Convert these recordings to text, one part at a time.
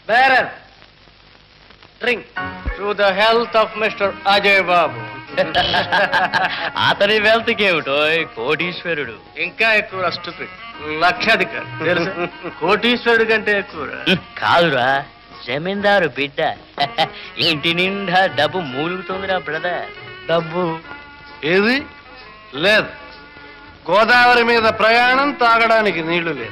Bearer drink to the health of mister Ajay Babu అతని వెల్త్కి ఏమిటో కోటీశ్వరుడు ఇంకా ఎక్కువ స్టూపిడ్ లక్షాధికారి తెలుసా కోటీశ్వరుడి కంటే ఎక్కువ కాదురా జమీందారు బిడ్డ ఇంటి నిండా డబ్బు మూలుగుతుందిరా బ్రదర్ డబ్బు ఏది లేదు గోదావరి మీద ప్రయాణం తాగడానికి నీళ్లు లేదు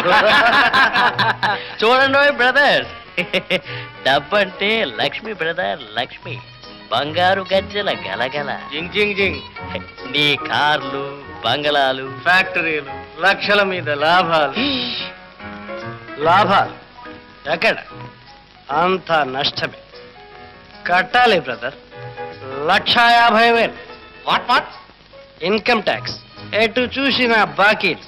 చూడండి బ్రదర్ డబ్బు అంటే లక్ష్మి బ్రదర్ లక్ష్మి బంగారు గజ్జల గలగల జింగ్ జింగ్ జింగ్ నీ కార్లు బంగళాలు ఫ్యాక్టరీలు లక్షల మీద లాభాలు లాభాలు ఎక్కడ అంత నష్టమే కట్టాలి బ్రదర్ లక్ష యాభై వేలు వాట్ వాట్ ఇన్కమ్ ట్యాక్స్ ఎటు చూసిన బాకీలు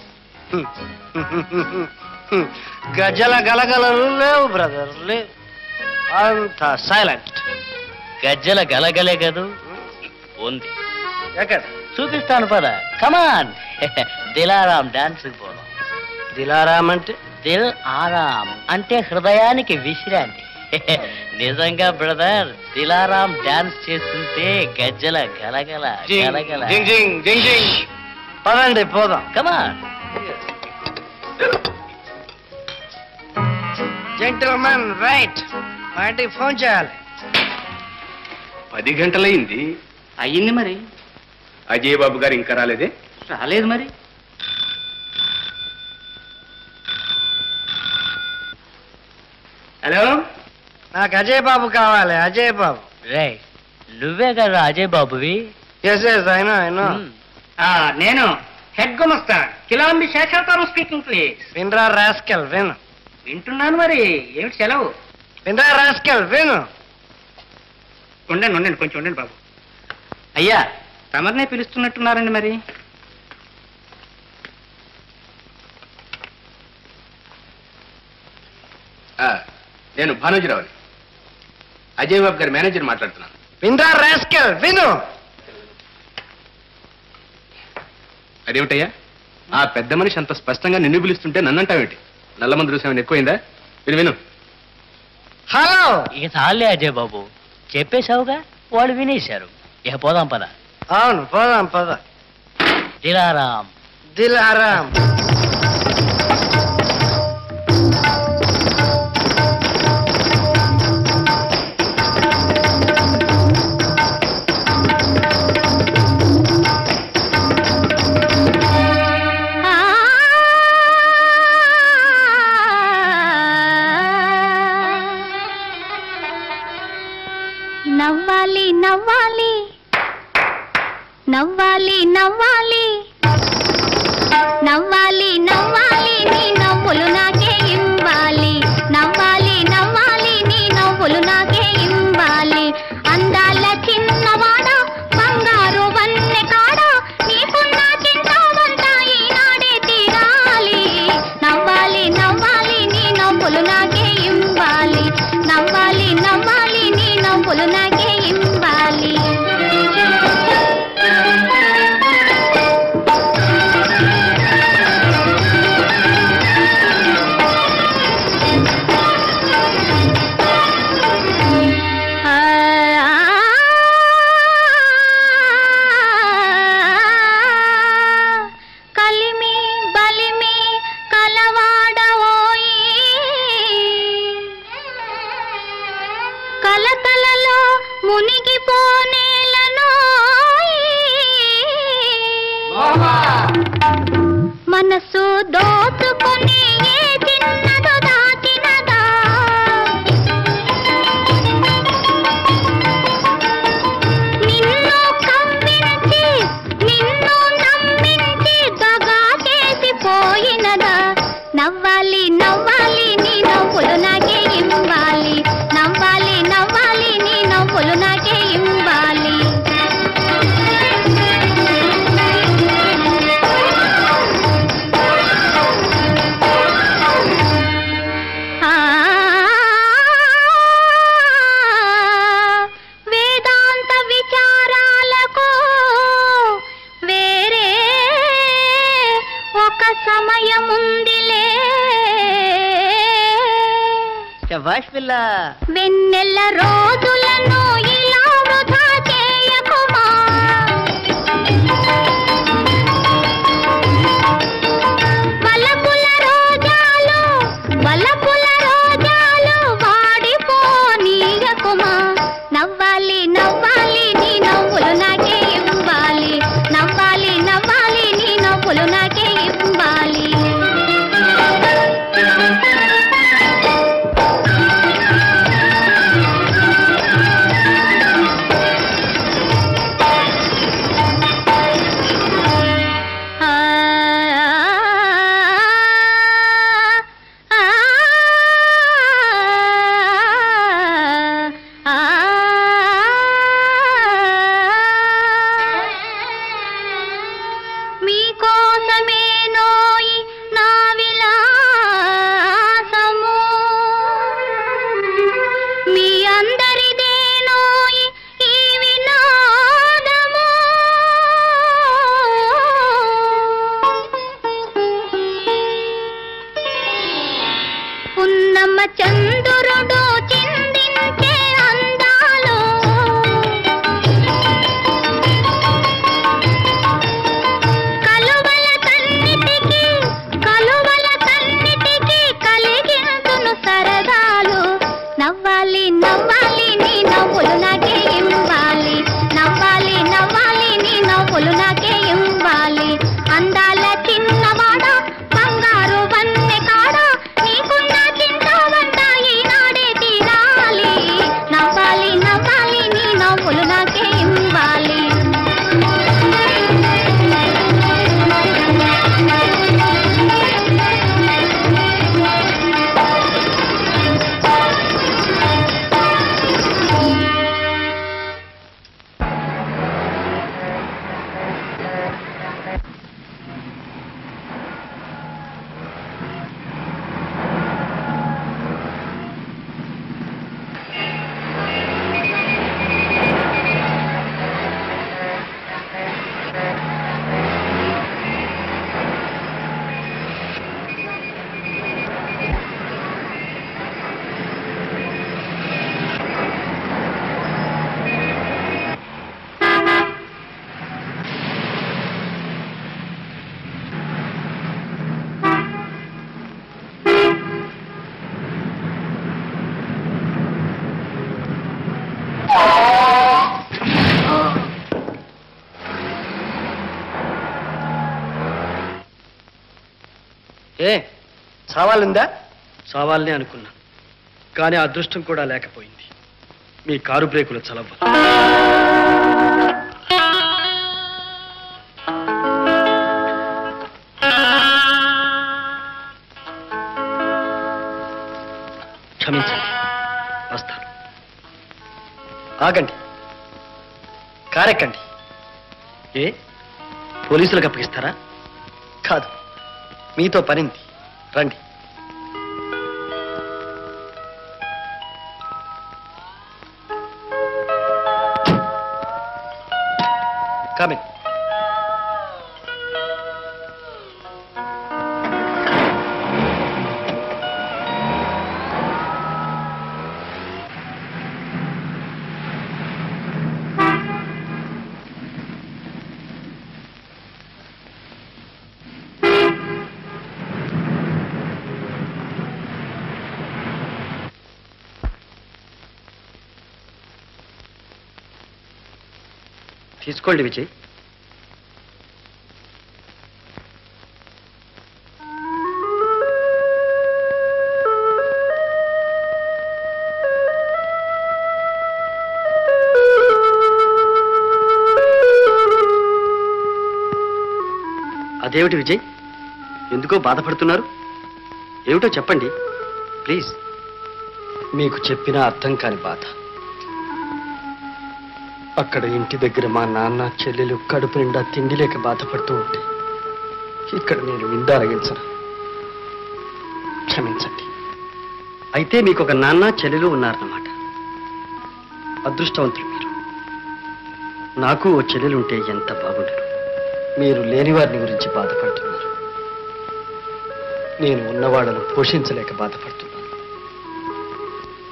గజల గలగలలు లేవు బ్రదర్ లేవు అంత సైలెంట్ గజ్జల గలగలే కదూ ఉంది ఎక్కడ చూపిస్తాను పద కమాన్ దిలారాం డాన్స్ పోదాం దిలారాం అంటే దిల్ ఆరాం అంటే హృదయానికి విశ్రాంతి నిజంగా బ్రదర్ దిలారాం డాన్స్ చేస్తుంటే గజ్జల గలగల జింగ్ గలగల జింగ్ జింగ్ జింగ్ జింగ్ పదండి పోదాం కమాన్ జెంటిల్మెన్ రైట్ మా ఇంటికి ఫోన్ చేయాలి పది గంటలైంది అయ్యింది మరి అజయ్ బాబు గారు ఇంకా రాలేదే రాలేదు మరి హలో నాకు అజయ్ బాబు కావాలి అజయ్ బాబు రే నువ్వే కదా అజయ్ బాబువి ఎస్ ఎస్ అయినా అయినా మ్. నేను హెడ్ గుమస్తా కిలాంబి శేషావతారం స్పీకింగ్ ప్లీజ్ వినరా రాస్కెల్ విను వింటున్నాను మరి ఏమిటి సెలవు వినరా రాస్కెల్ విను ఉండండి ఉండండి కొంచెం ఉండండి బాబు అయ్యా తమరినే పిలుస్తున్నట్టున్నారండి మరి ఆ, నేను భానుజీరావుని అజయ్ బాబు గారి మేనేజర్ మాట్లాడుతున్నాను వినరా రాస్కెల్ విను అదేమిటయ్యా ఆ పెద్ద మనిషి అంత స్పష్టంగా నిన్ను పిలుస్తుంటే నన్నంటావేంటి నల్లమంది రుసం ఎక్కువైందా విను విను హలో ఇక చాలే అజయ్ బాబు చెప్పేశావుగా వాళ్ళు వినేశారు ఇక పోదాం పద అవును పోదాం పద దిలారాం దిలారాం నవ్వాలి నవ్వాలి నవ్వాలి నవ్వాలి నవ్వాలి నవ్వాలి నీ నవ్వులు నాకే ఇవ్వాలి నవ్వాలి నవ్వాలి నీ నవ్వులు నాకే ఇవ్వాలి అందాల చిన్నవాడ బంగారు వన్నె కాడ నీకున్న చింతావంతా ఈనాడే తీరాలి నవ్వాలి నవ్వాలి నీ నవ్వులు నాకే ఇవ్వాలి నవ్వాలి నవ్వాలి నీ నవ్వులు నాకే ఇవ్వాలి కలిమి బలిమి కలవాడవోయి కలకలలో మునిగిపోనేలను మనసు దోచుకుని ఏ చిన్నదో దాచినదా నిన్ను కవ్వించి నిన్ను నమ్మించి దగా చేసి పోయినదా నవ్వాలి నవ్వాలి నీ నవ్వులు నాకే ఇవ్వాలి నవ్వాలి నవ్వాలి నీ నవ్వులు నాకే ఇవ్వాలి ఆ వేదాంత విచారాలకు వేరే ఒక సమయముందిలే శభాష్ పిల్ల వెన్నెల రోజులను ఇలా వృధా చేయకుమా వలపుల రోజాలు వలపుల రోజాలు వాడిపోనీయకుమా నవ్వాలి నవ్వాలి నీ నవ్వులు నాకే ఇవ్వాలి నవ్వాలి నవ్వాలి నీ నవ్వులు నాకే ఇవ్వాలి ఆ ఆ ఆ మీకోసమే నోయి నా విలాసము మీ అందరిదే నోయి ఈ వినోదము పున్నమ్మ చంద్రుడు చిందించే అందాలు కలువల కన్నిటికి కలువల కన్నిటికి కలిగించును సరదాలు నవ్వాలి నవ్వాలి నీ నవ్వులు నాకే ఇవ్వాలి నవ్వాలి నవ్వాలి నీ నవ్వులు నాకే ఇవ్వాలి అందాల చిన్నవాడ బంగారు వన్నె కాడ నీకున్న చింత వంట ఈనాడే తీరాలి నవ్వాలి నవ్వాలి నీ నవ్వులు నాకే ఇవ్వాలి ఏ చావాలిందా చావాలని అనుకున్నా కానీ ఆ అదృష్టం కూడా లేకపోయింది మీ కారు బ్రేకుల చలవ క్షమించండి వస్తాను ఆగండి కారెక్కండి ఏ పోలీసులకు అప్పగిస్తారా కాదు మీతో పనింది రండి కమిన్ తీసుకోండి విజయ్ అదేమిటి విజయ్ ఎందుకో బాధపడుతున్నారు ఏమిటో చెప్పండి ప్లీజ్ మీకు చెప్పిన అర్థం కాని బాధ అక్కడ ఇంటి దగ్గర మా నాన్న చెల్లెలు కడుపు నిండా తిండి లేక బాధపడుతూ ఉంటే ఇక్కడ నేను విందారగించను క్షమించండి అయితే మీకు ఒక నాన్న చెల్లెలు ఉన్నారన్నమాట అదృష్టవంతులు మీరు నాకు ఓ చెల్లెలు ఉంటే ఎంత బాగుండదు మీరు లేని వారిని గురించి బాధపడుతున్నారు నేను ఉన్నవాళ్ళను పోషించలేక బాధపడుతున్నాను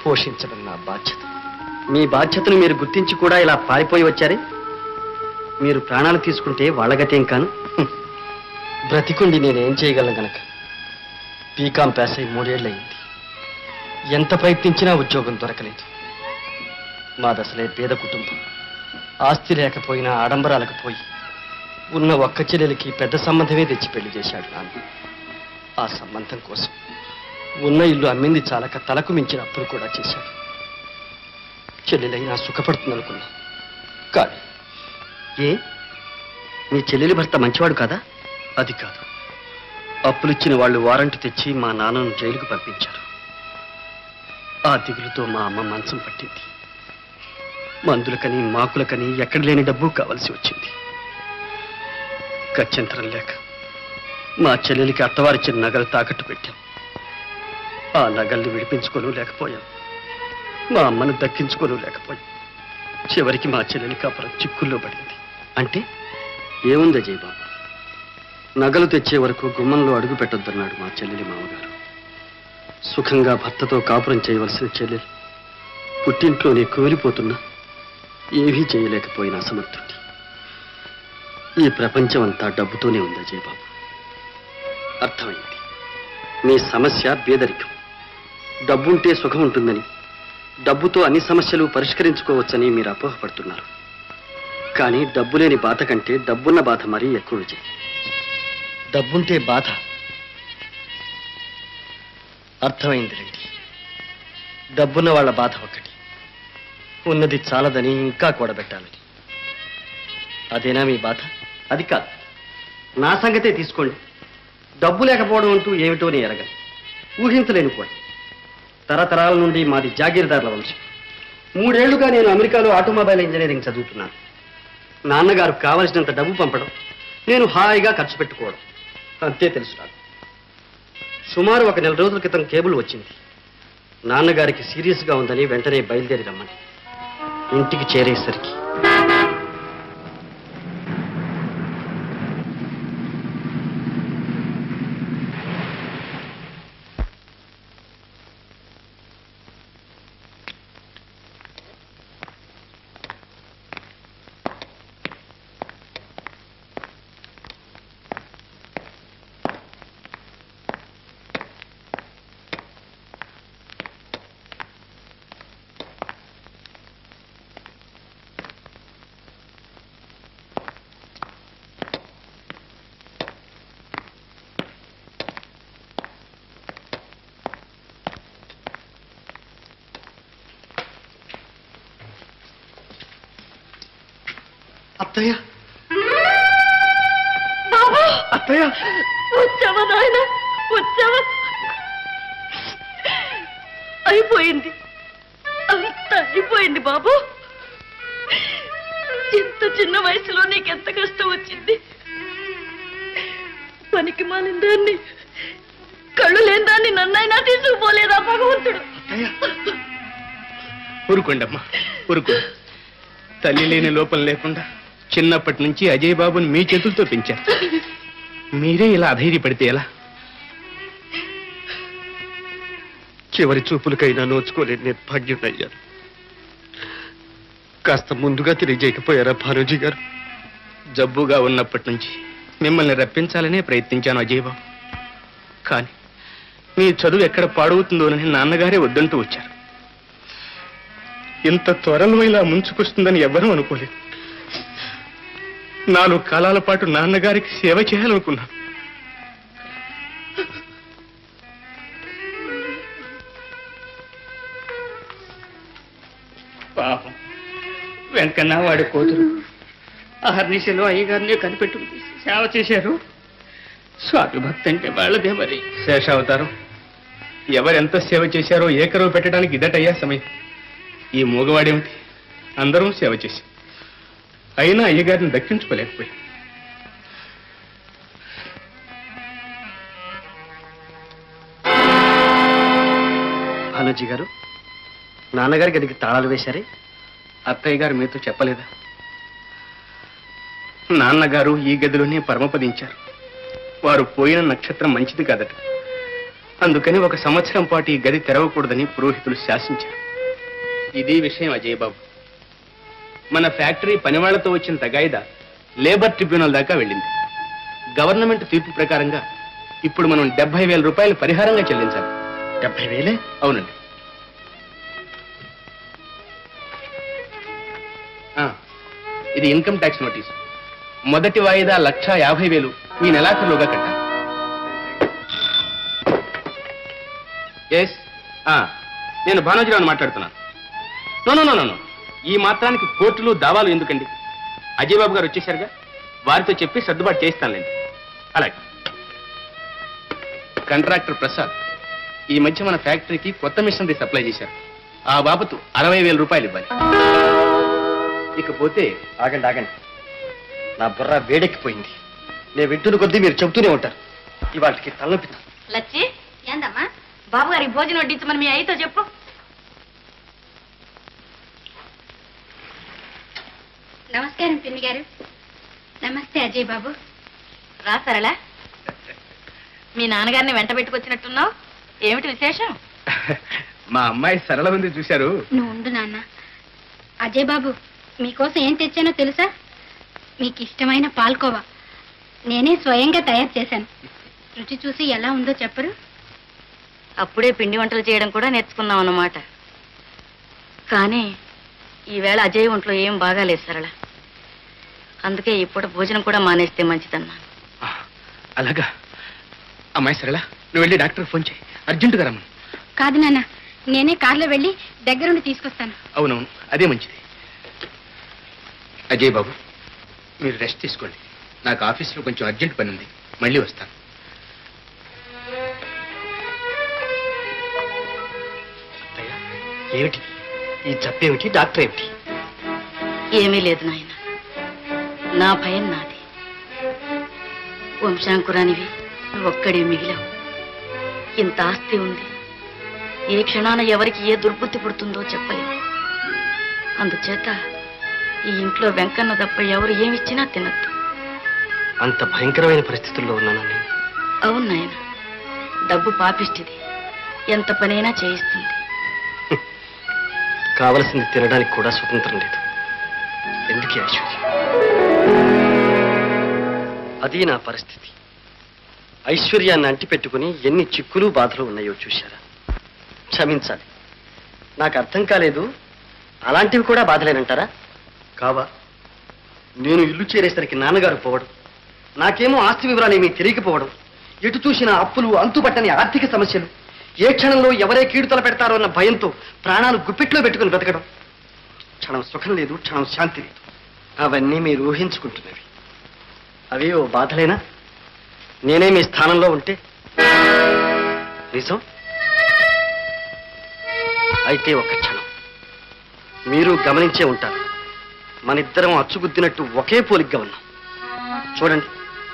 పోషించడం నా బాధ్యత మీ బాధ్యతను మీరు గుర్తించి కూడా ఇలా పారిపోయి వచ్చారే మీరు ప్రాణాలు తీసుకుంటే వాళ్ళగతేం కాను హ్మ్. బ్రతికుండి నేనేం చేయగలను గనక బీకాం పాస్ అయి మూడేళ్ళయింది ఎంత ప్రయత్నించినా ఉద్యోగం దొరకలేదు మాదసలే పేద కుటుంబం ఆస్తి లేకపోయినా ఆడంబరాలకు పోయి ఉన్న ఒక్క చెల్లెలికి పెద్ద సంబంధమే తెచ్చి పెళ్లి చేశాడు నాన్న ఆ సంబంధం కోసం ఉన్న ఇల్లు అమ్మింది చాలక తలకు మించిన అప్పులు కూడా చేశాడు చెల్లెలైనా సుఖపడుతుందనుకున్నా కానీ ఏ మీ చెల్లెలి భర్త మంచివాడు కాదా అది కాదు అప్పులిచ్చిన వాళ్ళు వారంట్ తెచ్చి మా నాన్నను జైలుకు పంపించారు ఆ దిగులుతో మా అమ్మ మంచం పట్టింది మందులకని మాకులకని ఎక్కడ లేని డబ్బు కావలసి వచ్చింది గత్యంతరం లేక మా చెల్లెలికి అత్తవారిచ్చిన నగలు తాకట్టు పెట్టాం ఆ నగల్ని విడిపించుకోను లేకపోయాం మా అమ్మను దక్కించుకోను లేకపోయాం చివరికి మా చెల్లెలి కాపురం చిక్కుల్లో పడింది అంటే ఏముంది అజయ్ బాబు నగలు తెచ్చే వరకు గుమ్మంలో అడుగు పెట్టొద్దన్నాడు మా చెల్లెలి మామగారు సుఖంగా భర్తతో కాపురం చేయవలసిన చెల్లెలు పుట్టింట్లోనే కూలిపోతున్నా ఏమీ చేయలేకపోయిన అసమర్థుడి ఈ ప్రపంచం అంతా డబ్బుతోనే ఉంది అజయ్ బాబు అర్థమైంది మీ సమస్య పేదరికం డబ్బుంటే సుఖం ఉంటుందని డబ్బుతో అన్ని సమస్యలు పరిష్కరించుకోవచ్చని మీరు అపోహపడుతున్నారు కానీ డబ్బు లేని బాధ కంటే డబ్బున్న బాధ మరీ ఎక్కువ విజయ్ డబ్బుంటే బాధ అర్థమైంది రండి డబ్బున్న వాళ్ళ బాధ ఒకటి ఉన్నది చాలదని ఇంకా కూడబెట్టాలని అదేనా మీ బాధ అది కాదు నా సంగతే తీసుకోండి డబ్బు లేకపోవడం అంటూ ఏమిటో నేను ఎరగను ఊహించలేను కూడా తరతరాల నుండి మాది జాగీర్దారుల వంశం మూడేళ్లుగా నేను అమెరికాలో ఆటోమొబైల్ ఇంజనీరింగ్ చదువుతున్నాను నాన్నగారు కావలసినంత డబ్బు పంపడం నేను హాయిగా ఖర్చు పెట్టుకోవడం అంతే తెలుసు నాకు సుమారు ఒక నెల రోజుల క్రితం కేబుల్ వచ్చింది నాన్నగారికి సీరియస్గా ఉందని వెంటనే బయలుదేరి రమ్మని ఇంటికి చేరేసరికి అత్తయ్య అత్తయ్య వచ్చావా నాయన వచ్చావా అయిపోయింది అంత అయిపోయింది బాబు ఇంత చిన్న వయసులో నీకెంత కష్టం వచ్చింది పనికి మాలిన దాన్ని కళ్ళు లేని దాన్ని నన్నైనా తీసుకుపోలేదా భగవంతుడు ఊరుకోండమ్మా ఊరుకో తల్లి లేని లోపం లేకుండా చిన్నప్పటి నుంచి అజయ్ బాబుని మీ చేతులతో పెంచారు మీరే ఇలా అధైర్యపడితే ఎలా చివరి చూపులకైనా నోచుకోలేని నిర్భాగ్యుడయ్యాను కాస్త ముందుగా తెలియజేయకపోయారా భానుజీ గారు జబ్బుగా ఉన్నప్పటి నుంచి మిమ్మల్ని రప్పించాలనే ప్రయత్నించాను అజయ్ బాబు కానీ మీ చదువు ఎక్కడ పాడవుతుందోనని నాన్నగారే వద్దంటూ వచ్చారు ఇంత త్వరలో ఇలా ముంచుకొస్తుందని ఎవ్వరూ అనుకోలేదు నాలుగు కాలాల పాటు నాన్నగారికి సేవ చేయాలనుకున్నాను పాపం వెంకన్న వాడి కూతురు అహర్నిశలో అయ్యగారిని కనిపెట్టుకుని సేవ చేశారు స్వామి భక్తి అంటే వాళ్ళదే మరి శేషావతారం ఎవరెంత సేవ చేశారో ఏకరవ పెట్టడానికి ఇదటయ్యా సమయం ఈ మూగవాడేమిటి అందరం సేవ చేశాం అయినా అయ్యగారిని దక్కించుకోలేకపోయాం భానుజీ గారు నాన్నగారి గదికి తాళాలు వేశారే అత్తయ్య గారు మీతో చెప్పలేదా నాన్నగారు ఈ గదిలోనే పరమపదించారు వారు పోయిన నక్షత్రం మంచిది కాదట అందుకని ఒక సంవత్సరం పాటు ఈ గది తెరవకూడదని పురోహితులు శాసించారు ఇది విషయం అజయ్ బాబు మన ఫ్యాక్టరీ పనివాళ్లతో వచ్చిన తగాయిదా లేబర్ ట్రిబ్యునల్ దాకా వెళ్ళింది గవర్నమెంట్ తీర్పు ప్రకారంగా ఇప్పుడు మనం డెబ్బై వేల రూపాయలు పరిహారంగా చెల్లించాలి డెబ్బై వేలే అవునండి ఆ, ఇది ఇన్కమ్ ట్యాక్స్ నోటీస్ మొదటి వాయిదా లక్ష యాభై వేలు ఈ నెలాఖరులోగా కట్టాలి ఎస్ నేను భానోజీరావుని మాట్లాడుతున్నాను no no no no no ఈ మాత్రానికి కోర్టులు దావాలు ఎందుకండి అజయ్ బాబు గారు వచ్చేసారుగా వారితో చెప్పి సర్దుబాటు చేయిస్తానులేండి అలాగే కాంట్రాక్టర్ ప్రసాద్ ఈ మధ్య మన ఫ్యాక్టరీకి కొత్త మిషనరీ సప్లై చేశారు ఆ బాబతు అరవై వేల రూపాయలు ఇవ్వాలి ఇకపోతే ఆగండి ఆగండి నా బుర్ర వేడెక్కిపోయింది నేను వింటున్న కొద్దీ మీరు చెబుతూనే ఉంటారు ఇవాటికి తలనొప్పి లచ్చి ఏందమ్మా బాబు గారికి భోజనం వడ్డించమని మీ అయ్యతో చెప్పు నమస్కారం పిన్ని గారు నమస్తే అజయ్ బాబు రా సరళా మీ నాన్నగారిని వెంట పెట్టుకొచ్చినట్టున్నావు ఏమిటి విశేషం మా అమ్మాయి సరళ ఉంది చూశారు నువ్వు ఉండు నాన్న అజయ్ బాబు మీకోసం ఏం తెచ్చానో తెలుసా మీకు ఇష్టమైన పాల్కోవా నేనే స్వయంగా తయారు చేశాను రుచి చూసి ఎలా ఉందో చెప్పరు అప్పుడే పిండి వంటలు చేయడం కూడా నేర్చుకున్నాం అన్నమాట కానీ ఈవేళ అజయ్ ఒంట్లో ఏం బాగాలేదు సరళ అందుకే ఇప్పుడు భోజనం కూడా మానేస్తే మంచిదన్నా ఆ, అలాగా అమ్మాయి సరళ నువ్వు వెళ్ళి డాక్టర్ ఫోన్ చేయి అర్జెంటుగా రమ్మను కాదు నాన్న నేనే కార్లో వెళ్ళి దగ్గరుండి తీసుకొస్తాను అవునవును అదే మంచిది అజయ్ బాబు మీరు రెస్ట్ తీసుకోండి నాకు ఆఫీస్లో కొంచెం అర్జెంట్ పని ఉంది మళ్ళీ వస్తాను అత్తయ్య, ఏమిటి ఈ జబ్బేమిటి డాక్టర్ ఏమిటి ఏమీ లేదు నాయన నా భయం నాది వంశాంకురానివి నువ్వు ఒక్కడే మిగిలావు ఇంత ఆస్తి ఉంది ఏ క్షణాన ఎవరికి ఏ దుర్బుద్ధి పుడుతుందో చెప్పలేవు అందుచేత ఈ ఇంట్లో వెంకన్న తప్ప ఎవరు ఏమిచ్చినా తినద్దు అంత భయంకరమైన పరిస్థితుల్లో ఉన్నాను నేను అవును నాయన డబ్బు పాపిష్టిది ఎంత పనైనా చేయిస్తుంది కావలసింది తినడానికి కూడా స్వతంత్రం లేదు ఎందుకే ఐశ్వర్యం అది నా పరిస్థితి ఐశ్వర్యాన్ని అంటిపెట్టుకుని ఎన్ని చిక్కులు బాధలు ఉన్నాయో చూశారా క్షమించాలి నాకు అర్థం కాలేదు అలాంటివి కూడా బాధలేనంటారా కావా నేను ఇల్లు చేరేసరికి నాన్నగారు పోవడం నాకేమో ఆస్తి వివరాలు ఏమీ తెలియకపోవడం ఎటు చూసిన అప్పులు అంతుపట్టని ఆర్థిక సమస్యలు ఏ క్షణంలో ఎవరే కీడు తలపెడతారో అన్న భయంతో ప్రాణాలు గుప్పిట్లో పెట్టుకుని బ్రతకడం క్షణం సుఖం లేదు క్షణం శాంతి లేదు అవన్నీ మీరు ఊహించుకుంటున్నవి అవి ఓ బాధలేనా నేనే మీ స్థానంలో ఉంటే నిజం అయితే ఒక క్షణం మీరు గమనించే ఉంటారు మనిద్దరం అచ్చుగుద్దినట్టు ఒకే పోలిగ్గా ఉన్నాం చూడండి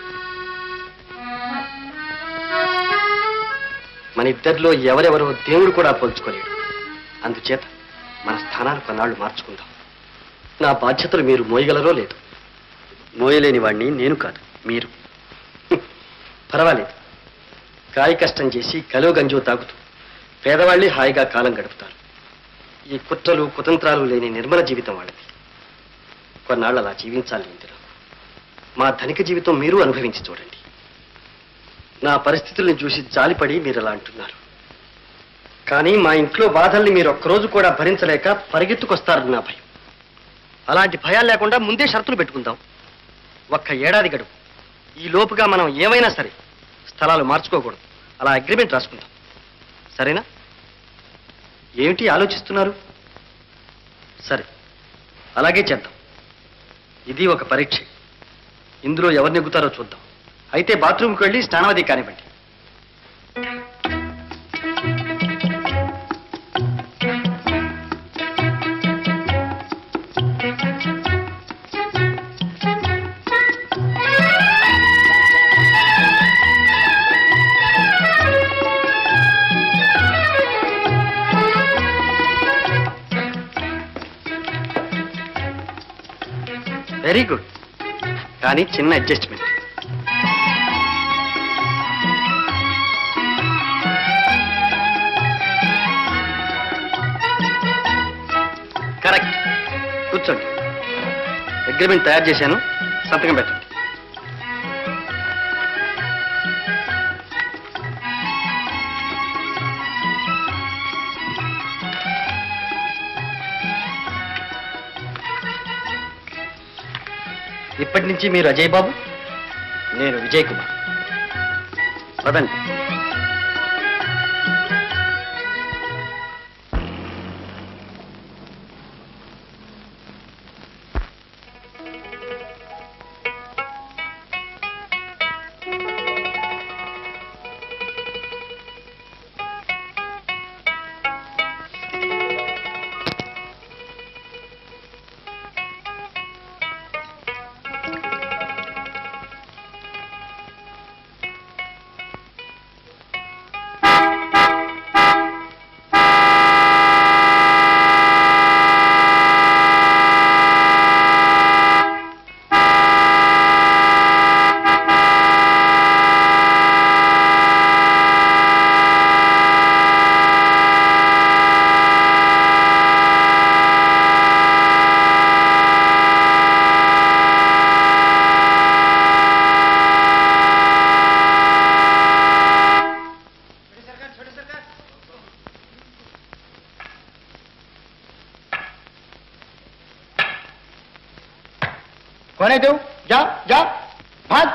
మన ఇద్దరిలో ఎవరెవరో దేవుడు కూడా పోల్చుకోలేడు అందుచేత మన స్థానాలు కొన్నాళ్ళు మార్చుకుందాం నా బాధ్యతలు మీరు మోయగలరో లేదు మోయలేని వాడిని నేను కాదు మీరు హ్మ్. పర్వాలేదు కాయ కష్టం చేసి కలో గంజో తాగుతూ పేదవాళ్ళే హాయిగా కాలం గడుపుతారు ఈ కుట్రలు కుతంత్రాలు లేని నిర్మల జీవితం వాళ్ళది కొన్నాళ్ళు అలా జీవించాలి ఇందులో మా ధనిక జీవితం మీరు అనుభవించి చూడండి నా పరిస్థితుల్ని చూసి జాలిపడి మీరు అలా అంటున్నారు కానీ మా ఇంట్లో బాధల్ని మీరు ఒక్కరోజు కూడా భరించలేక పరిగెత్తుకొస్తారని నా భయం అలాంటి భయాలు లేకుండా ముందే షరతులు పెట్టుకుందాం ఒక్క ఏడాది గడువు ఈ లోపుగా మనం ఏమైనా సరే స్థలాలు మార్చుకోకూడదు అలా అగ్రిమెంట్ రాసుకుందాం సరేనా ఏమిటి ఆలోచిస్తున్నారు సరే అలాగే చేద్దాం ఇది ఒక పరీక్ష ఇందులో ఎవరు నెగ్గుతారో చూద్దాం అయితే బాత్రూమ్కి వెళ్ళి స్నానవది కానివ్వండి వెరీ గుడ్ కానీ చిన్న అడ్జస్ట్మెంట్ అగ్రిమెంట్ తయారు చేశాను సంతకం పెట్టండి ఇప్పటి నుంచి మీరు అజయ్ బాబు నేను విజయ్ కుమార్ పదండి कौन है तू जा जा भाग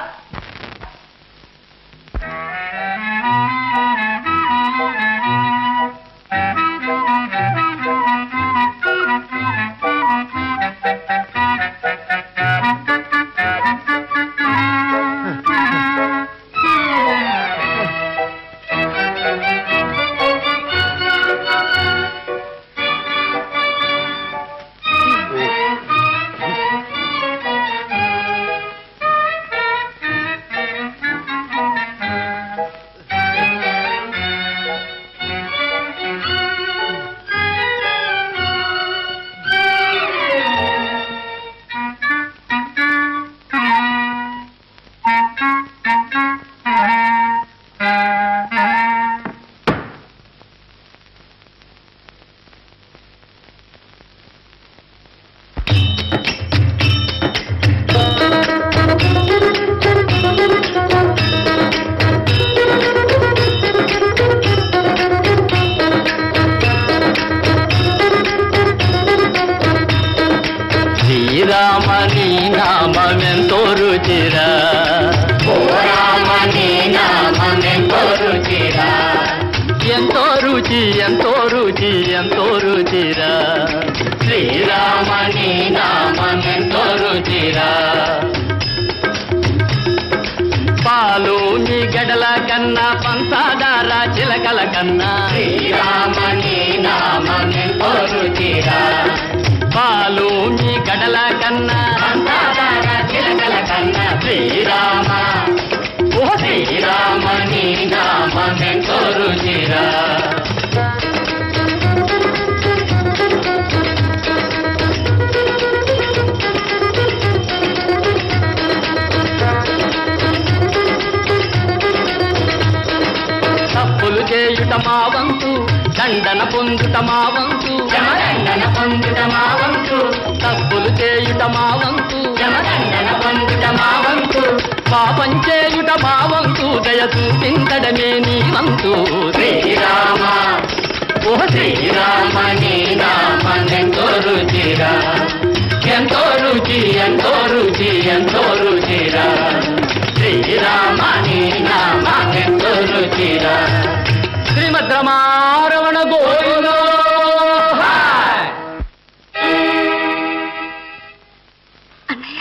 శ్రీరామని నామెంతో రుచిరా ఎంతో రుచి ఎంతో రుచి ఎంతో రుచిరా శ్రీరామని నామెంతో రుచిరా పాలు నీ గడల కన్నా పంచదార చిలకల కన్నా శ్రీరామని నామెంతో రుచిరా పాలు నీ గడల కన్నా పంచదార చిలకల కన్నా శ్రీరామ ఓ శ్రీరామని నామెంతో రుచిరా తప్పులు చేయుట మా వంతు దండన పొందుట మా వంతు దండన పొందుట మా వంతు తప్పులు చేయుట మా వంతు దండన పొందుట మా వంతు పాపం చేయుట మా వంతు దయ చూపించడమే నీ వంతు శ్రీరామ ఓ శ్రీరామ నీ నామెంతో రుచిరా ఎంతో రుచి ఎంతో రుచి ఎంతో రుచిరా శ్రీరామ నీ నామెంతో రుచిరా శ్రీమద్ రమారమణ గోవిందో హాయ్. అన్నయ్య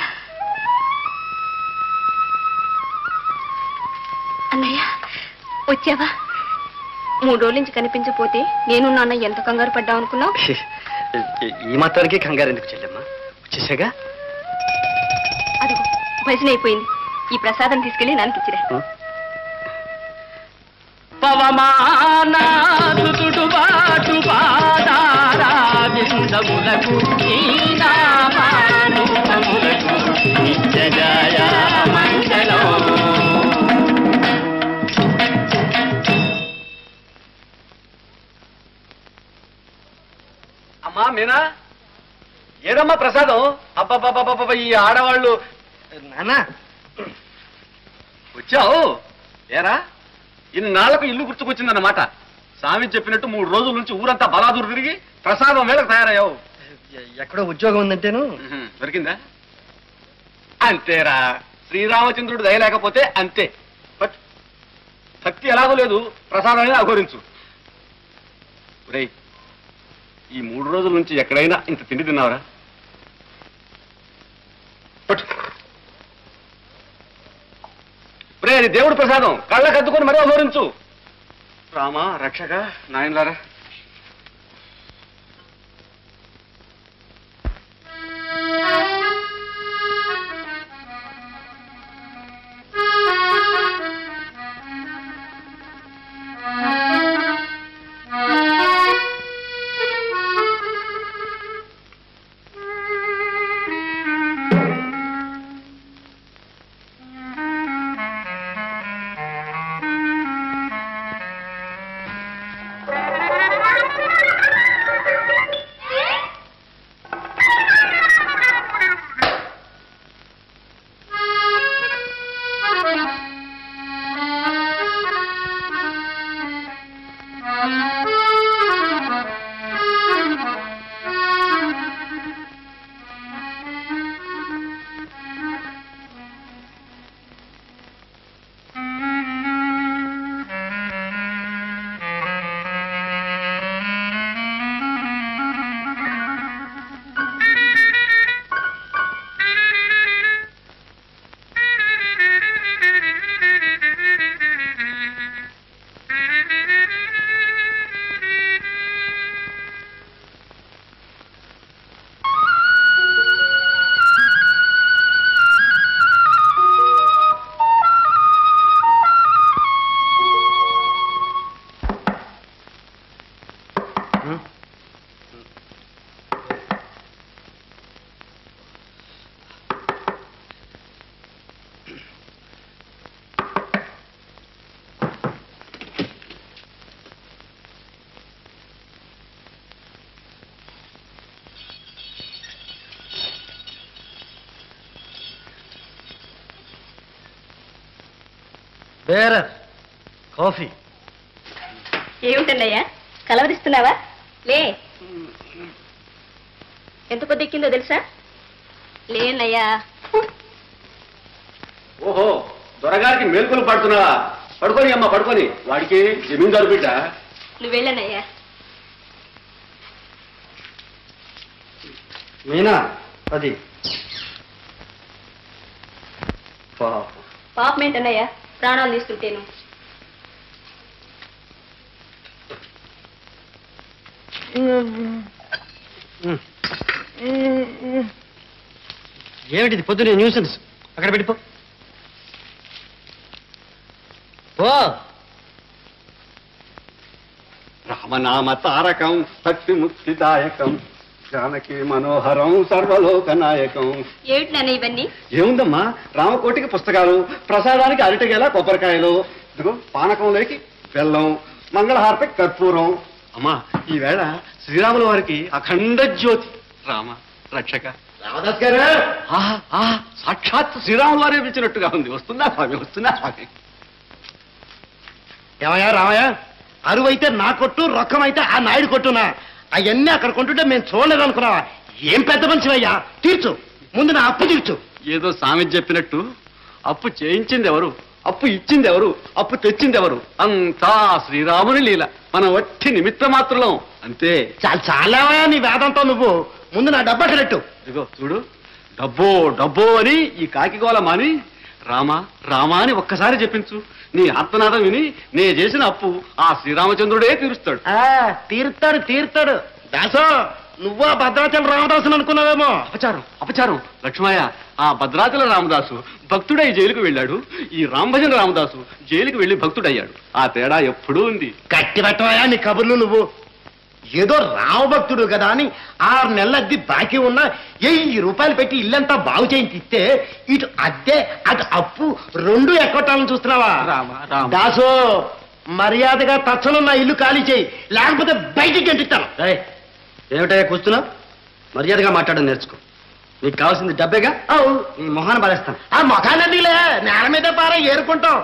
అన్నయ్య వచ్చావా మూడు రోజుల నుంచి కనిపించకపోతే నేను నాన్న ఎంత కంగారు పడ్డావు అనుకున్నావు ఈ మాత్రానికి కంగారు ఎందుకు చెల్లెమ్మా వచ్చేసాగా అదిగో భజన అయిపోయింది ఈ ప్రసాదం తీసుకెళ్లి నాన్నకిచ్చిరా పవమానాదుడు బాటు పాదారా బిందములకు నీ నామానుపములకు నిత్య జయ మంగళం అమ్మా మీనా ఏదమ్మా ప్రసాదం అబ్బబ్బబ్బబ్బబ్బ ఈ ఆడవాళ్ళు నానా వచ్చావు ఏరా ఇన్నాళ్లకు ఇల్లు గుర్తుకొచ్చిందన్నమాట స్వామి చెప్పినట్టు మూడు రోజుల నుంచి ఊరంతా బలాదూరు తిరిగి ప్రసాదం వేళకు తయారయ్యావు ఎక్కడో ఉద్యోగం ఉందంటేను ఉహుం, దొరికిందా అంతేరా శ్రీరామచంద్రుడు దయ లేకపోతే అంతే బట్ భక్తి ఎలాగో లేదు ప్రసాదాన్ని అఘోరించు ఒరేయ్ ఈ మూడు రోజుల నుంచి ఎక్కడైనా ఇంత తిండి తిన్నావరా పట్టు. ఒరేయ్, అది దేవుడు ప్రసాదం కళ్ళకు అద్దుకొని మరీ అఘోరించు రామా రక్షక నాయనలారా బేర కాఫీ ఏమిటన్నయ్యా కలవరిస్తున్నావా లే ఎంత పొద్దు ఎక్కిందో తెలుసా లేనయ్యా ఓహో దొరగారికి మేల్కొలు పడుతున్నావా పడుకొని అమ్మా పడుకొని వాడికి జమీందారు బిడ్డ నువ్వు వెళ్ళనయ్యా మీనా అది పాపం. పాపం ఏంటన్నయ్యా ప్రాణాలు తీసుకుంటేను ఏమిటిది పొద్దునే న్యూసెన్స్ అక్కడ పెట్టిపో పో రామనామ తారకం భక్తి ముక్తిదాయకం జానకి మనోహరం సర్వలోక నాయకం ఏమిటి నాన్న ఇవన్నీ ఏముందమ్మా రామకోటికి పుస్తకాలు ప్రసాదానికి అరటిగేల కొబ్బరికాయలు ఇదిగో పానకంలోకి బెల్లం మంగళహారతికి కర్పూరం అమ్మా ఈవేళ శ్రీరాముల వారికి అఖండ జ్యోతి రామ రక్షక రామదాస్ గారు ఆహా ఆహా సాక్షాత్ శ్రీరాముల వారే పిలిచినట్టుగా ఉంది వస్తున్నా స్వామి వస్తున్నా స్వామి ఏమయ్యా రామయ్య అరువు అయితే నా కొట్టు రొక్కం అయితే ఆ నాయుడు కొట్టునా అవన్నీ అక్కడ కొంటుంటే మేము చూడలేదు అనుకున్నావా ఏం పెద్ద మనిషివయ్యా తీర్చు ముందు నా అప్పు తీర్చు ఏదో సామెత చెప్పినట్టు అప్పు చేయించింది ఎవరు అప్పు ఇచ్చింది ఎవరు అప్పు తెచ్చింది ఎవరు అంతా శ్రీరాముని లీల మన వట్టి నిమిత్త మాత్రం అంతే చాలా చాలావయ్యా నీ వేదంతో నువ్వు ముందు నా డబ్బు అక్కడెట్టు ఇదిగో చూడు డబ్బో డబ్బో అని ఈ కాకిగోల మాని రామా రామా అని ఒక్కసారి చెప్పించు నీ ఆత్మనాదం విని నే చేసిన అప్పు ఆ శ్రీరామచంద్రుడే తీరుస్తాడు ఆ, తీరుతాడు తీరుతాడు దాసో నువ్వు ఆ భద్రాచలం రామదాసుని అనుకున్నావేమో అపచారం అపచారం లక్ష్మయ్య ఆ భద్రాచల రామదాసు భక్తుడై జైలుకు వెళ్ళాడు ఈ రాంభజన రామదాసు జైలుకు వెళ్ళి భక్తుడయ్యాడు ఆ తేడా ఎప్పుడూ ఉంది కట్టి పెట్టవయా నీ కబుర్లు నువ్వు ఏదో రామభక్తుడు కదా అని ఆరు నెలల అద్దె బాకీ ఉన్నా వెయ్యి రూపాయలు పెట్టి ఇల్లంతా బాగు చేయించి ఇస్తే ఇటు అద్దె అటు అప్పు రెండు ఎక్కొట్టాలని చూస్తున్నావా రామ, రామ. దాసు మర్యాదగా తచ్చనున్న ఇల్లు ఖాళీ చేయి లేకపోతే బయటికి గంటిస్తాను ఏమిటయ్యా కూర్చున్నావు మర్యాదగా మాట్లాడడం నేర్చుకో నీకు కావాల్సింది డబ్బేగా నీ మొహాన్ని బాధేస్తాను ఆ మొఖానదిలే నేల మీద పార ఏరుకుంటాం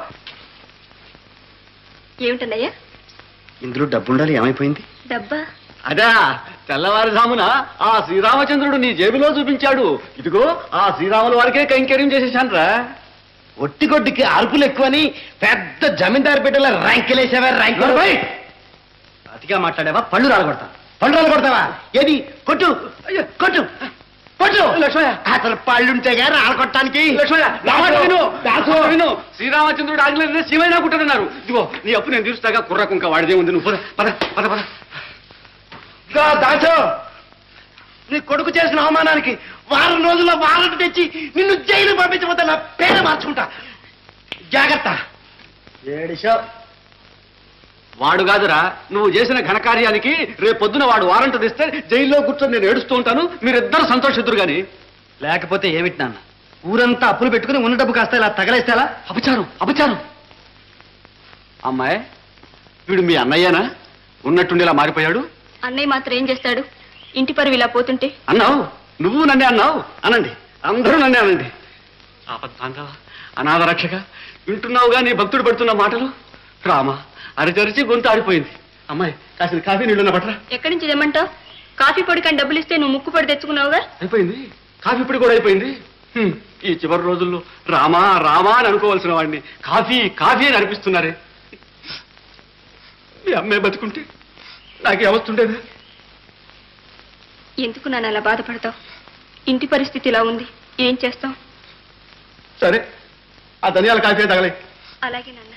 ఏమిటన్నయ్యా ఇందులో డబ్బు ఉండాలి ఏమైపోయింది డబ్బా అదా తెల్లవారుజామున ఆ శ్రీరామచంద్రుడు నీ జేబులో చూపించాడు ఇదిగో ఆ శ్రీరాముల వారికే కైంకర్యం చేసేసాను రా ఒట్టిగొడ్డికి అరుపులు ఎక్కువని పెద్ద జమీందారు బిడ్డల ర్యాంకులేసావా ర్యాంకులు అతిగా మాట్లాడావా పళ్ళు రాలగొడతా పండుగలు కొడతావా ఏది కొట్టు అయ్యో, కొట్టు కొట్టు లక్ష్మయ్య అసలు పళ్ళుంటే గానీ ఆడకొట్టడానికి విను శ్రీరామచంద్రుడు ఆజ్ఞ శివైనా కుట్టనన్నారు ఇదిగో నీ అప్పు నేను తీరుస్తాగా కుర్ర కుంక వాడిదే ఉంది నువ్వు పద పద పద పద దా, దాచో నీ కొడుకు చేసిన అవమానానికి వారం రోజుల్లో వారంట్ తెచ్చి నిన్ను జైలు పంపించబోతే నా పేరు మార్చుకుంటా జాగ్రత్త ఏడిషో వాడు కాదురా నువ్వు చేసిన ఘనకార్యానికి రేపు పొద్దున వాడు వారంట తెస్తే జైల్లో కూర్చొని నేను ఏడుస్తూ ఉంటాను మీరిద్దరు సంతోషిద్దరు గాని లేకపోతే ఏమిటి నాన్న ఊరంతా అప్పులు పెట్టుకుని ఉన్న డబ్బు కాస్త ఇలా తగలేస్తేలా అపచారం అపచారం అమ్మాయి వీడు మీ అన్నయ్యనా ఉన్నట్టుండి ఇలా మారిపోయాడు అన్నయ్య మాత్రం ఏం చేస్తాడు ఇంటి పరువు ఇలా పోతుంటే అన్నావు నువ్వు నన్నే అన్నావు అనండి అందరూ నన్నే అనండి ఆపద్బాంధవ అనాథ రక్షక వింటున్నావుగా నీ భక్తుడు పడుతున్న మాటలు రామ అరిచరిచి గొంతు ఆడిపోయింది అమ్మాయి కాసిన కాఫీ నీళ్ళున్న పట్ల ఎక్కడి నుంచి తెమ్మంటావు కాఫీ పొడి కానీ డబ్బులు ఇస్తే నువ్వు ముక్కు పొడి తెచ్చుకున్నావుగా అయిపోయింది కాఫీ ఇప్పుడు కూడా అయిపోయింది హ్మ్, ఈ చివరి రోజుల్లో రామా రామా అని అనుకోవాల్సిన వాడిని కాఫీ కాఫీ అని అనిపిస్తున్నారే మీ అమ్మాయి బతుకుంటే నాకే అవస్తుండేది ఎందుకు నన్ను అలా బాధపడతావు ఇంటి పరిస్థితి ఇలా ఉంది ఏం చేస్తావు సరే ఆ ధనియాల కాఫీ తగలే అలాగే నాన్న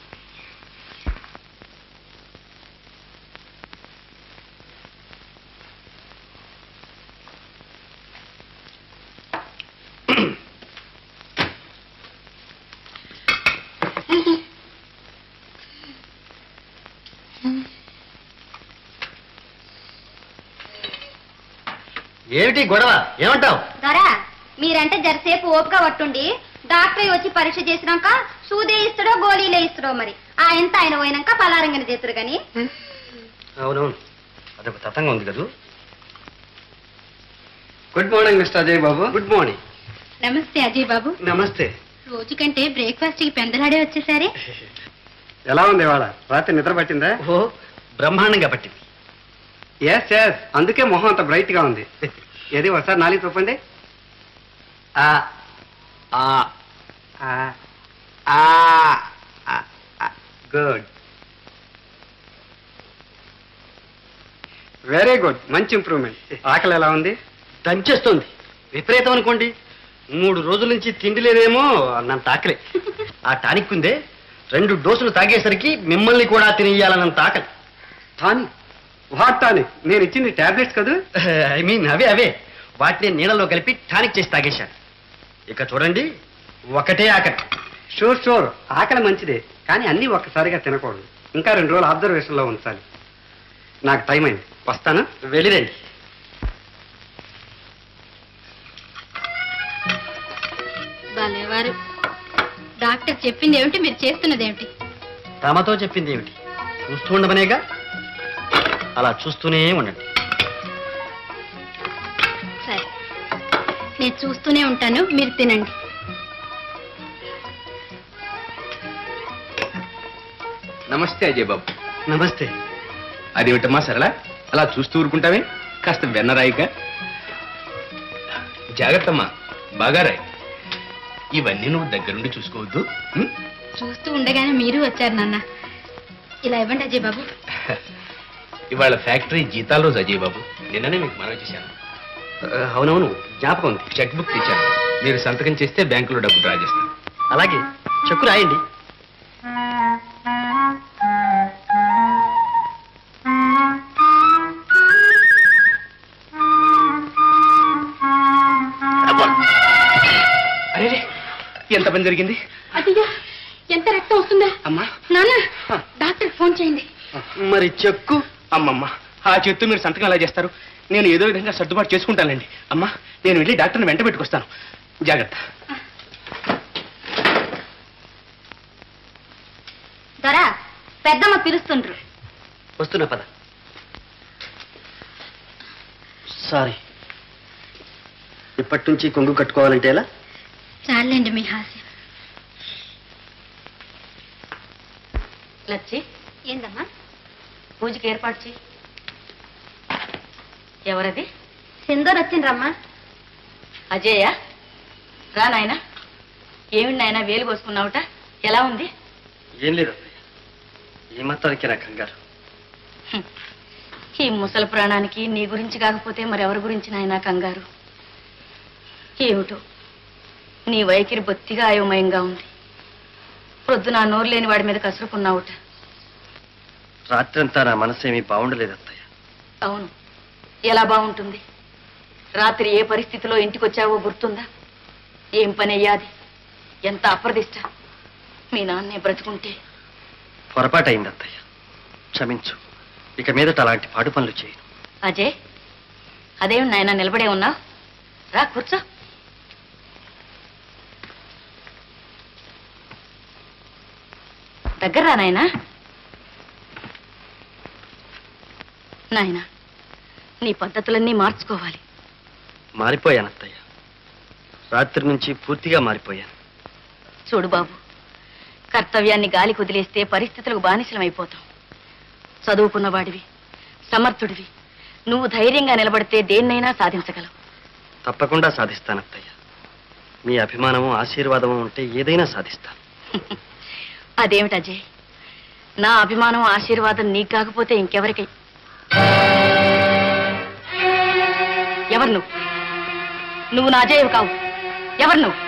ఏమిటి గొడవ ఏమంటావు దొరా మీరంటే జరసేపు ఓపిక పట్టుండి డాక్టర్ వచ్చి పరీక్ష చేసినాక సూదే ఇస్తాడో గోళీలే ఇస్తాడో మరి ఆ ఎంత ఆయన పోయినాక పలారంగన చేతురు గాని అవునవును అదొక తతంగా ఉంది కదూ good morning mister Ajay Babu good morning నమస్తే అజయ్ బాబు నమస్తే రోజు కంటే బ్రేక్ఫాస్ట్ కి పెందలాడే వచ్చేసారే ఎలా ఉంది ఇవాళ రాత్రి నిద్ర పట్టిందా ఓ బ్రహ్మాండంగా పట్టింది ఎస్ ఎస్ అందుకే మొహం అంత బ్రైట్ గా ఉంది ఏది ఒకసారి నాలుగు చెప్పండి ఆ ఆ ఆ ఆ గుడ్ వెరీ గుడ్ మంచి ఇంప్రూవ్మెంట్ ఆకలి ఎలా ఉంది దంచేస్తుంది విపరీతం అనుకోండి మూడు రోజుల నుంచి తిండి లేదేమో అన్నంత ఆకలి ఆ టానిక్ ఉందే రెండు డోసులు తాగేసరికి మిమ్మల్ని కూడా తినేయాలన్నంత ఆకలి టానిక్ వాట్ టానిక్ నేను ఇచ్చింది టాబ్లెట్స్ కదా ఐ మీన్ అవే అవే వాటిని నీళ్ళలో కలిపి టానిక్ చేసి తాగేశాను ఇక చూడండి ఒకటే ఆకలి షూర్ షూర్ ఆకలి మంచిదే కానీ అన్నీ ఒక్కసారిగా తినకూడదు ఇంకా రెండు రోజులు అబ్జర్వేషన్లో ఉంచాలి నాకు టైం అయింది వస్తాను వెళ్ళిరండి భలేవారు డాక్టర్ చెప్పింది ఏమిటి మీరు చేస్తున్నది ఏమిటి తమతో చెప్పింది ఏమిటి చూస్తూ ఉండమనేగా అలా చూస్తూనే ఉండండి సరే నేను చూస్తూనే ఉంటాను మీరు తినండి నమస్తే అజయ్ బాబు నమస్తే అదేమిటమ్మా సరళ అలా చూస్తూ ఊరుకుంటావే కాస్త వెన్నరాయిక జాగ్రత్తమ్మా బాగా రాయి ఇవన్నీ నువ్వు దగ్గరుండి చూసుకోవద్దు ఉం? చూస్తూ ఉండగానే మీరు వచ్చారు నాన్న ఇలా ఇవ్వండి అజయ్ బాబు ఇవాళ ఫ్యాక్టరీ జీతాల రోజు అజయ్ బాబు నిన్ననే మీకు మనవి చేశాను అవునవును జ్ఞాపకం ఉంది చెక్ బుక్ తెచ్చాను మీరు సంతకం చేస్తే బ్యాంకులో డబ్బు డ్రా చేస్తాను అలాగే చెక్కు రాయండి అరే ఎంత పని జరిగింది అదిగా ఎంత రక్తం వస్తుందా అమ్మా నాన్న డాక్టర్ ఫోన్ చేయండి మరి చెక్కు అమ్మమ్మ ఆ చేత్తో మీరు సంతకం ఎలా చేస్తారు నేను ఏదో విధంగా సర్దుబాటు చేసుకుంటానండి అమ్మా నేను వెళ్ళి డాక్టర్ని వెంట పెట్టుకొస్తాను జాగ్రత్త దొరా పెద్దమ్మ పిలుస్తుండ్రు వస్తున్నా పద సారీ ఇప్పటి నుంచి కొంగు కట్టుకోవాలంటే ఎలా చాలండి మీ హాస్యం లచ్చి ఏందమ్మా పూజకి ఏర్పాటు చేయి ఎవరది సింధూర్ వచ్చిండ్రమ్మా అజయ్య రా నాయనా ఏమిటి నాయనా వేలు కోసుకున్నావుట ఎలా ఉంది ఏం లేదు అత్తయ్య ఈ మాత్రానికి నా కంగారు హ్మ్. ఈ ముసలి ప్రాణానికి నీ గురించి కాకపోతే మరెవరి గురించి నాయనా కంగారు ఏమిటో నీ వైఖరి బొత్తిగా అయోమయంగా ఉంది ప్రొద్దున నోరు లేని వాడి మీద కసురుకున్నావుట రాత్రంతా నా మనసు ఏమీ బాగుండలేదు అత్తయ్య అవును ఎలా బాగుంటుంది రాత్రి ఏ పరిస్థితిలో ఇంటికొచ్చావో గుర్తుందా ఏం పని అయ్యాది ఎంత అప్రదిష్ట మీ నాన్నే బ్రతుకుంటే పొరపాటు అయింది అత్తయ్య క్షమించు ఇక మీదట అలాంటి పాడు పనులు చేయను అజయ్ అదేం నాయన నిలబడే ఉన్నావు రా కూర్చో దగ్గర రా నాయనా నాయనా నీ పద్ధతులన్నీ మార్చుకోవాలి మారిపోయాను అత్తయ్య రాత్రి నుంచి పూర్తిగా మారిపోయాను చూడు బాబు కర్తవ్యాన్ని గాలి కుదిలేస్తే పరిస్థితులకు బానిసలమైపోతాం చదువుకున్న వాడివి సమర్థుడివి నువ్వు ధైర్యంగా నిలబడితే దేన్నైనా సాధించగలవు తప్పకుండా సాధిస్తాను అత్తయ్య మీ అభిమానము ఆశీర్వాదము ఉంటే ఏదైనా సాధిస్తాను అదేమిటి అజయ్ నా అభిమానం ఆశీర్వాదం నీకు కాకపోతే ఇంకెవరికి ఎవరు నువ్వు నువ్వు నా అజయ్ కావు ఎవరు నువ్వు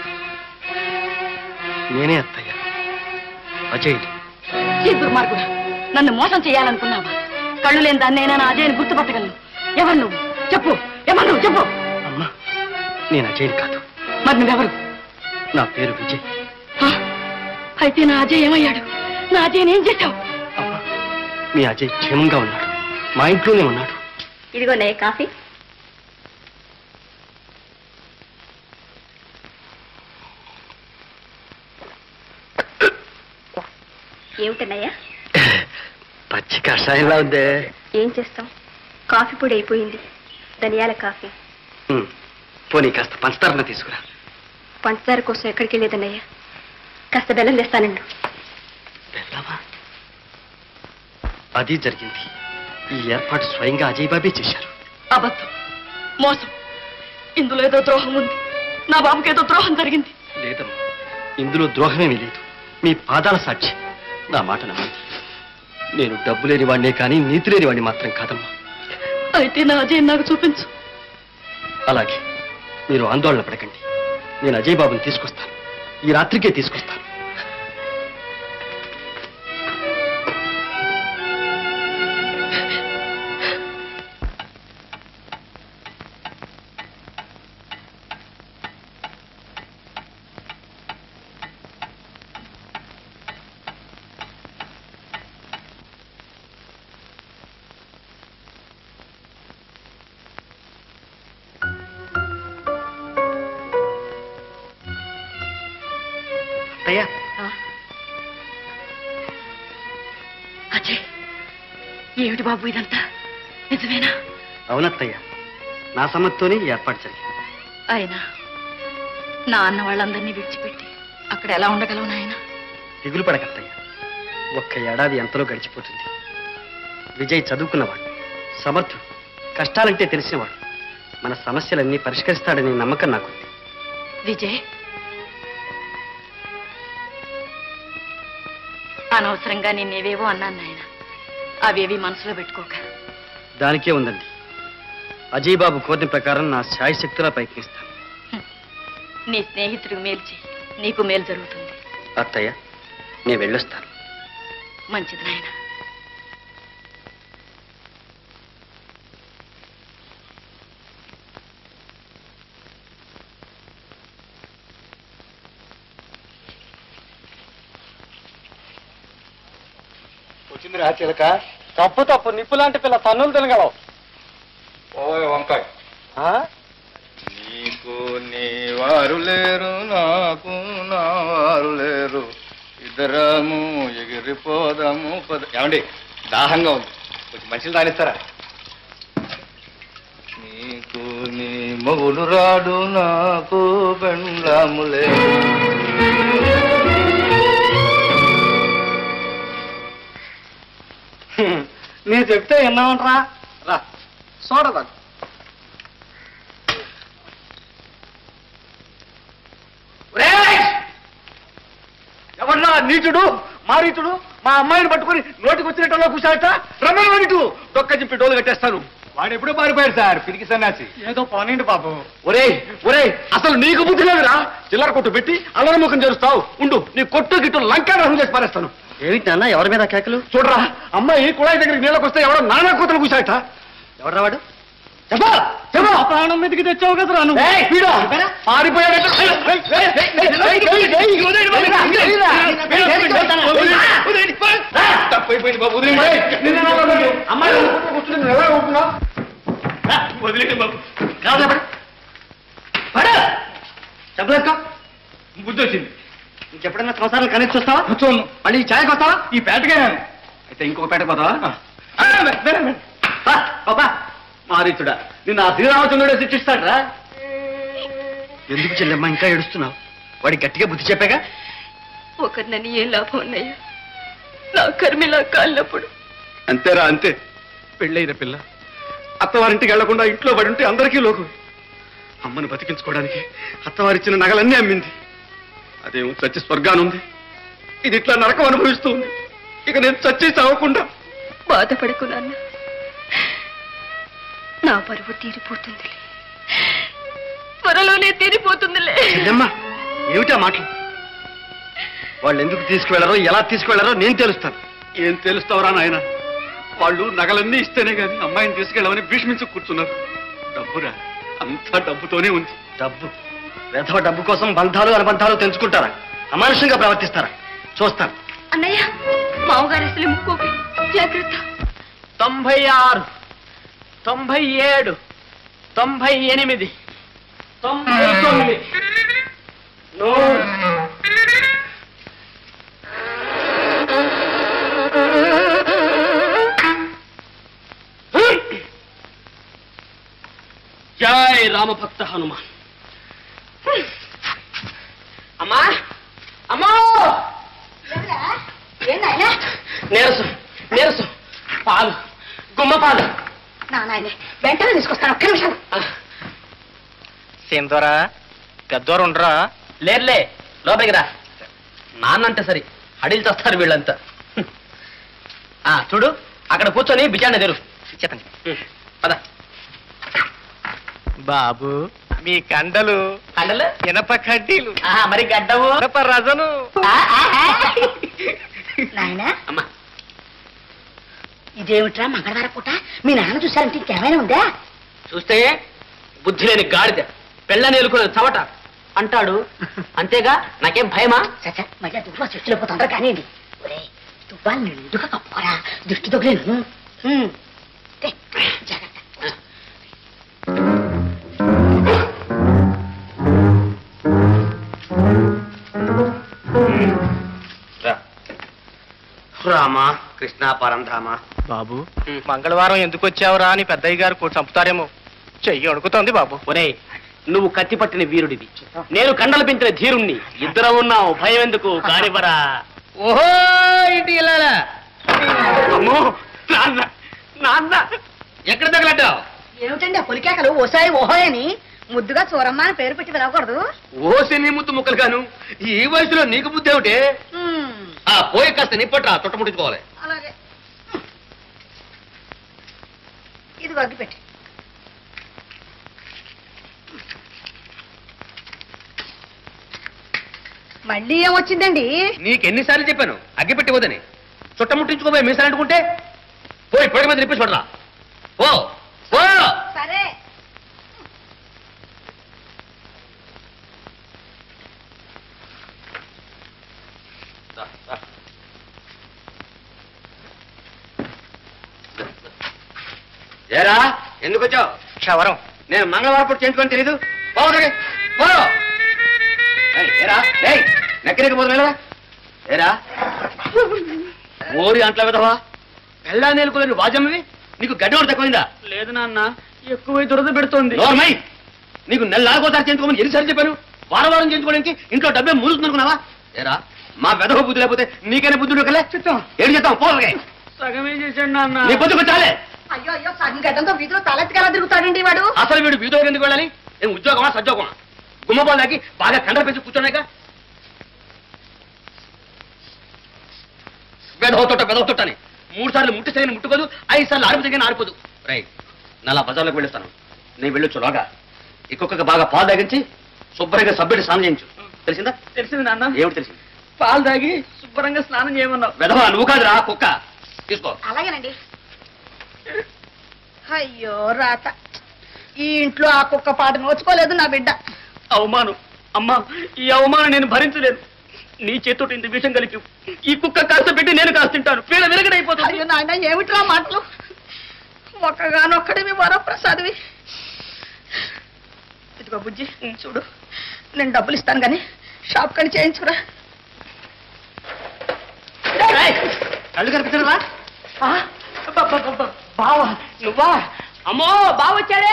నేనే అత్తయ్య అజయ్ని ఈ దుర్మార్గుడా నన్ను మోసం చేయాలనుకున్నావా కళ్ళు లేని దాన్నైనా నా అజయ్ని గుర్తుపట్టగలను ఎవరు నువ్వు చెప్పు ఎవరు నువ్వు చెప్పు అమ్మా నేను అజయ్ని కాదు మరి నువ్వెవరు నా పేరు విజయ్ ఆ? అయితే నా అజయ్ ఏమయ్యాడు నా అజయ్ని ఏం చేశావు అమ్మా మీ అజయ్ క్షేమంగా ఉన్నాడు మా ఇంట్లోనే ఉన్నాడు ఇదిగోనే కాఫీ ఏమిటన్నయ్యా పచ్చి కషాయంలా ఉందే ఏం చేస్తాం కాఫీ పొడి అయిపోయింది ధనియాల కాఫీ ఉమ్, పోనీ కాస్త పంచదారణ తీసుకురా పంచదార కోసం ఎక్కడికి వెళ్ళేదన్నయ్యా కాస్త బెల్లం తెస్తానండి వెళ్దామా అది జరిగింది ఈ ఏర్పాటు స్వయంగా అజయ్ బాబే చేశారు అబద్ధం మోసం ఇందులో ఏదో ద్రోహం ఉంది నా బాబుకి ఏదో ద్రోహం జరిగింది లేదమ్మా ఇందులో ద్రోహమేమీ లేదు మీ పాదాల సాక్షి నా మాట నమ్మండి నేను డబ్బు లేని వాడినే కానీ నీతి లేని వాడిని మాత్రం కాదమ్మా అయితే నా అజయ్ నాకు చూపించు అలాగే మీరు ఆందోళన పడకండి నేను అజయ్ బాబుని తీసుకొస్తాను ఈ రాత్రికే తీసుకొస్తాను అత్తయ్య ఆ? అజయ్ ఏమిటి బాబు ఇదంతా నిజమేనా అవునత్తయ్య నా సమ్మతితోనే ఈ ఏర్పాటు జరిగింది అయినా నా అన్న వాళ్ళందరినీ విడిచిపెట్టి అక్కడ ఎలా ఉండగలవు నాయన దిగులు పడకత్తయ్య ఒక్క ఏడాది ఎంతలో గడిచిపోతుంది విజయ్ చదువుకున్నవాడు సమర్థుడు కష్టాలంటే తెలిసినవాడు మన సమస్యలన్నీ పరిష్కరిస్తాడనే నమ్మకం నాకుంది విజయ్ అనవసరంగా నిన్నేవేవో అన్నాను నాయన అవేవి మనసులో పెట్టుకోక దానికే ఉందండి అజయ్ బాబు కోరిన ప్రకారం నా శాయశక్తులా ప్రయత్నిస్తాను నీ స్నేహితుడికి మేలు చేయి నీకు మేలు జరుగుతుంది అత్తయ్య నేను వెళ్ళొస్తాను మంచిది నాయన వచ్చింది రా చిలక తప్పు తప్పు నిప్పు లాంటి పిల్ల తన్నులు తినగలవు ఓయ్ వంకాయ్ నీకు నీ వారు లేరు నాకు నా వారు లేరు ఇద్దరము ఎగిరిపోదాము పద ఏమండి దాహంగా ఉంది కొంచెం మంచిలు తానిస్తారా నీకు నాకు నీ మొగుడు రాడు నాకు పెండ్లాములే నేను చెప్తే విన్నామంటరా రా చూడదా ఎవరన్నా నీచుడు మారీచుడు మా అమ్మాయిని పట్టుకుని నోటికి వచ్చినట్టులో కూర్చాట రమ్మని వాడిటు దొక్క చింపి డోలు కట్టేస్తాను వాడు ఎప్పుడో పారిపోయాడు సార్ పిరికి సన్యాసి ఏదో పోనండి బాబు ఒరే ఒరే అసలు నీకు బుద్ధి లేదురా చిల్లర కొట్టు పెట్టి అల్లరి ముఖం చేరుస్తావు ఉండు నీ కొట్టు గిట్టు లంకారహం చేసి పారేస్తాను ఏమిటి నాన్న ఎవరి మీద కేకలు చూడరా అమ్మాయి కుళాయి దగ్గరికి నీళ్ళకి వస్తే ఎవడో నానా కూతురు కూర్చాట ఎవరు వాడు చెప్పా చెప్పా ప్రాణం మీదకి తెచ్చావు కదరా నువ్వు పారిపోయాడట తప్పైపోయింది బాబు వదిలేయండి. అమ్మాయి కూర్చుని నువ్వు ఎలా ఊపుకున్నావు? వదిలేయండి బాబు కాదు చెప్పండి పడు చెప్పలేసుకో బుద్ధి వచ్చింది ఇంకెప్పుడైనా సంవత్సరాలు కనెక్ట్ చూస్తావా కూర్చోను మళ్ళీ ఈ ఛాయకి వస్తావా ఈ పేటకే అయితే ఇంకొక పేట పోతావా ఆ, వె- వె- వె. ఆ, పాపా మారీచుడా నిన్ను ఆ శ్రీరామచంద్రుడే శిక్షిస్తాడ్రా ఎందుకు చెల్లెమ్మ ఇంకా ఏడుస్తున్నావు వాడి గట్టిగా బుద్ధి చెప్పాగా ఒకరినని ఏ లాభం అన్నయ్య నా కర్మిలా కాళ్ళప్పుడు అంతేరా అంతే పెళ్ళైన పిల్ల అత్తవారింటికి వెళ్లకుండా ఇంట్లో పడి ఉంటే అందరికీ లోకు అమ్మను బతికించుకోవడానికి అత్తవారిచ్చిన నగలన్నీ అమ్మింది అదేమో చచ్చి స్వర్గానుంది ఇది ఇట్లా నరకం అనుభవిస్తూ ఉంది ఇక నేను చచ్చి చావకుండా బాధపడకు నాన్న నా పరువు తీరిపోతుందిలే త్వరలోనే తీరిపోతుందిలే చెల్లెమ్మ ఏమిటా మాటలు వాళ్ళు ఎందుకు తీసుకువెళ్లారో ఎలా తీసుకువెళ్లారో నేను తెలుస్తాను ఏం తెలుస్తావరా నాయన వాళ్ళు నగలన్నీ ఇస్తేనే గాని అమ్మాయిని తీసుకెళ్ళమని భీష్మించి కూర్చున్నారు డబ్బురా అంతా డబ్బుతోనే ఉంది డబ్బు వెధవ డబ్బు కోసం బంధాలు అనుబంధాలు తెంచుకుంటారా అమానుషంగా ప్రవర్తిస్తారా చూస్తాను అన్నయ్య మామగారు అసలు ముక్కోపి జాగ్రత్త తొంభై ఆరు తొంభై ఏడు తొంభై ఎనిమిది తొంభై తొమ్మిది నూరు జై రామభక్త హనుమాన్ అమ్మా అమ్మా నీరసం నీరసం పాలు గుమ్మ పాలు నాయనే వెంటనే తీసుకొస్తాను ఒక్క నిమిషం సేందోరా పెద్దోరు ఉండరా లేర్లే లోపలికి రా నాన్నంటే సరి అడిగి చేస్తారు వీళ్ళంతా ఆ చూడు అక్కడ కూర్చొని బిజాన్ని తెరు చెప్పండి పద బాబు మీ కండలు కండలు ఇనప కడ్డీలు ఆహా, మరి గడ్డవు ఇనప రజను నాయనా అమ్మా ఇదేమిట్రా మంగళవారం పూట మీ నాన్న చూసారంటే ఇంకేమైనా ఉందా చూస్తే బుద్ధి లేని గాడిద పెళ్ళని ఎలుకునే చవట అంటాడు అంతేగా నాకేం భయమా చచ్చా మళ్ళీ దువ్వా చెట్టులో పోతుండ్రా కానీ ఒరే దువ్వా నిండుగా కప్పుకోరా దృష్టి తొగలేను హ్మ్. తే, జాగ్రత్త రామ కృష్ణ పరంధామ బాబు మంగళవారం ఎందుకు వచ్చావురా అని పెద్దయ్య గారు కూడా చంపుతారేమో చెయ్యి అణుకుతోంది బాబు ఒరే నువ్వు కత్తి పట్టిన వీరుడివి నేను కండలు పెంచిన ధీరుణ్ణి ఇద్దరం ఉన్నావు భయం ఎందుకు కానివరా ఓహో ఇంటి వెళ్ళాలా అమ్మో నాన్న నాన్న ఎక్కడ తగలడ్డావు ఏమిటండి ఆ పొలికేకలు ఓసారి ఓహో అని ముద్దుగా చూరమ్మ అని పేరు పెట్టి పిలవకూడదు ఓసి ముద్దు ముక్కలు గాను ఈ వయసులో నీకు బుద్ధి ఏమిటే హ్మ్. ఆ పోయి కాస్త నిప్పట్రా చుట్టముట్టించుకోవాలి అలాగే ఇది వగ్గి పెట్టి మళ్ళీ ఏమొచ్చిందండి నీకెన్నిసార్లు చెప్పాను అగ్గి పెట్టి వదని చుట్టముట్టించుకోబోయే మీసాలు అంటుకుంటే పోయి పొడి మీద నిప్పేసి పడరా ఓ ఓ సరే ఏరా ఎందుకు వచ్చావు క్షవరం నేను మంగళవారం పూట చేయించుకొని తెలీదు పోవడానికి పో ఏయ్, ఏరా ఏయ్ నెక్కడికి పోదు వెళ్ళరా ఏరా ఓరి అంట్ల విధవా పెళ్ళా నేలుకోలేని వాజమ్మవి నీకు గడ్డి ఒకటి తక్కువైందా లేదు నాన్న ఎక్కువ దురద పెడుతోంది నోర్మై నీకు నెల నాలుగోసారి చేయించుకోమని ఎన్నిసార్లు చెప్పాను వారం వారం చేయించుకోవడానికి ఇంట్లో డబ్బే మూలుతుంది అనుకున్నావా ఏరా మా వెధవ బుద్ధి లేకపోతే నీకైనా బుద్ధి ఉండకలే ఏం చేద్దాం పోలకే సగమే చేశాడు నాన్న నీ బుద్ధి చాలే అయ్యో అయ్యో సగం గడ్డంతో వీధిలో తలెత్తికెలా తిరుగుతాడండి వాడు అసలు వీడు వీధో ఎందుకు వెళ్ళాలి ఏం ఉద్యోగమా సద్యోగమా గుమ్మపాలు దాకి బాగా కండలు పెంచి కూర్చున్నాక వెధవ తొట్ట వెధవ తొట్టని మూడు సార్లు ముట్టి సరైన ముట్టుకోదు ఐదు సార్లు ఆరుపు తగిన ఆరిపోదు రైట్ నలా బజార్లోకి వెళ్ళొస్తాను నేను వెళ్ళొచ్చు లోగా ఇంకొక బాగా పాలు తాగించి శుభ్రంగా సభ్యుడి స్నానం చేయించు తెలిసిందా తెలిసింది నాన్న ఏమిటి తెలిసింది పాలు తాగి శుభ్రంగా స్నానం చేయమన్నావు వెధవ నువ్వు కాదురా కుక్క తీసుకో అలాగేనండి అయ్యో రాత ఈ ఇంట్లో ఆ కుక్క పాట నోచుకోలేదు నా బిడ్డ అవమానం అమ్మా ఈ అవమానం నేను భరించలేను నీ చేతితో ఇంత విషం కలిపి ఈ కుక్క కాస్త పెట్టి నేను కాస్త తింటాను పీడ విరగడైపోతుంది అయ్యో నాయన ఏమిట్రా మాటలు ఒక్కగానొక్కడివి వరప్రసాద్వి ఇదిగో బుజ్జి చూడు నేను డబ్బులు ఇస్తాను కానీ షాప్ కని చేయించుకురా కళ్ళు కనిపించరా బావా నువ్వా అమ్మో బావ వచ్చాడే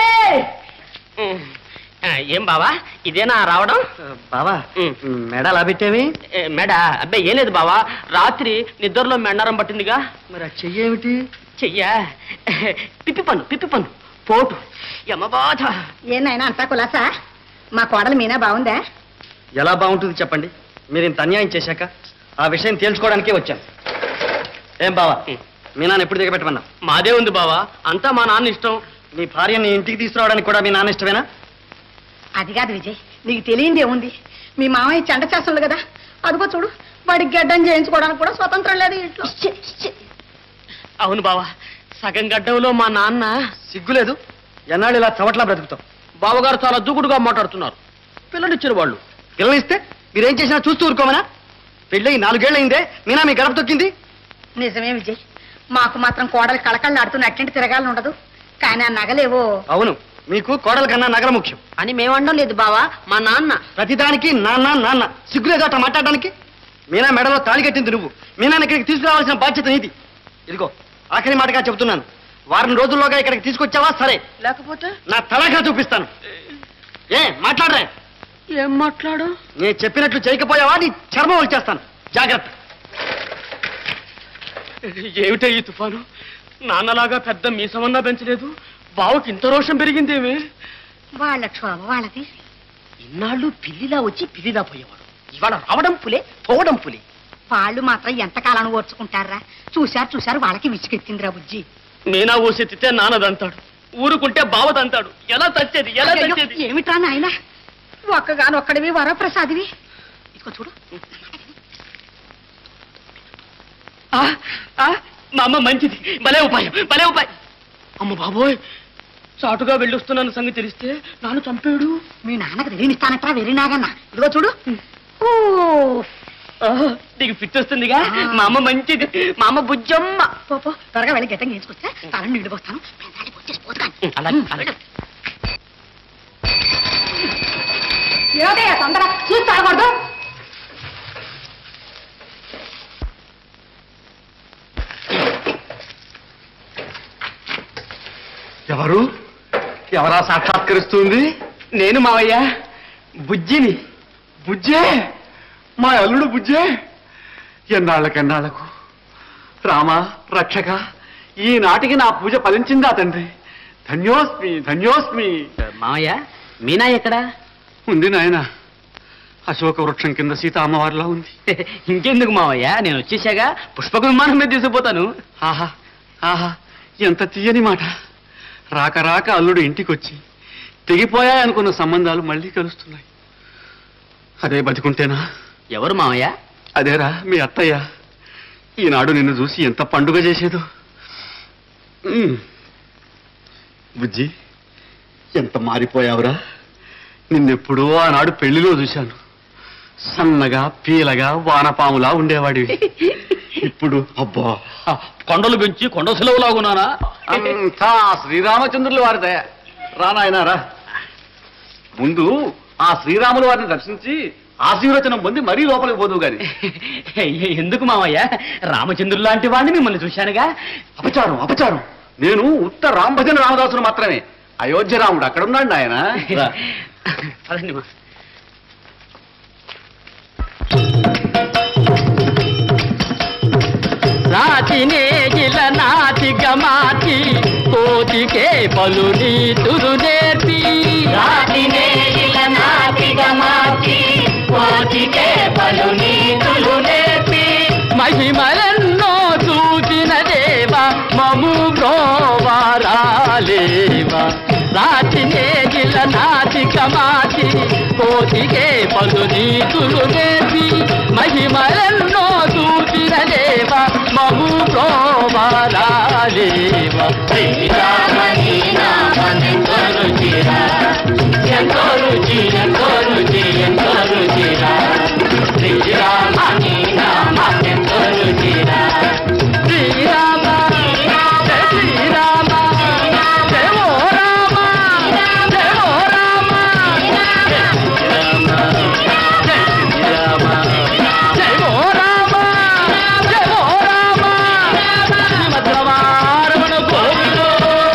ఆ, ఏం బావా ఇదేనా రావడం బావా మెడ అలా పెట్టేవి ఏ, మెడ అబ్బాయి ఏం లేదు బావా రాత్రి నిద్రలో మెండారం పట్టిందిగా మరి ఆ చెయ్యేమిటి చెయ్యా పిప్పి పన్ను పిప్పి పన్ను పోటు యమ బాధ ఏనాయనా అంతా కులాసా మా కోడలు మీనా బాగుందా ఎలా బాగుంటుంది చెప్పండి మీరు ఇంత అన్యాయం చేశాక ఆ విషయం తేల్చుకోవడానికే వచ్చాను ఏం బావా మీ నాన్న ఎప్పుడు దిగబెట్టమన్నా మాదే ఉంది బావా అంతా మా నాన్న ఇష్టం మీ భార్యని ఇంటికి తీసుకురావడానికి కూడా మీ నాన్న ఇష్టమేనా అది కాదు విజయ్ నీకు తెలియంది ఏముంది మీ మామయ్య చెండ చేస్తుండు కదా అదిగో చూడు వాడికి గడ్డం చేయించుకోవడానికి కూడా స్వతంత్రం లేదు ఈ ఇంట్లో అవును బావా సగం గడ్డంలో మా నాన్న సిగ్గులేదు ఎన్నాళ్ళు ఇలా చవట్లా బ్రతుకుతాం బావగారు చాలా దూకుడుగా మాట్లాడుతున్నారు పిల్లనిచ్చిన వాళ్ళు పిల్లనిస్తే మీరేం చేసినా చూస్తూ ఊరుకోమనా పెళ్ళి నాలుగేళ్ళయిందే మీనా మీ గడప తొక్కింది నిజమే విజయ్ మాకు మాత్రం కోడలు కళకళ ఆడుతున్న అట్టింటి తిరగాలని ఉండదు కానీ ఆ నగలేవో అవును మీకు కోడల కన్నా నగర ముఖ్యం అని మేమండం లేదు బావా మా నాన్న ప్రతిదానికి నాన్న నాన్న సిగ్గులేదు అట్లా మాట్లాడడానికి మీనా మెడలో తాళి కట్టింది నువ్వు మీనా ఇక్కడికి తీసుకురావాల్సిన బాధ్యత నీది ఇదిగో ఆఖరి మాటగా చెబుతున్నాను వారం రోజుల్లోగా ఇక్కడికి తీసుకొచ్చావా సరే లేకపోతే నా తలగా చూపిస్తాను ఏ మాట్లాడరే ఏం మాట్లాడు నేను చెప్పినట్లు చేయకపోయావా నీ చర్మం వచ్చేస్తాను జాగ్రత్త ఏమిటే ఈ తుఫాను నాన్నలాగా పెద్ద మీసమన్నా పెంచలేదు బావకి ఇంత రోషం పెరిగిందేమి వాళ్ళ క్షోభ వాళ్ళది ఇన్నాళ్ళు పిల్లిలా వచ్చి పిల్లిలా పోయేవాడు ఇవాళ రావడం పులే పోవడం పులి వాళ్ళు మాత్రం ఎంతకాలం ఓర్చుకుంటారా చూశారు చూశారు వాళ్ళకి విసిగెత్తిందిరా బుజ్జి మీనా ఊసెత్తితే నాన్నదంతాడు ఊరుకుంటే బావదంతాడు ఎలా తచ్చేది ఎలా అయ్యయ్యో, తచ్చేది ఏమిట్రా నాయన ఒక్కగానొక్కడివి వరప్రసాదివి ఇదిగో చూడు ఆ, ఆ, మా అమ్మ మంచిది భలే ఉపాయం భలే ఉపాయం అమ్మ బాబోయ్ చాటుగా వెళ్ళొస్తున్నాను సంగతి తెలిస్తే నాన్న చంపాడు మీ నాన్నకు తెలియనిస్తానట్రా వెర్రినాగన్న ఇదిగో చూడు ఊ, ఆ, నీకు ఫిట్ వస్తుందిగా మా అమ్మ మంచిది మా అమ్మ బుజ్జమ్మ పో, పో, త్వరగా వెళ్ళి గట్టం చేసుకొస్తే తలని నీళ్ళు పోస్తాను పెదాలకి వచ్చేసి పోతు కానీ. అలాగే, అలాగే. ఏమిటయ్యా తొందర చూసి తాగకూడదు ఎవరు ఎవరా సాక్షాత్కరిస్తుంది నేను మావయ్య బుజ్జిని బుజ్జే మా అల్లుడు బుజ్జే ఎన్నాళ్ళకెన్నాళ్లకు రామ రక్షక ఈనాటికి నా పూజ ఫలించిందా తండ్రి ధన్యోస్మి ధన్యోస్మి మావయ్య మీనా ఎక్కడా ఉంది నాయన అశోక వృక్షం కింద సీత అమ్మవారిలా ఉంది ఇంకెందుకు మావయ్య నేను వచ్చేసాగా పుష్పక విమానం మీద తీసుకుపోతాను ఆహా ఆహా ఎంత తీయని మాట రాక రాక అల్లుడు ఇంటికొచ్చి తెగిపోయాయనుకున్న సంబంధాలు మళ్ళీ కలుస్తున్నాయి అదే బతికుంటేనా ఎవరు మావయ్య అదేరా మీ అత్తయ్య ఈనాడు నిన్ను చూసి ఎంత పండుగ చేసేదో ఉమ్. బుజ్జి ఎంత మారిపోయావురా నిన్నెప్పుడో ఆనాడు పెళ్లిలో చూశాను సన్నగా పీలగా వానపాములా ఉండేవాడివి ఇప్పుడు అబ్బా కొండలు పెంచి కొండ సెలవులాగున్నానా అంతా శ్రీరామచంద్రుల వారి దయ రా నాయనా రా ముందు ఆ శ్రీరాముల వారిని దర్శించి ఆశీర్వచనం పొంది మరీ లోపలికి పోదు గాని ఎందుకు మావయ్య రామచంద్రుడు లాంటి వాడిని మిమ్మల్ని చూశానుగా అపచారం అపచారం నేను ఉత్త రాంభజన రామదాసును మాత్రమే అయోధ్య రాముడు అక్కడ ఉన్నాడు ఆయన పదండి మా రాతినే గిల నాటిక మాటి కోతికే పలు నీతులు నేర్పి రాతినే గిల నాటిక మాటి కోతికే పలు నీతులు నేర్పి మహిమలెన్నో చూచిన దేవ మము బ్రోవారాలేవా రాతినే గిల నాటిక మాటి కోతికే పలు నీతులు నేర్పి మహిమలెన్నో చూచిన దేవ మము ప్రోవారాలేవ శ్రీరామని నామనెంతో రుచిరా ఎంతో రుచి ఎంతో రుచి ఎంతో రుచిరా శ్రీరామని నామనెంతో రుచిరా శ్రీరామ జయ శ్రీరామ జయ ఓ రామ జయ ఓ రామ జయ శ్రీరామ జయ శ్రీరామ జయ ఓ రామ జయ ఓ రామ శ్రీమద్రమారమణ గోవిందో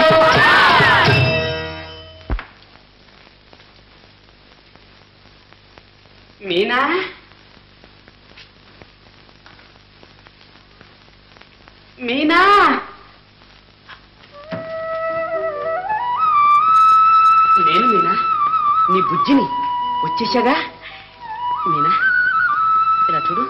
మీనా మీనా నేను మీనా నీ బుజ్జిని వచ్చేసాగా మీనా ఇలా చూడు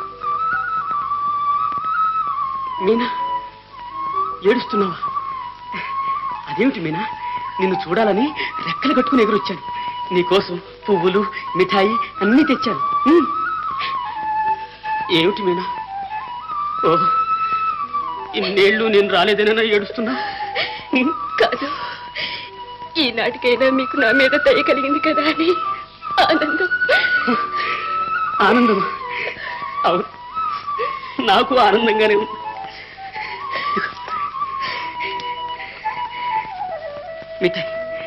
మీనా ఏడుస్తున్నావా అదేమిటి మీనా నిన్ను చూడాలని రెక్కలు కట్టుకుని ఎగురొచ్చాను నీకోసం పువ్వులు మిఠాయి అన్నీ తెచ్చాను ఉమ్. ఏమిటి మీనా ఓ ఇన్నేళ్ళు నేను రాలేదనైనా ఏడుస్తున్నా కాదు ఈనాటికైనా మీకు నా మీద దయ కలిగింది కదా అని ఆనందం ఆనందమా అవును నాకు ఆనందంగానే ఉంది మిఠాయి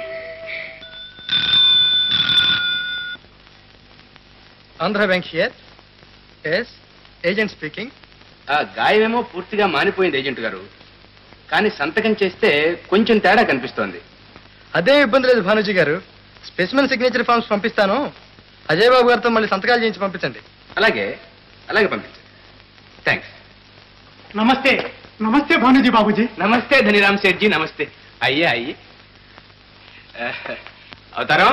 Andhra bank here yes agent speaking ఆ గాయమేమో పూర్తిగా మానిపోయింది ఏజెంట్ గారు కానీ సంతకం చేస్తే కొంచెం తేడా కనిపిస్తోంది అదే ఇబ్బంది లేదు భానుజీ గారు స్పెసిమన్ సిగ్నేచర్ ఫామ్స్ పంపిస్తాను అజయ్ బాబు గారితో మళ్ళీ సంతకాలు చేయించి పంపించండి అలాగే అలాగే పంపించండి థ్యాంక్స్ నమస్తే నమస్తే భానుజీ బాబుజీ నమస్తే ధనిరామ్ సేట్జీ నమస్తే అయ్యే అయ్యి అవతారం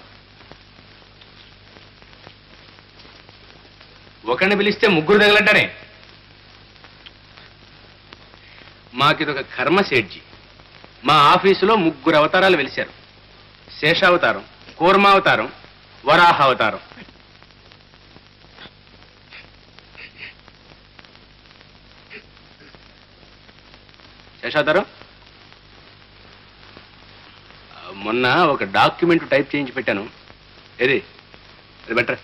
ఒకరిని పిలిస్తే ముగ్గురు తగలంటారే మాకిదొక కర్మ సేట్జీ మా ఆఫీసులో ముగ్గురు అవతారాలు వెలిశారు శేషావతారం కూర్మావతారం వరాహావతారం శేషావతారం ఆ, మొన్న ఒక డాక్యుమెంట్ టైప్ చేయించి పెట్టాను ఏది అది బెటర్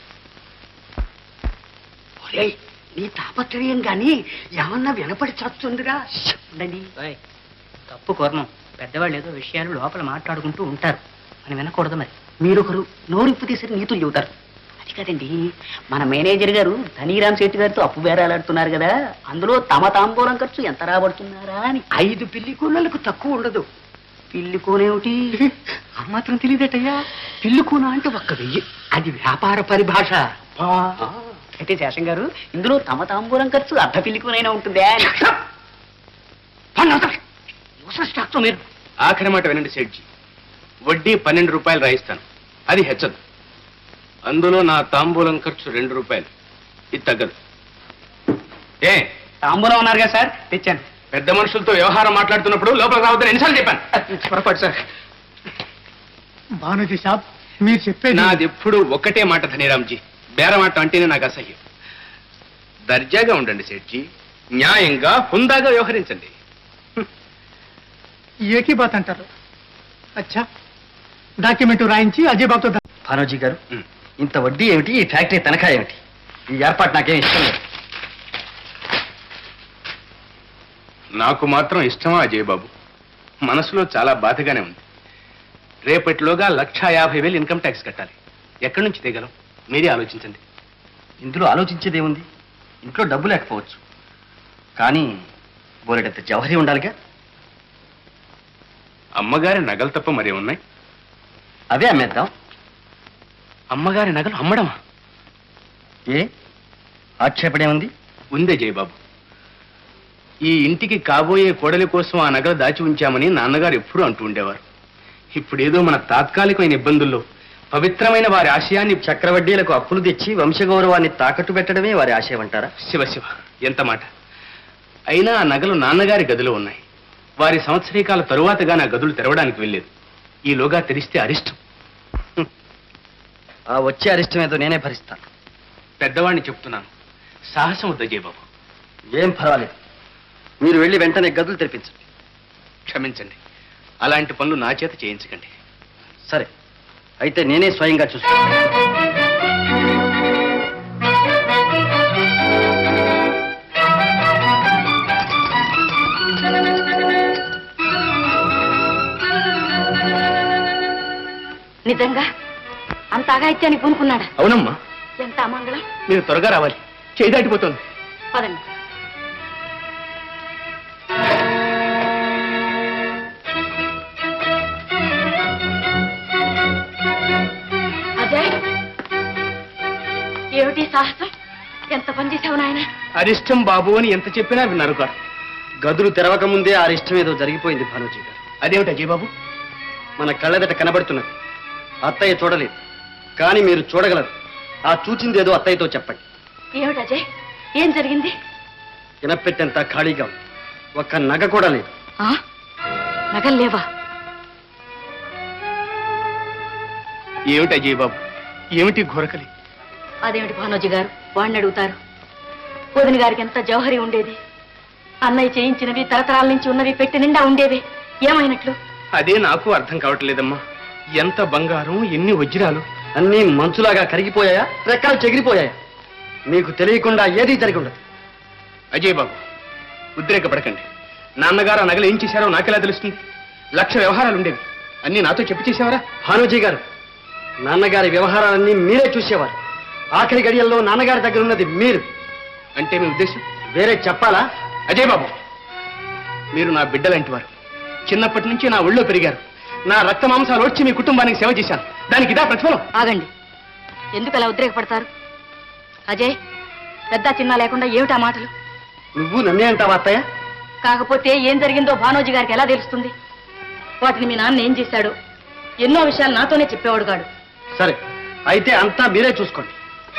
నీ తాపత్రయం గాని ఏమన్నా వినపడి చస్తుందిరా ఉండండి తప్పు కోరణం పెద్దవాళ్ళు ఏదో విషయాలు లోపల మాట్లాడుకుంటూ ఉంటారు అని వినకూడదు మరి మీరొకరు నోరిప్పు తీసి నీతులు చెబుతారు అది కదండి మన మేనేజర్ గారు ధనీరామ్ శెట్టి గారితో అప్పు బేరాలాడుతున్నారు కదా అందులో తమ తాంబూలం ఖర్చు ఎంత రాబడుతున్నారా అని ఐదు పిల్లి కూనలకు తక్కువ ఉండదు పిల్లి కూనేమిటి ఆ మాత్రం తెలియదటయ్యా పిల్లి కూన అంటే ఒక్క వెయ్యి అది వ్యాపార పరిభాష ఆ, అయితే శేషం గారు ఇందులో తమ తాంబూలం ఖర్చు అర్ధ పిల్లి కూనైనా ఉంటుందే అని పన్ను యూసెస్ డాక్టర్ మీరు ఆఖరి మాట వినండి సేట్జీ వడ్డీ పన్నెండు రూపాయలు రాయిస్తాను అది హెచ్చదు అందులో నా తాంబూలం ఖర్చు రెండు రూపాయలు ఇది తగ్గదు ఏ తాంబూలం ఉన్నారు కదా సార్ తెచ్చాను పెద్ద మనుషులతో వ్యవహారం మాట్లాడుతున్నప్పుడు లోపలికి రావద్దని ఎన్నిసార్లు చెప్పాను పొరపాటు సార్ భానుజీ సాబ్ మీరు చెప్పేది నాది ఎప్పుడు ఒక్కటే మాట ధనీరామ్జీ బేరమాట అంటేనే నాకు అసహ్యం దర్జాగా ఉండండి సేట్జీ న్యాయంగా హుందాగా వ్యవహరించండి ఏకీ బాత్ అంటారు అచ్చా డాక్యుమెంట్ రాయించి అజయ్ బాబుతో దా- భానోజీ గారు ఉమ్. ఇంత వడ్డీ ఏమిటి ఈ ఫ్యాక్టరీ తనఖా ఏమిటి ఈ ఏర్పాటు నాకేం ఇష్టం లేదు నాకు మాత్రం ఇష్టమా అజయ్ బాబు మనసులో చాలా బాధగానే ఉంది రేపటిలోగా లక్షా యాభై వేలు ఇన్కమ్ ట్యాక్స్ కట్టాలి ఎక్కడి నుంచి తీయగలం మీరే ఆలోచించండి ఇందులో ఆలోచించేదేముంది ఇంట్లో డబ్బు లేకపోవచ్చు కానీ బోలెడంత జవహరి ఉండాలిగా అమ్మగారి నగలు తప్ప మరే ఉన్నాయి అవే అమ్మేద్దాం అమ్మగారి నగలు అమ్మడమా ఏ ఆక్షేపణేముంది ఉందే జయబాబు ఈ ఇంటికి కాబోయే కోడలి కోసం ఆ నగలు దాచి ఉంచామని నాన్నగారు ఎప్పుడూ అంటూ ఉండేవారు ఇప్పుడేదో మన తాత్కాలికమైన ఇబ్బందుల్లో పవిత్రమైన వారి ఆశయాన్ని చక్రవడ్డీలకు అప్పులు తెచ్చి వంశగౌరవాన్ని తాకట్టు పెట్టడమే వారి ఆశయం అంటారా శివ శివ ఎంత మాట అయినా ఆ నగలు నాన్నగారి గదిలో ఉన్నాయి వారి సంవత్సరీకాల తరువాతగా నా గదులు తెరవడానికి వెళ్ళలేదు ఈలోగా తెరిస్తే అరిష్టం ఆ వచ్చే అరిష్టం ఏదో నేనే భరిస్తాను పెద్దవాడిని చెప్తున్నాను సాహసం వద్ద జయబాబు ఏం పర్వాలేదు మీరు వెళ్ళి వెంటనే గదులు తెరిపించండి క్షమించండి అలాంటి పనులు నా చేత చేయించకండి సరే అయితే నేనే స్వయంగా చూస్తాను నిజంగా అంత అగాయిత్యానికి పూనుకున్నాడా అవునమ్మా ఎంత అమంగళం మీరు త్వరగా రావాలి చేయి దాటిపోతుంది పదండి అజయ్ ఏమిటి సాహసం ఎంత పని చేసావు నాయన అరిష్టం బాబు అని ఎంత చెప్పినా విన్నారు కాదు గదులు తెరవక ముందే ఆ ఇష్టం ఏదో జరిగిపోయింది భానుజీ గారు అదేమిటి అజయ్ బాబు మన కళ్ళెదట కనబడుతున్నది అత్తయ్య చూడలేదు కానీ మీరు చూడగలరు ఆ చూచిందేదో అత్తయ్యతో చెప్పండి ఏమిటి అజయ్ ఏం జరిగింది ఇనపెట్టెంత ఖాళీగా ఉంది ఒక్క నగ కూడా లేదు ఆ? నగలు లేవా ఏమిటి అజయ్ బాబు ఏమిటి ఘోరకలి అదేమిటి భానోజీ గారు వాడిని అడుగుతారు వదిన గారికి ఎంత జౌహరి ఉండేది అన్నయ్య చేయించినవి తరతరాల నుంచి ఉన్నవి పెట్టి నిండా ఉండేవి ఏమైనట్లు అదే నాకు అర్థం కావట్లేదమ్మా ఎంత బంగారం ఎన్ని వజ్రాలు అన్నీ మంచులాగా కరిగిపోయాయా రెక్కలు చెగిరిపోయాయా మీకు తెలియకుండా ఏదీ జరిగి ఉండదు అజయ్ బాబు ఉద్రేకపడకండి నాన్నగారు ఆ నగలు ఏం చేశారో నాకెలా తెలుస్తుంది లక్ష వ్యవహారాలు ఉండేవి అన్నీ నాతో చెప్పి చేసేవారా భానుజీ గారు నాన్నగారి వ్యవహారాలన్నీ మీరే చూసేవారు ఆఖరి గడియల్లో నాన్నగారి దగ్గర ఉన్నది మీరు అంటే మీ ఉద్దేశం వేరే చెప్పాలా అజయ్ బాబు మీరు నా బిడ్డలాంటి వారు చిన్నప్పటి నుంచి నా ఒళ్ళో పెరిగారు నా రక్త మాంసాలు వచ్చి మీ కుటుంబానికి సేవ చేశాను దానికి ఇదా ప్రతిఫలం ఆగండి ఎందుకు అలా ఉద్రేకపడతారు అజయ్ పెద్ద చిన్న లేకుండా ఏమిటా మాటలు నువ్వు నన్నే అంటావా అత్తయ్య కాకపోతే ఏం జరిగిందో భానోజీ గారికి ఎలా తెలుస్తుంది వాటిని మీ నాన్న ఏం చేశాడు ఎన్నో విషయాలు నాతోనే చెప్పేవాడు కాడు సరే అయితే అంతా మీరే చూసుకోండి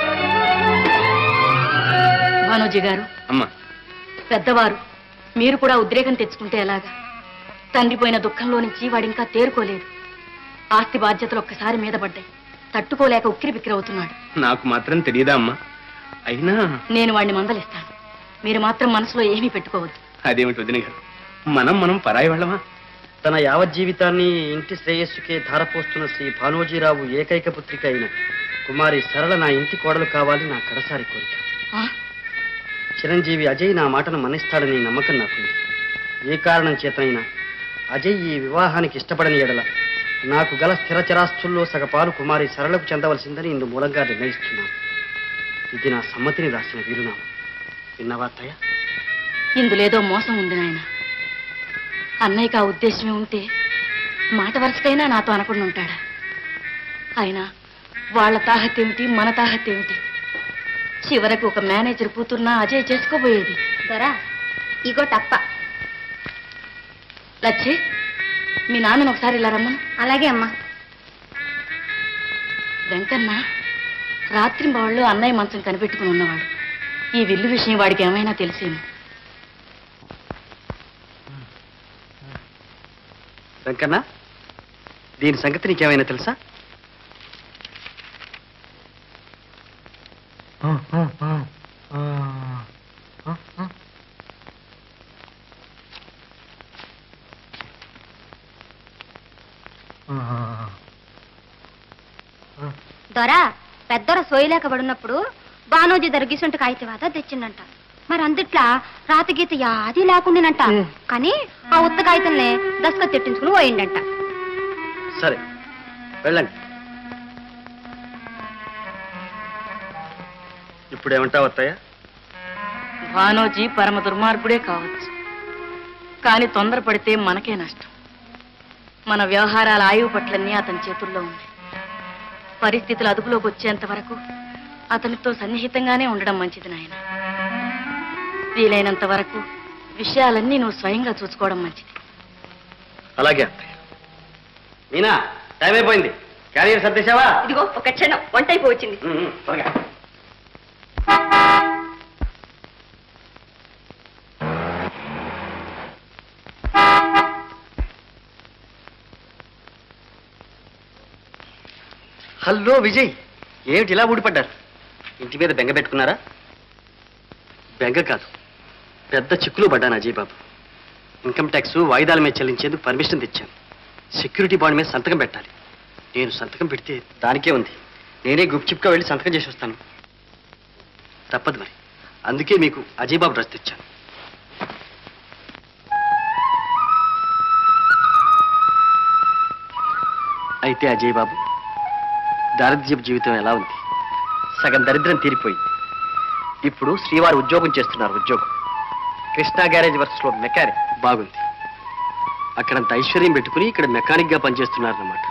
భానోజీ గారు అమ్మా పెద్దవారు మీరు కూడా ఉద్రేకం తెచ్చుకుంటే ఎలాగా తండ్రి పోయిన దుఃఖంలో నుంచి వాడింకా తేరుకోలేదు ఆస్తి బాధ్యతలు ఒక్కసారి మీద పడ్డాయి తట్టుకోలేక ఉక్కిరి బిక్కిరి అవుతున్నాడు నాకు మాత్రం తెలియదా అమ్మా అయినా నేను వాడిని మందలిస్తాను మీరు మాత్రం మనసులో ఏమీ పెట్టుకోవద్దు అదేమిటి వదిన గారు మనం మనం పరాయి వాళ్ళమా తన యావత్ జీవితాన్ని ఇంటి శ్రేయస్సుకే ధారపోస్తున్న శ్రీ భానోజీరావు ఏకైక పుత్రిక అయిన కుమారి సరళ నా ఇంటి కోడలు కావాలి నా కడసారి కోరిక ఆ? చిరంజీవి అజయ్ నా మాటను మన్నిస్తాడని నమ్మకం నాకుంది ఏ కారణం చేతనైనా అజయ్ ఈ వివాహానికి ఇష్టపడని ఎడల నాకు గల స్థిర చరాస్తుల్లో సగపాలు కుమారి సరళకు చెందవలసిందని ఇందు మూలంగా నిర్ణయిస్తున్నాను ఇది నా సమ్మతిని రాసిన వీరునామా విన్నవా అత్తయ్య ఇందులేదో మోసం ఉంది నాయన అన్నయ్యకి ఆ ఉద్దేశమే ఉంటే మాట వరుసకైనా నాతో అనకుండా ఉంటాడా అయినా వాళ్ళ తాహత్ ఏమిటి మన తాహత్ ఏమిటి చివరకు ఒక మేనేజర్ కూతుర్నా అజయ్ చేసుకోబోయేది దొరా ఇగో టప్ప లచ్చి మీ నాన్నను ఒకసారి ఇలా రమ్మను అలాగే అమ్మా వెంకన్న రాత్రి బాళ్ళు అన్నయ్య మంచం కనిపెట్టుకుని ఉన్నవాడు ఈ విల్లు విషయం వాడికి ఏమైనా తెలిసేమో వెంకన్న దీని సంగతి నీకేమైనా తెలుసా దొర పెద్దర సోయలేక పడినప్పుడు బానోజీ దర్గిసుంటి కాగితవాత తెచ్చిండంట మరి అందుట్లా రాత గీత యాది లేకుండానంట కానీ ఆ ఉత్త కాగితంలే దస్క తెట్టించుకుని పోయిండంట సరే వెళ్ళండి ఇప్పుడు ఏమంటావు అత్తయ్య భానోజీ పరమ దుర్మార్గుడే కావచ్చు కానీ తొందరపడితే మనకే నష్టం మన వ్యవహారాల ఆయువు పట్లన్నీ అతని చేతుల్లో ఉన్నాయి పరిస్థితులు అదుపులోకి వచ్చేంత వరకు అతనితో సన్నిహితంగానే ఉండడం మంచిది నాయన వీలైనంత వరకు విషయాలన్నీ నువ్వు స్వయంగా చూసుకోవడం మంచిది అలాగే అత్తయ్య మీనా టైం అయిపోయింది క్యారియర్ సర్దేశావా ఇదిగో ఒక క్షణం వంట అయిపోవచ్చింది ఉమ్, ఉమ్, త్వరగా హలో విజయ్ ఏమిటి ఇలా ఊడిపడ్డారు ఇంటి మీద బెంగ పెట్టుకున్నారా బెంగ కాదు పెద్ద చిక్కులు పడ్డాను అజయ్ బాబు ఇన్కమ్ ట్యాక్స్ వాయిదాల మీద చెల్లించేందుకు పర్మిషన్ తెచ్చాను సెక్యూరిటీ బాండ్ మీద సంతకం పెట్టాలి నేను సంతకం పెడితే దానికే ఉంది నేనే గుప్చిప్గా వెళ్ళి సంతకం చేసి వస్తాను తప్పదు మరి అందుకే మీకు అజయ్ బాబు డ్రెస్ తెచ్చాను అయితే అజయ్ బాబు దారిద్ర్యపు జీవితం ఎలా ఉంది సగం దరిద్రం తీరిపోయింది ఇప్పుడు శ్రీవారు ఉద్యోగం చేస్తున్నారు ఉద్యోగం కృష్ణా గ్యారేజ్ వర్క్స్ లో మెకానిక్ బాగుంది అక్కడంత ఐశ్వర్యం పెట్టుకుని ఇక్కడ మెకానిక్ గా పనిచేస్తున్నారన్నమాట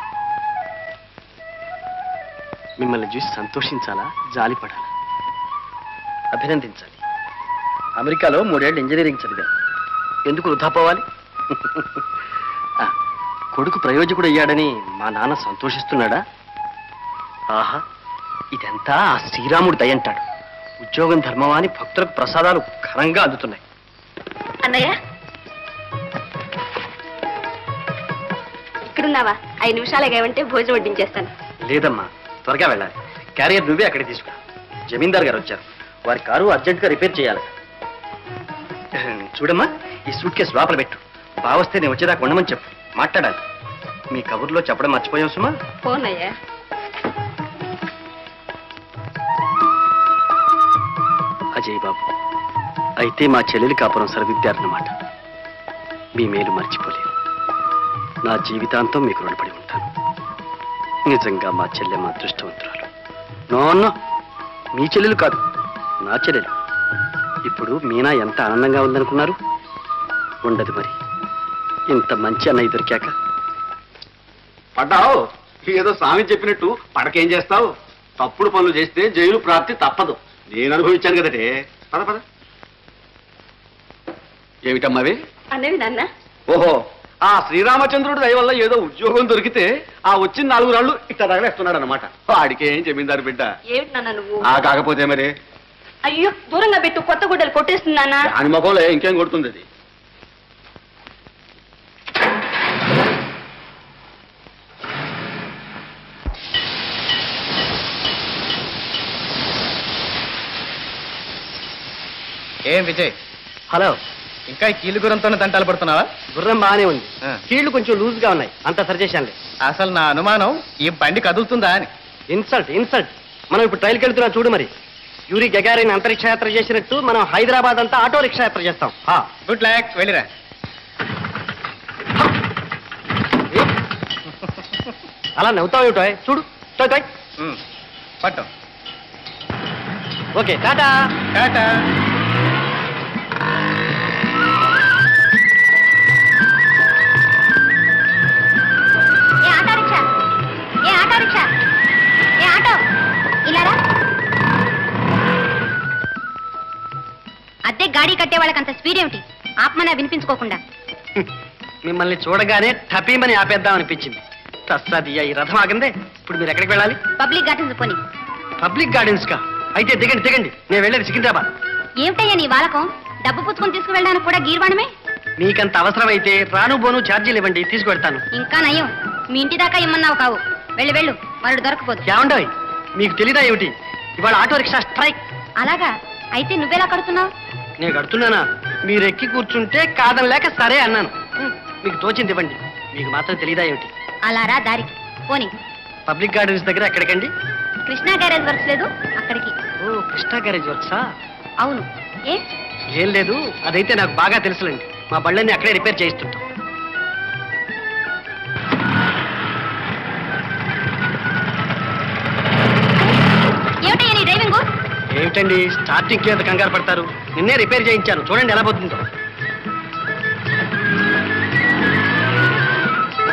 మిమ్మల్ని చూసి సంతోషించాలా జాలిపడాలా అభినందించాలి అమెరికాలో మూడేళ్ళు ఇంజనీరింగ్ చదివాను ఎందుకు వృధా పోవాలి ఆ, కొడుకు ప్రయోజకుడు అయ్యాడని మా నాన్న సంతోషిస్తున్నాడా ఆహా ఇదంతా ఆ శ్రీరాముడు దయంటాడు ఉద్యోగం ధర్మమా అని భక్తులకు ప్రసాదాలు ఘనంగా అందుతున్నాయి అన్నయ్య ఇక్కడున్నావా ఐదు నిమిషాలు ఏమంటే భోజనం వడ్డించేస్తాను లేదమ్మా త్వరగా వెళ్ళాలి క్యారియర్ నువ్వే అక్కడికి తీసుకురా జమీందార్ గారు వచ్చారు వారి కారు అర్జెంటుగా రిపేర్ చేయాలి చూడమ్మా ఈ సూట్ కేసు లోపల పెట్టు బావస్తే నేను వచ్చేదాకా ఉండమని చెప్పు మాట్లాడాలి మీ కబుర్లో చెప్పడం మర్చిపోయావు సుమా ఫోన్ అయ్యా అజయ్ బాబు అయితే మా చెల్లెలి కాపురం సరిదిద్దారన్నమాట మీ మేలు మర్చిపోలేను నా జీవితాంతం మీకు రుణపడి ఉంటాను నిజంగా మా చెల్లె మా అదృష్టవంతురాలు నోన్న మీ చెల్లెలు కాదు నా చెల్లెలు ఇప్పుడు మీనా ఎంత ఆనందంగా ఉందనుకున్నారు ఉండదు మరి ఇంత మంచి అన్నయ్య దొరికాక పడ్డావు ఏదో స్వామి చెప్పినట్టు పడకేం చేస్తావు తప్పుడు పనులు చేస్తే జైలు ప్రాప్తి తప్పదు నేను అనుభవించాను కదటే పద పద ఏమిటమ్మవి అన్నవి నాన్న ఓహో ఆ శ్రీరామచంద్రుడి దయ వల్ల ఏదో ఉద్యోగం దొరికితే ఆ వచ్చిన నాలుగు రాళ్ళు ఇట్లా తగలేస్తున్నాడు అనమాట వాడికి ఏం జమీందారు బిడ్డ ఏమిటి నాన్న నువ్వు ఆ కాకపోతే మరి అయ్యో దూరంగా పెట్టు కొత్త గుడ్డలు కొట్టేస్తుంది నాన్న దాని ముఖంలో ఇంకేం కొడుతుంది అది ఏం విజయ్ హలో ఇంకా ఈ కీలు గురంతోనే తంటాలు పడుతున్నావా గుర్రం బాగానే ఉంది ఆ. కీళ్లు కొంచెం లూజ్గా ఉన్నాయి అంతా సరిచేశానులే అసలు నా అనుమానం ఈ బండి కదులుతుందా అని ఇన్సల్ట్ ఇన్సల్ట్ మనం ఇప్పుడు ట్రైల్కి వెళ్తున్నాం చూడు మరి యూరి గగారిని అంతరిక్ష యాత్ర చేసినట్టు మనం హైదరాబాద్ అంతా ఆటో రిక్షా యాత్ర చేస్తాం ఆ. గుడ్ లక్ వెళ్ళిరా అలా నవ్వుతావు ఏమిటో చూడు టోయ్ టోయ్ ఉమ్, పట్టు ఓకే టాటా టాటా ఏ ఆటో రిక్షా ఏ ఆటో రిక్షా ఏ ఆటో ఇలా రా అద్దె గాడి కట్టే వాళ్ళకి అంత స్పీడ్ ఏమిటి ఆత్మనే వినిపించుకోకుండా మిమ్మల్ని చూడగానే టపీమని ఆపేద్దాం అనిపించింది తస్సాదియ్యా ఈ రథం ఆగిందే ఇప్పుడు మీరు ఎక్కడికి వెళ్ళాలి పబ్లిక్ గార్డెన్స్ పోని పబ్లిక్ గార్డెన్స్ కా అయితే దిగండి దిగండి నేను వెళ్ళేది సికింద్రాబాద్ ఏమిటయ్యా నీ వాలకం డబ్బు పుచ్చుకొని తీసుకువెళ్ళడానికి కూడా గీర్వాణమే మీకంత అవసరమైతే రాను బోను ఛార్జీలు ఇవ్వండి తీసుకువెడతాను ఇంకా నయం మీ ఇంటి దాకా ఇమ్మన్నావు కావు వెళ్ళు వెళ్ళు వాళ్ళు దొరకపోదు ఏమండోయ్ మీకు తెలీదా ఏమిటి ఇవాళ ఆటో రిక్షా స్ట్రైక్ అలాగా అయితే నువ్వెలా కడుతున్నావు నేను కడుతున్నానా మీరు ఎక్కి కూర్చుంటే కాదనలేక సరే అన్నాను హ్మ్, మీకు తోచింది ఇవ్వండి మీకు మాత్రం తెలీదా ఏమిటి అలా రా దారికి పోని పబ్లిక్ గార్డెన్స్ దగ్గర ఎక్కడికండి కృష్ణా గ్యారేజ్ వర్క్స్ లేదు అక్కడికి ఓ కృష్ణా గ్యారేజ్ వర్క్సా అవును ఏ ఏం లేదు అదైతే నాకు బాగా తెలుసులేండి మా బళ్ళని అక్కడే రిపేర్ చేయిస్తుంటాం ఏమిటయ్యా నీ డ్రైవింగ్ ఏమిటండి స్టార్టింగ్ కి అంత కంగారు పడతారు నిన్నే రిపేర్ చేయించాను చూడండి ఎలా పోతుందో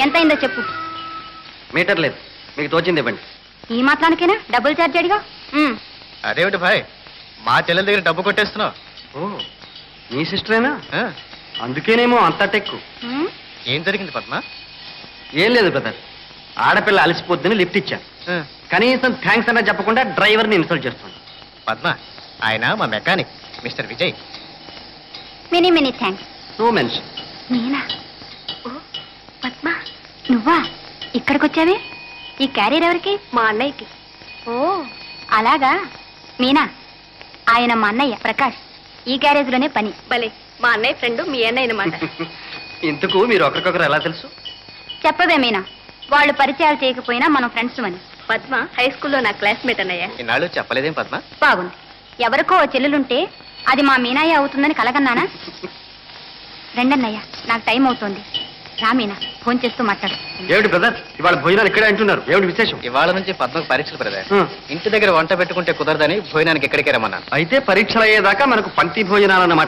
ఎంతైందో చెప్పు మీటర్ లేదు మీకు తోచింది ఇవ్వండి ఈ మాట్లానికైనా డబుల్ ఛార్జ్ అడిగా ఉమ్, అదేమిటి భాయ్ మా చెల్లెల దగ్గర డబ్బు కొట్టేస్తున్నావు ఓ మీ సిస్టరేనా ఆ, అందుకేనేమో అంత టెక్కు ఉమ్. ఏం జరిగింది పద్మ ఏం లేదు బ్రదర్ ఆడపిల్ల అలసిపోద్దని లిఫ్ట్ ఇచ్చాను ఆ, కనీసం థ్యాంక్స్ అన్నా చెప్పకుండా డ్రైవర్ని ఇన్సల్ట్ చేస్తాను పద్మ ఆయన మా mechanic mister Vijay many many thanks no mention నేనా ఓ పద్మ నువ్వా ఇక్కడికి వచ్చావే ఈ క్యారియర్ ఎవరికి మా అన్నయ్యకి ఓ అలాగా మీనా ఆయన మా అన్నయ్య ప్రకాష్ ఈ గ్యారేజ్ లోనే పని భలే మా అన్నయ్య ఫ్రెండ్ మీ అన్నయ్య అనమాట ఇంతకు మీరు ఒకరికొకరు ఎలా తెలుసు చెప్పవే మీనా వాళ్ళు పరిచయాలు చేయకపోయినా మనం ఫ్రెండ్స్ అని పద్మ హై స్కూల్లో నా క్లాస్మేట్ అన్నయ్య ఇన్నాళ్ళు చెప్పలేదేం పద్మ బాగుంది ఎవరికో ఓ చెల్లెలుంటే అది మా మీనాయ అవుతుందని కలగన్నానా రెండన్నయ్య నాకు టైం అవుతోంది రా మీనా ఫోన్ చేస్తూ మాట్లాడు ఏమిటి బ్రదర్ ఇవాళ భోజనాలు ఇక్కడే అంటున్నారు ఏమిటి విశేషం ఇవాళ నుంచి పద్మకు పరీక్షలు బ్రదర్ ఆ. ఇంటి దగ్గర వంట పెట్టుకుంటే కుదరదని భోజనానికి ఎక్కడికే రమ్మన్నాను అయితే పరీక్షలు అయ్యేదాకా మనకు పంక్తి భోజనాలు అన్నమాట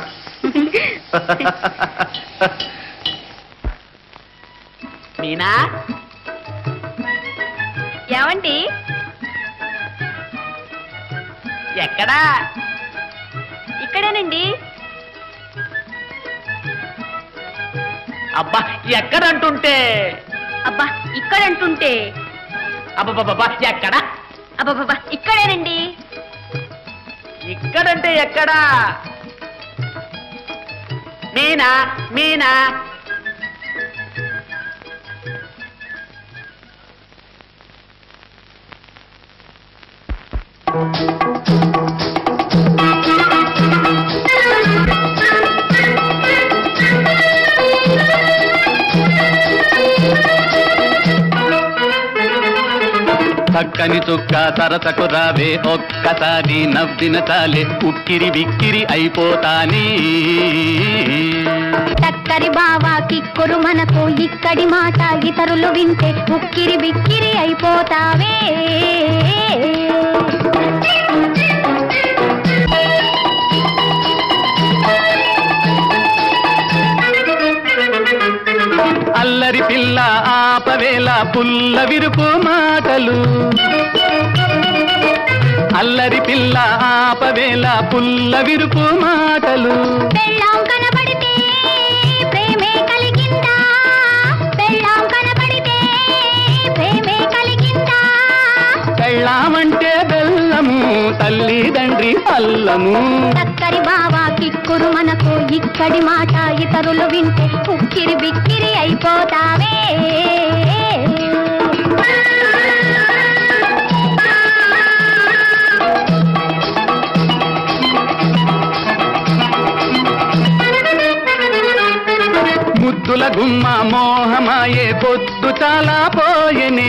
మీనా ఏమండి ఎక్కడా ఇక్కడేనండి అబ్బా ఎక్కడంటుంటే అబ్బా ఇక్కడ అంటుంటే అబ్బబ్బబ్బా ఎక్కడా అబ్బబ్బబ్బా ఇక్కడేనండి ఇక్కడంటే ఎక్కడా మీనా మీనా చక్కని చుక్క తరతకు రావే ఒక్కసారి నవ్విన చాలే ఉక్కిరి బిక్కిరి అయిపోతాని టక్కరి బావా కిక్కురు మనకు ఇక్కడి మాట ఇతరులు వింటే ఉక్కిరి బిక్కిరి అయిపోతావే అల్లరి పిల్ల ఆపవేల పుల్ల విరుపు మాటలు అల్లరి పిల్ల ఆపవేల పుల్ల విరుపు మాటలు పెళ్ళాం కనబడితే ప్రేమే కలిగిందా పెళ్ళాం కనబడితే ప్రేమే కలిగిందా పెళ్ళామంటే బెల్లము తల్లిదండ్రి పల్లము టక్కరి బావా కిక్కురు మనకు ఇక్కడి మాట ఇతరులు వింటే ఉక్కిరి బిక్కిరి అయిపోతావే ముద్దుల గుమ్మ మోహమాయే పొద్దు చాలా పోయెనే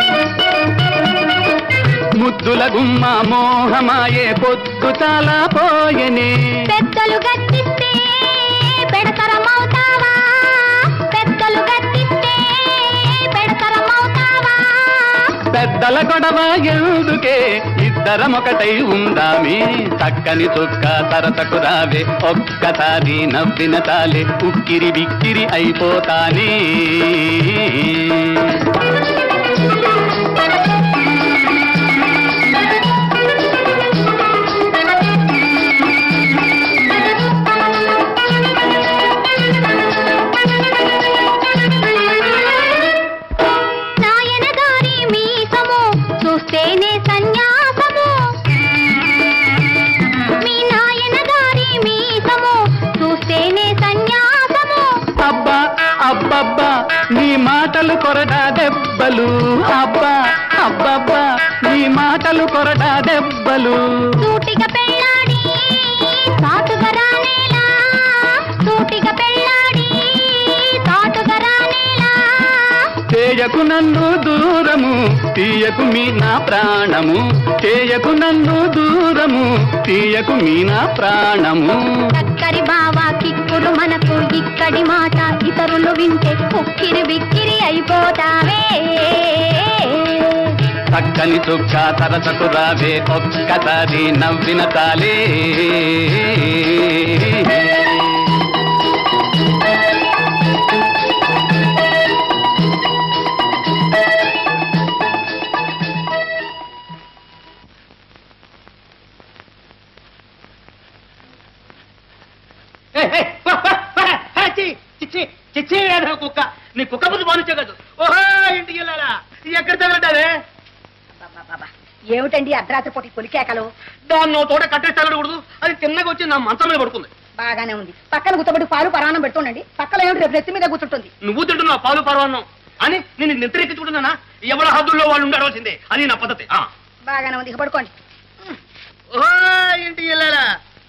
ముద్దుల గుమ్మ మోహమాయే పొద్దు చాలా పోయెనే పెద్దలు గట్టిస్తే పెడతరమవుతావా పెద్దలు గట్టిస్తే పెడతరమవుతావా పెద్దల గొడవ ఎందుకే ఇద్దరం ఒకటై ఉందామే చక్కని చుక్క తరతకు రావే ఒక్కసారి నవ్విన తాలే ఉక్కిరి బిక్కిరి అయిపోతానే నాయనగారి మీసము చూస్తేనే సన్యాసము మీ నాయనగారి మీసము చూస్తేనే సన్యాసము అబ్బా అబ్బబ్బా నీ మాటలు కొరడా దెబ్బలు అబ్బా అబ్బబ్బా నీ మాటలు కొరడా దెబ్బలు సూటిగా పెళ్ళాడి సాటుగా రానేలా సూటిగా పెళ్ళాడి సాటుగా రానేలా చేయకు నన్ను దూరము తీయకు మీ నా ప్రాణము చేయకు నన్ను దూరము తీయకు మీ నా ప్రాణము చక్కరి బావా కిక్కురు మనకు ఇక్కడి మాట ఇతరులు వింటే ఉక్కిరి బిక్కిరి అయిపోతావే చక్కని చుక్క తరచకు రావే ఒక్కసారి నవ్విన తాలే చిచ్చి ఏదో కుక్క నీ కుక్క బుద్ధి బాగుంచే కాదు ఓహో ఇంటికి వెళ్ళాలా ఎక్కడ తగలటావే ఏమిటండి అర్ధరాత్రి పూట పొలికేకలు దాన్ని నువ్వు తోట కట్టేసి తగలకూడదు అది తిన్నగా వచ్చి నా మంచం మీద పడుకుంది బాగానే ఉంది పక్కన గుత్తబడి పాలు పరాణం పెడుతుండండి పక్కన ఏమిటి రేపు నెత్తి మీద కూర్చుంటుంది నువ్వు తింటున్నావు పాలు పర్వాన్నం అని నేను నిద్రెక్కించుకుంటున్నానా ఎవరి హద్దుల్లో వాళ్ళు ఉండవలసిందే అది నా పద్ధతి ఆ. బాగానే ఉంది ఇక పడుకోండి ఓహో ఇంటికి వెళ్ళాలా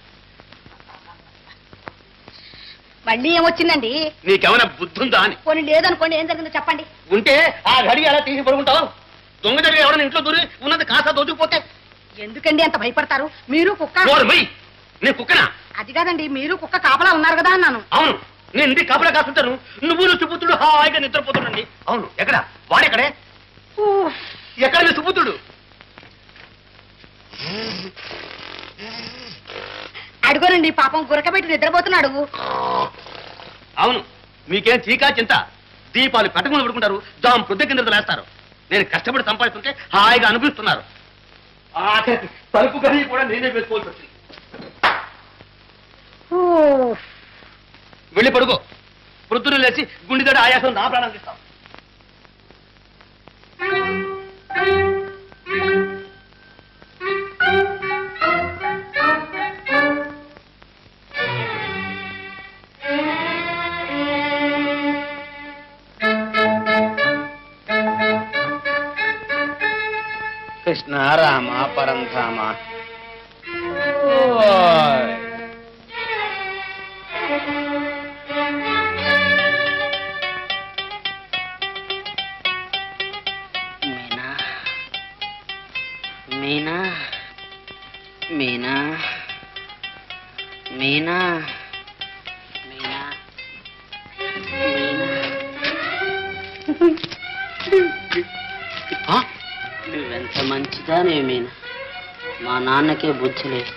మళ్ళీ ఏమొచ్చిందండి నీకేమైనా బుద్ధి ఉందా అని పోనీ లేదనుకోండి ఏం జరిగిందో చెప్పండి ఉంటే ఆ గడి అలా తీసి పడుకుంటావు దొంగ జరిగి ఎవరైనా ఇంట్లో దూరి ఉన్నది కాస్త దోచుకుపోతే ఎందుకండి అంత భయపడతారు మీరు కుక్క నోరు మొయ్. నేను కుక్కనా అది కాదండి మీరు కుక్క కాపలా ఉన్నారు కదా అన్నాను అవును నేను ఇంటికి కాపలా కాస్తుంటాను నువ్వు నువ్వు సుపుత్రుడు హాయిగా నిద్రపోతుండండి అవును ఎక్కడ వాడెక్కడే ఎక్కడ నీ సుపుత్రుడు అడుగోనండి పాపం గురకబెట్టి నిద్రపోతున్నాడు అవును మీకేం చీకా చింత దీపాలు పెట్టకుండా పడుకుంటారు దాం పొద్దు కింద లేస్తారు నేను కష్టపడి సంపాదిస్తుంటే హాయిగా అనుభవిస్తున్నారు ఆఖరికి తలుపు గది కూడా నేనే వేసుకోవాల్సి వచ్చింది వెళ్ళి పడుకో వృద్ధులు లేచి గుండెదడ ఆయాసం నా ప్రాణం తీస్తాం కృష్ణ రామ పరంధామ మీనా మీనా మీనా మీనా మీనా మీనా నువ్వెంత మంచిదానే మీనా మా నాన్నకే బుద్ధి లేదు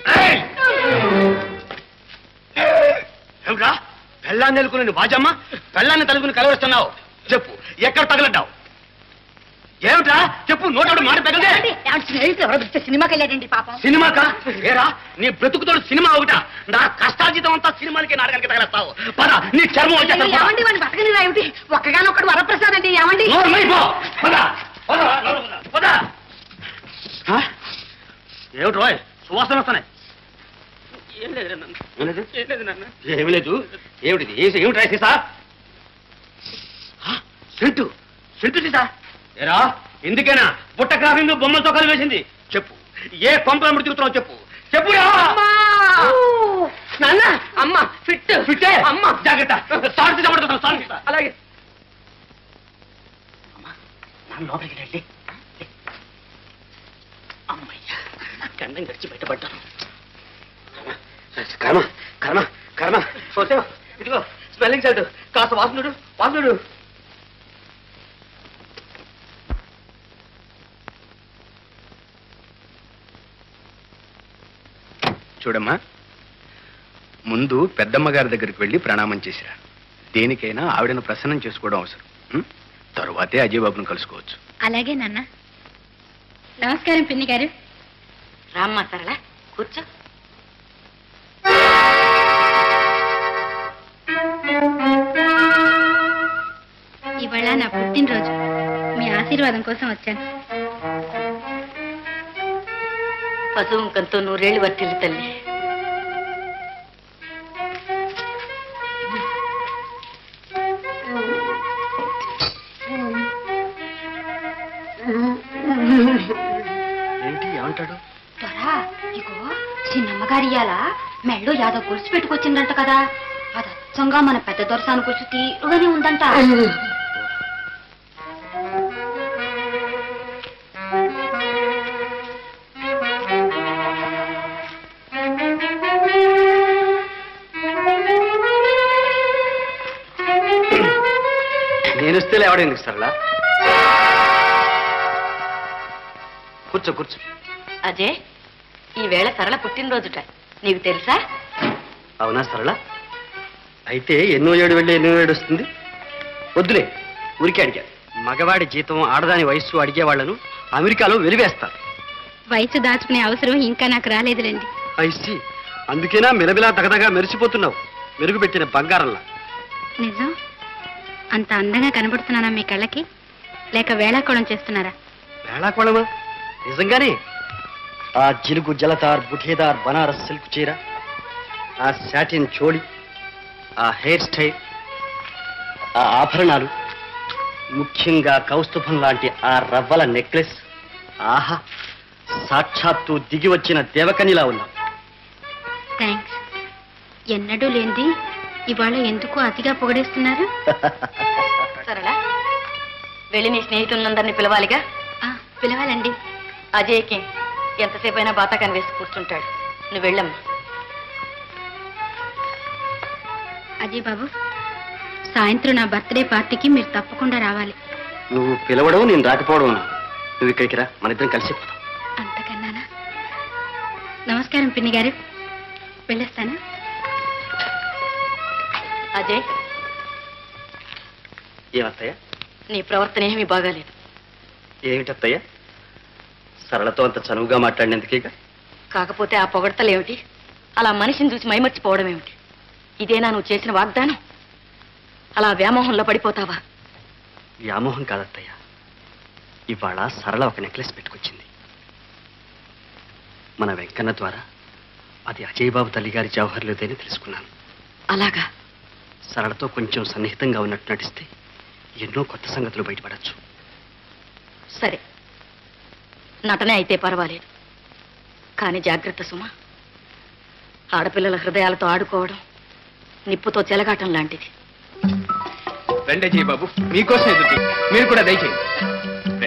ఏమిట్రా పెళ్ళాన్ని నెలుకుని వాజమ్మ పెళ్ళాన్ని తలుపుని కలవరుస్తున్నావు చెప్పు ఎక్కడ తగలడ్డావు ఏమిట్రా చెప్పు నోటోడు మాట పెగదే స్నేహితులు ఎవరో పిలిస్తే సినిమాకి వెళ్ళాడండి పాపం సినిమాకా ఏరా నీ బ్రతుకుతోడు సినిమా ఒకట నా కష్టార్జితం అంతా సినిమాలకి నాటకానికి తగలేస్తావు పద నీ చర్మం వచ్చేస్తాను పద. ఏమండి వాడిని బతకని ఏమిటి ఒక్కగానొక్కడు వరప్రసాద్ అండి ఏమండి నోరు మూయిపో. పద. పద, నోరు పద. పద. ఆ? ఏమిటి రోయ్ సువాసన వస్తున్నాయి ఏం లేదు ఏమి లేదు ఏమిటిది ఏ- ఏమిటి రాయి సీసా ఆ, సెంటు సెంటు సీసా ఏరా ఎందుకేనా బుట్ట క్రాఫింగ్ బొమ్మలతో కలిసి వేసింది చెప్పు ఏ కొంపల ముడి తిరుగుతున్నావు చెప్పు చెప్పురా నాన్న అమ్మ ఫిట్ ఫిట్టే అమ్మ జాగ్రత్త సార్ సీసా పడుతున్నావు సార్ సీసా అలాగే నాన్న లోపలికి రండి అమ్మయ్యా గండం గడిచి బయటపడ్డాను కర్మ కర్మ కర్మ పోతే ఇదిగో స్మెల్లింగ్ సైడ్ కాస్త వాసనుడు వాసనుడు చూడమ్మా ముందు పెద్దమ్మ గారి దగ్గరికి వెళ్ళి ప్రణామం చేసిరా దేనికైనా ఆవిడను ప్రసన్నం చేసుకోవడం అవసరం ఉం? తరువాతే అజయ్ బాబును కలుసుకోవచ్చు అలాగే నాన్న నమస్కారం పిన్ని గారు రామ్మా సరళ కూర్చో ఇవాళ నా పుట్టినరోజు మీ ఆశీర్వాదం కోసం వచ్చాను పశువుంకంతో నూరేళ్లు వర్తిల్లు తల్లి ఏంటి ఏమంటాడు త్వరా ఇగో చిన్నమ్మగారి ఇయాల మెళ్ళు యాదో గొలుసు పెట్టుకొచ్చిందంట కదా అది అచ్చంగా మన పెద్ద దొరసాను గొలుసు తీరుగానే ఉందంట నేను వస్తే లేవడం ఎందుకు సరళ కూర్చో కూర్చో అజయ్ ఈ వేళ సరళ పుట్టినరోజుట నీకు తెలుసా అవునా సరళ అయితే ఎన్నో ఏడు వెళ్ళి ఎన్నో ఏడు వస్తుంది వద్దులే ఊరికే అడిగా మగవాడి జీతం ఆడదాని వయస్సు అడిగే వాళ్ళను అమెరికాలో వెలివేస్తారు వయసు దాచుకునే అవసరం ఇంకా నాకు రాలేదులేండి ఐసి అందుకేనా మిలమిలా దగదగా మెరిసిపోతున్నావు మెరుగుపెట్టిన బంగారంలా నిజం అంత అందంగా కనబడుతున్నానా మీ కళ్ళకి లేక వేళాకోళం చేస్తున్నారా వేళాకోళమా నిజంగానే ఆ జిలుగు జలతార్ బుఠేదార్ బనారస్ సిల్క్ చీర ఆ శాటిన్ చోళి ఆ హెయిర్ స్టైల్ ఆ ఆభరణాలు ముఖ్యంగా కౌస్తుభం లాంటి ఆ రవ్వల నెక్లెస్ ఆహా సాక్షాత్తు దిగి వచ్చిన దేవకనిలా ఉన్నాం థ్యాంక్స్ ఎన్నడూ లేనిది ఇవాళ ఎందుకు అతిగా పొగడేస్తున్నారు సరేనా వెళ్ళి నీ స్నేహితులందరినీ పిలవాలిగా ఆ, పిలవాలండి అజయ్కి ఎంతసేపు అయినా బాతాకాన్ని వేసి కూర్చుంటాడు నువ్వు వెళ్ళమ్మా అజయ్ బాబు సాయంత్రం నా బర్త్డే పార్టీకి మీరు తప్పకుండా రావాలి నువ్వు పిలవడం నేను రాకపోవడం నువ్వు ఇక్కడికి రా మన ఇద్దరం కలిసి పోదాం. అంతకన్నానా నమస్కారం పిన్ని గారు వెళ్ళొస్తానా అజయ్ ఏమత్తయ్య నీ ప్రవర్తన ఏమీ బాగాలేదు ఏమిటత్తయ్య సరళతో అంత చనువుగా మాట్లాడినందుకేగా కాకపోతే ఆ పొగడతలేమిటి అలా మనిషిని చూసి మైమర్చిపోవడం ఏమిటి ఇదేనా నువ్వు చేసిన వాగ్దానం అలా వ్యామోహంలో పడిపోతావా వ్యామోహం కాదత్తయ్య ఇవాళ సరళ ఒక నెక్లెస్ పెట్టుకొచ్చింది మన వెంకన్న ద్వారా అది అజయ్ బాబు తల్లిగారి జవహర్లోదేని తెలుసుకున్నాను అలాగా సరళతో కొంచెం సన్నిహితంగా ఉన్నట్టు నటిస్తే ఎన్నో కొత్త సంగతులు బయటపడచ్చు సరే నటనే అయితే పర్వాలేదు కానీ జాగ్రత్త సుమ ఆడపిల్లల హృదయాలతో ఆడుకోవడం నిప్పుతో చెలగాటం లాంటిది రండి అజయ్ బాబు మీకోసం ఎదురు చూస్తున్నాం. మీరు కూడా దయచేయండి రండి.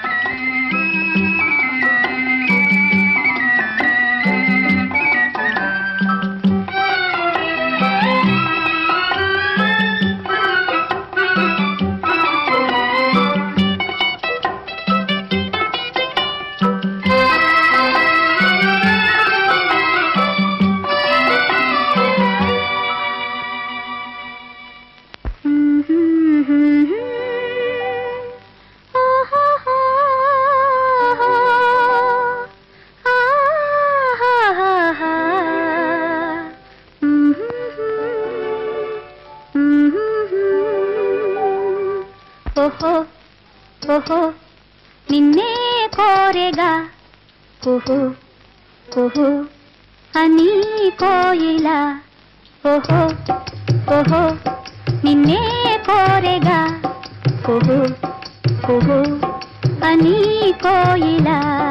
ఓహో ఓహో నిన్నే కోరెగా ఓహో ఓహో అని కోయిల ఓహో ఓహో నిన్నే కోరెగా ఓహో ఓహో అని కోయిల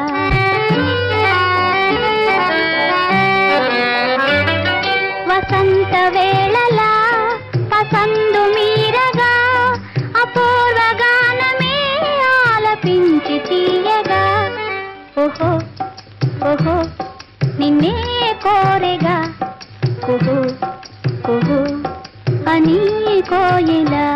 వసంత వేళలా పసందు మీరగా అపూర్వ గానమే ఆలపించి తీయగా ఓహో ఓహో నిన్నే కోరెగా ఓహో ఓహో అని కోయిలా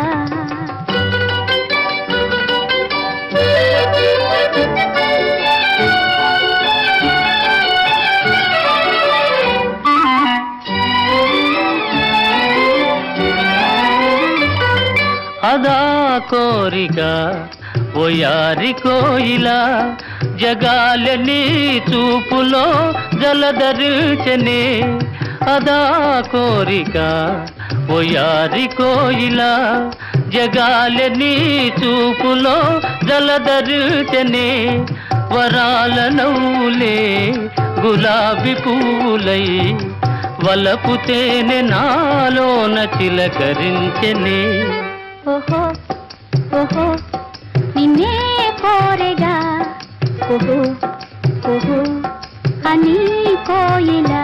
అదా కోరిక ఓయారి కోయిల జగాలని చూపులో జలధరించనే అదా కోరిక ఓయారి కోయిల జగాలని చూపులో జలధరించనే వరాల నవ్వులే గులాబీ పూలై వలపు తేనె నాలోన చిలకరించనే ఓహో ఓహో నిన్నే కోరెగా ఓహో ఓహో అని కోయిలా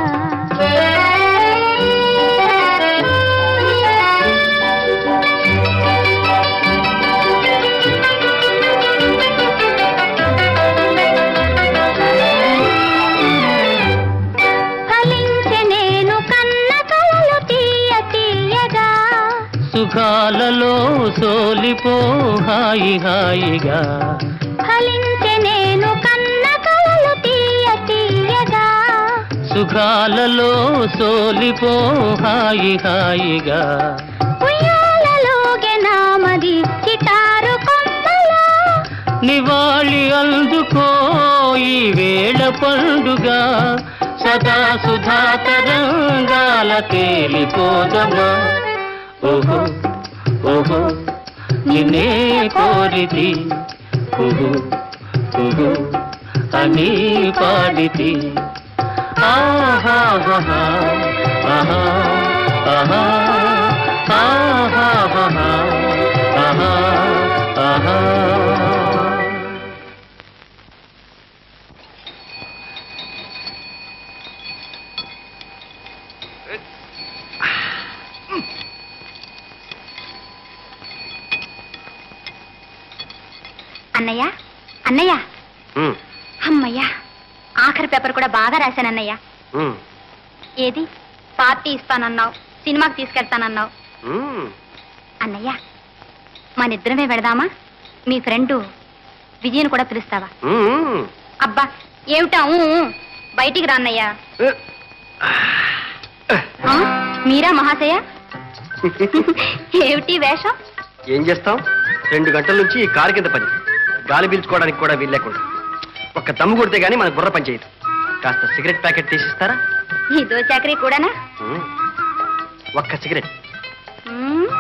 ఫలించె నేను కన్న కలలు తీయ తీయగా సుఖాలలో సోలిపో హాయి హాయిగా ఫలించె నేను కన్న కలలు తీయ తీయగా సుఖాలలో సోలిపో హాయి హాయిగా ఉయ్యాలలోగే నామది చిటారు కొమ్మలో నివాళి అందుకో ఈ వేళ పండుగ సదా సుధా తరంగాల తేలిపోదమా ఓహో ఓహో నిన్నే కోరితి కుహు కుహు అని పాడితి ఆహాహా ఆహా ఆహా ఆహాహా ఆహా ఆహా అన్నయ్య అన్నయ్య అమ్మయ్య ఆఖరి పేపర్ కూడా బాగా రాశాను అన్నయ్య ఏది పార్టీ ఇస్తానన్నావు సినిమాకి తీసుకెళ్తానన్నావు అన్నయ్య మనిద్దరమే వెళదామా మీ ఫ్రెండు విజయను కూడా పిలుస్తావా అబ్బా ఏమిటా ఊ, ఊ. బయటికి రా అన్నయ్య ఆ, మీరా మహాశయ ఏమిటి వేషం ఏం చేస్తాం రెండు గంటల నుంచి ఈ కారు కింద పని గాలి పీల్చుకోవడానికి కూడా వీల్లేకుండా ఒక్క దమ్ము కొడితే గానీ మన బుర్ర పని చేయదు కాస్త సిగరెట్ ప్యాకెట్ తీసిస్తారా ఇదో చాకరీ కూడానా మ్మ్. ఒక్క సిగరెట్ మ్మ్.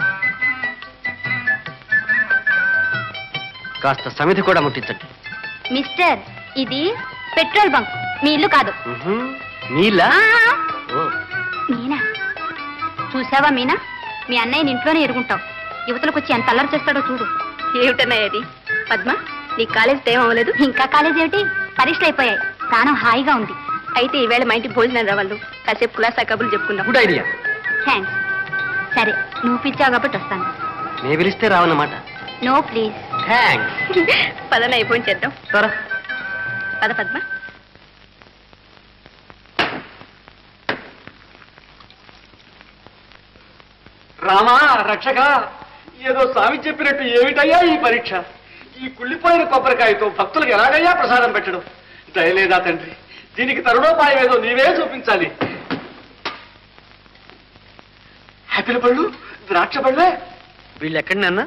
కాస్త సమితి కూడా ముట్టించండి మిస్టర్ ఇది పెట్రోల్ బంక్ మీ ఇల్లు కాదు మ్హూ. నీళ్ళా ఆ, ఓ. మీనా చూసావా మీనా మీ అన్నయ్యని ఇంట్లోనే ఎరుగుంటావు యువతలకు వచ్చి ఎంత అల్లరి చేస్తాడో చూడు ఏమిటన్నయ్య అది పద్మ నీ కాలేజ్ టైం అవ్వలేదు ఇంకా కాలేజ్ ఏమిటి పరీక్షలు అయిపోయాయి ప్రాణం హాయిగా ఉంది అయితే ఈవేళ మా ఇంటికి భోజనం రావాళ్ళు కాసేపు కులాసా కబుర్లు చెప్పుకుందాం గుడ్ ఐడియా థ్యాంక్స్ సరే నువ్వు పిచ్చావు కాబట్టి వస్తాను నే పిలిస్తే రావన్నమాట నో ప్లీజ్ థ్యాంక్స్ పదన అయిపోయి చేద్దాం సరే పద పద్మ రామా రక్షక ఏదో స్వామి చెప్పినట్టు ఏమిటయ్యా ఈ పరీక్ష ఈ కుళ్ళిపోయిన కొబ్బరికాయతో భక్తులకు ఎలాగయ్యా ప్రసాదం పెట్టడం దయలేదా తండ్రి దీనికి తరుణోపాయం ఏదో నీవే చూపించాలి ఆపిల్ పళ్ళు ద్రాక్ష పళ్ళే వీళ్ళు ఎక్కడి నాన్న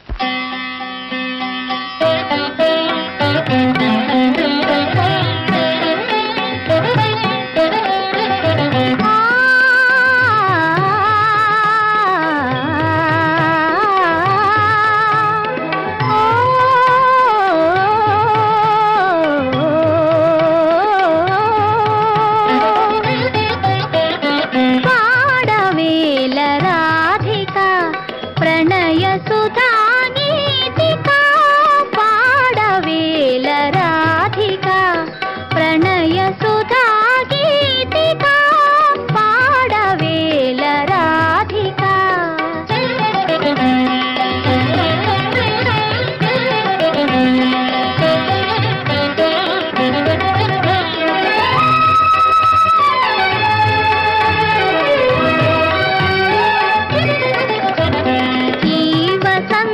పాడవేల రాధిక ప్రణయ సుధానీతిక పాడవేల రాధిక ప్రణయ సుధాగీతిక పాడవేల రాధిక ఈ వసంత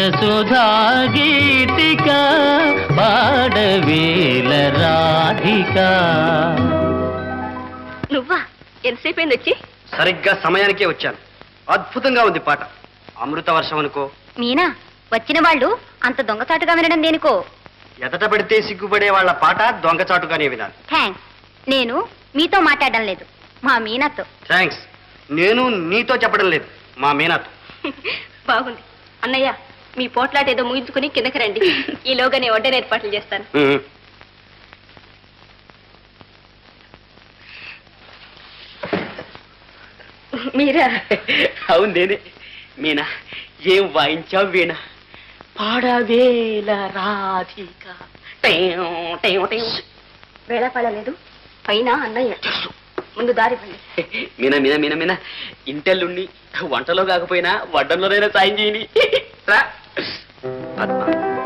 సుధా గీతిక పాడవేల రాధిక నువ్వా ఎంతసేపు అయింది వచ్చి సరిగ్గా సమయానికే వచ్చాను అద్భుతంగా ఉంది పాట అమృత వర్షం అనుకో మీనా వచ్చిన వాళ్ళు అంత దొంగచాటుగా వినడం దేనికో ఎదట పెడితే సిగ్గుపడే వాళ్ళ పాట దొంగచాటుగానే వినాలి థ్యాంక్స్ నేను మీతో మాట్లాడడం లేదు మా మీనాతో థ్యాంక్స్ నేను నీతో చెప్పడం లేదు మా మీనాతో బాగుంది అన్నయ్య మీ పోట్లాట ఏదో ముగించుకుని కిందకి రండి ఈలోగా నేను వడ్డన ఏర్పాట్లు చేస్తాను ఉమ్. మీరా అవును నేనే మీనా ఏం వాయించావు వీణ పాడవేల రాధిక టేం, టేం, టేం. వేళ పడలేదు పైన అన్నయ్య ముందు దారి పండి మీనా మీనా మీనా మీనా ఇంటెల్లుండి వంటలో కాకపోయినా వడ్డంలోనైనా సాయం చేయని రా పద్మ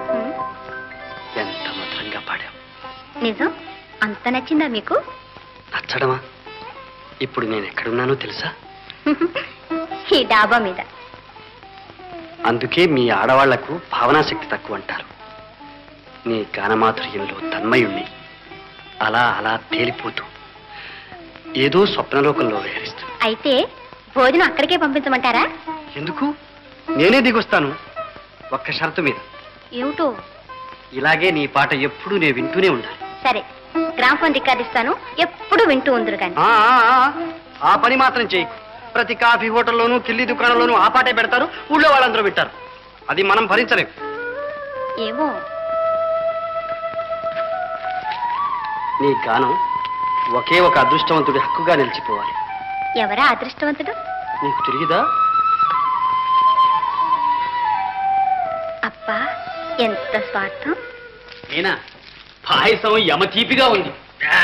ఎంత మధురంగా పాడావు నిజం అంత నచ్చిందా మీకు నచ్చడమా ఇప్పుడు నేను ఎక్కడున్నానో తెలుసా ఈ డాబా మీద అందుకే మీ ఆడవాళ్లకు భావనాశక్తి తక్కువ అంటారు నీ గానమాధుర్యంలో తన్మయుణ్ణి అలా అలా తేలిపోతూ ఏదో స్వప్నలోకంలో విహరిస్తూ అయితే భోజనం అక్కడికే పంపించమంటారా ఎందుకు నేనే దిగొస్తాను ఒక్క షరతు మీద ఏమిటో ఇలాగే నీ పాట ఎప్పుడూ నేను వింటూనే ఉండాలి సరే గ్రామ్ ఫోన్ రికార్డ్ ఇస్తాను ఎప్పుడు వింటూ ఉందరు కానీ ఆ, ఆ, ఆ, ఆ పని మాత్రం చేయకు ప్రతి కాఫీ హోటల్లోనూ కిల్లి దుకాణంలోనూ ఆ పాటే పెడతారు ఊళ్ళో వాళ్ళందరూ వింటారు అది మనం భరించలేం ఏమో నీ గానం ఒకే ఒక అదృష్టవంతుడి హక్కుగా నిలిచిపోవాలి ఎవరా అదృష్టవంతుడు నీకు తెలియదా అబ్బా ఎంత స్వార్థం మీనా పాయసం యమ తీపిగా ఉంది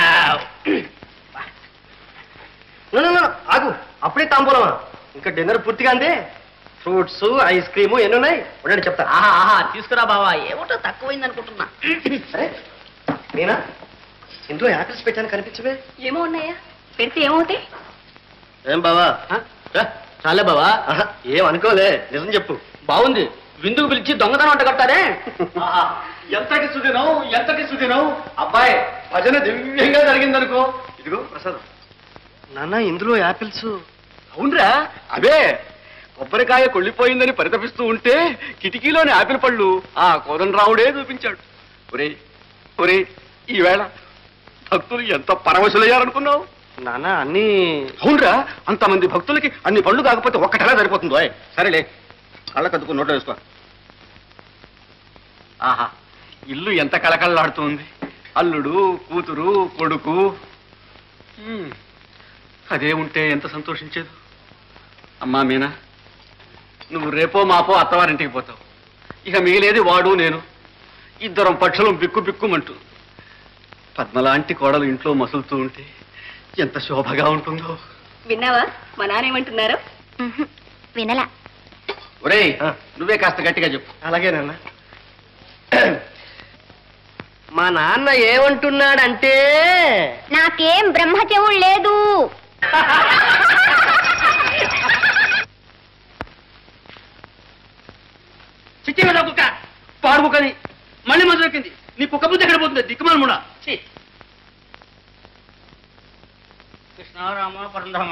నో, నో, నో, ఆగు అప్పుడే తాంబూలమా ఇంకా డిన్నర్ పూర్తిగా అందే ఫ్రూట్స్ ఐస్ క్రీము ఎన్ని ఉన్నాయి ఉండండి చెప్తా ఆహా ఆహా తీసుకురా బావా ఏమిటో తక్కువైంది అనుకుంటున్నా సరే నేనా ఇందులో యాపిల్స్ పెట్టాను కనిపించవే ఏమో అన్నయ్య పెడితే ఏమవుతాయి ఏం బావా చాలే బావా ఆహా, ఏం అనుకోలే నిజం చెప్పు బాగుంది విందుకు పిలిచి దొంగతనం అంట కట్టారే ఎంతటి సుదినం ఎంతటి సుదినం అబ్బాయి భజన దివ్యంగా జరిగిందనుకో ఇదిగో ప్రసాదం నాన్న ఇందులో యాపిల్స్ అవునరా అవే కొబ్బరికాయ కొళ్ళిపోయిందని పరితపిస్తూ ఉంటే కిటికీలోని ఆపిల్ పళ్ళు ఆ కోదండరావుడే చూపించాడు ఒరే ఒరే ఈవేళ భక్తులు ఎంత పరవశులయ్యారనుకున్నావు నాన్న అన్ని అవునరా అంతమంది భక్తులకి అన్ని పళ్ళు కాకపోతే ఒక్కటలా సరిపోతుందో ఓయ్. సరేలే కళ్ళ కదుకు నోట్లో వేసుకో ఆహా ఇల్లు ఎంత కళకళలాడుతుంది అల్లుడు కూతురు కొడుకు ఉమ్, అదే ఉంటే ఎంత సంతోషించేది అమ్మా మీనా నువ్వు రేపో మాపో అత్తవారింటికి పోతావు ఇక మిగిలేది వాడు నేను ఇద్దరం పక్షులం బిక్కు బిక్కుమంటూ పద్మలాంటి కోడలు ఇంట్లో మసులుతూ ఉంటే ఎంత శోభగా ఉంటుందో విన్నావా మా నాన్న ఏమంటున్నారు ఉహుం, వినలా ఒరేయ్ నువ్వే కాస్త గట్టిగా చెప్పు అలాగే నాన్న మా నాన్న ఏమంటున్నాడంటే నాకేం బ్రహ్మచెవుడు లేదు చిచ్చి మీద కుక్క పాడు కుక్కది మళ్ళీ మందు దొరికింది నీ కుక్క బుద్ధి ఎక్కడ పోతుంది దిక్కుమాల ముడా కృష్ణారామ పరంధామ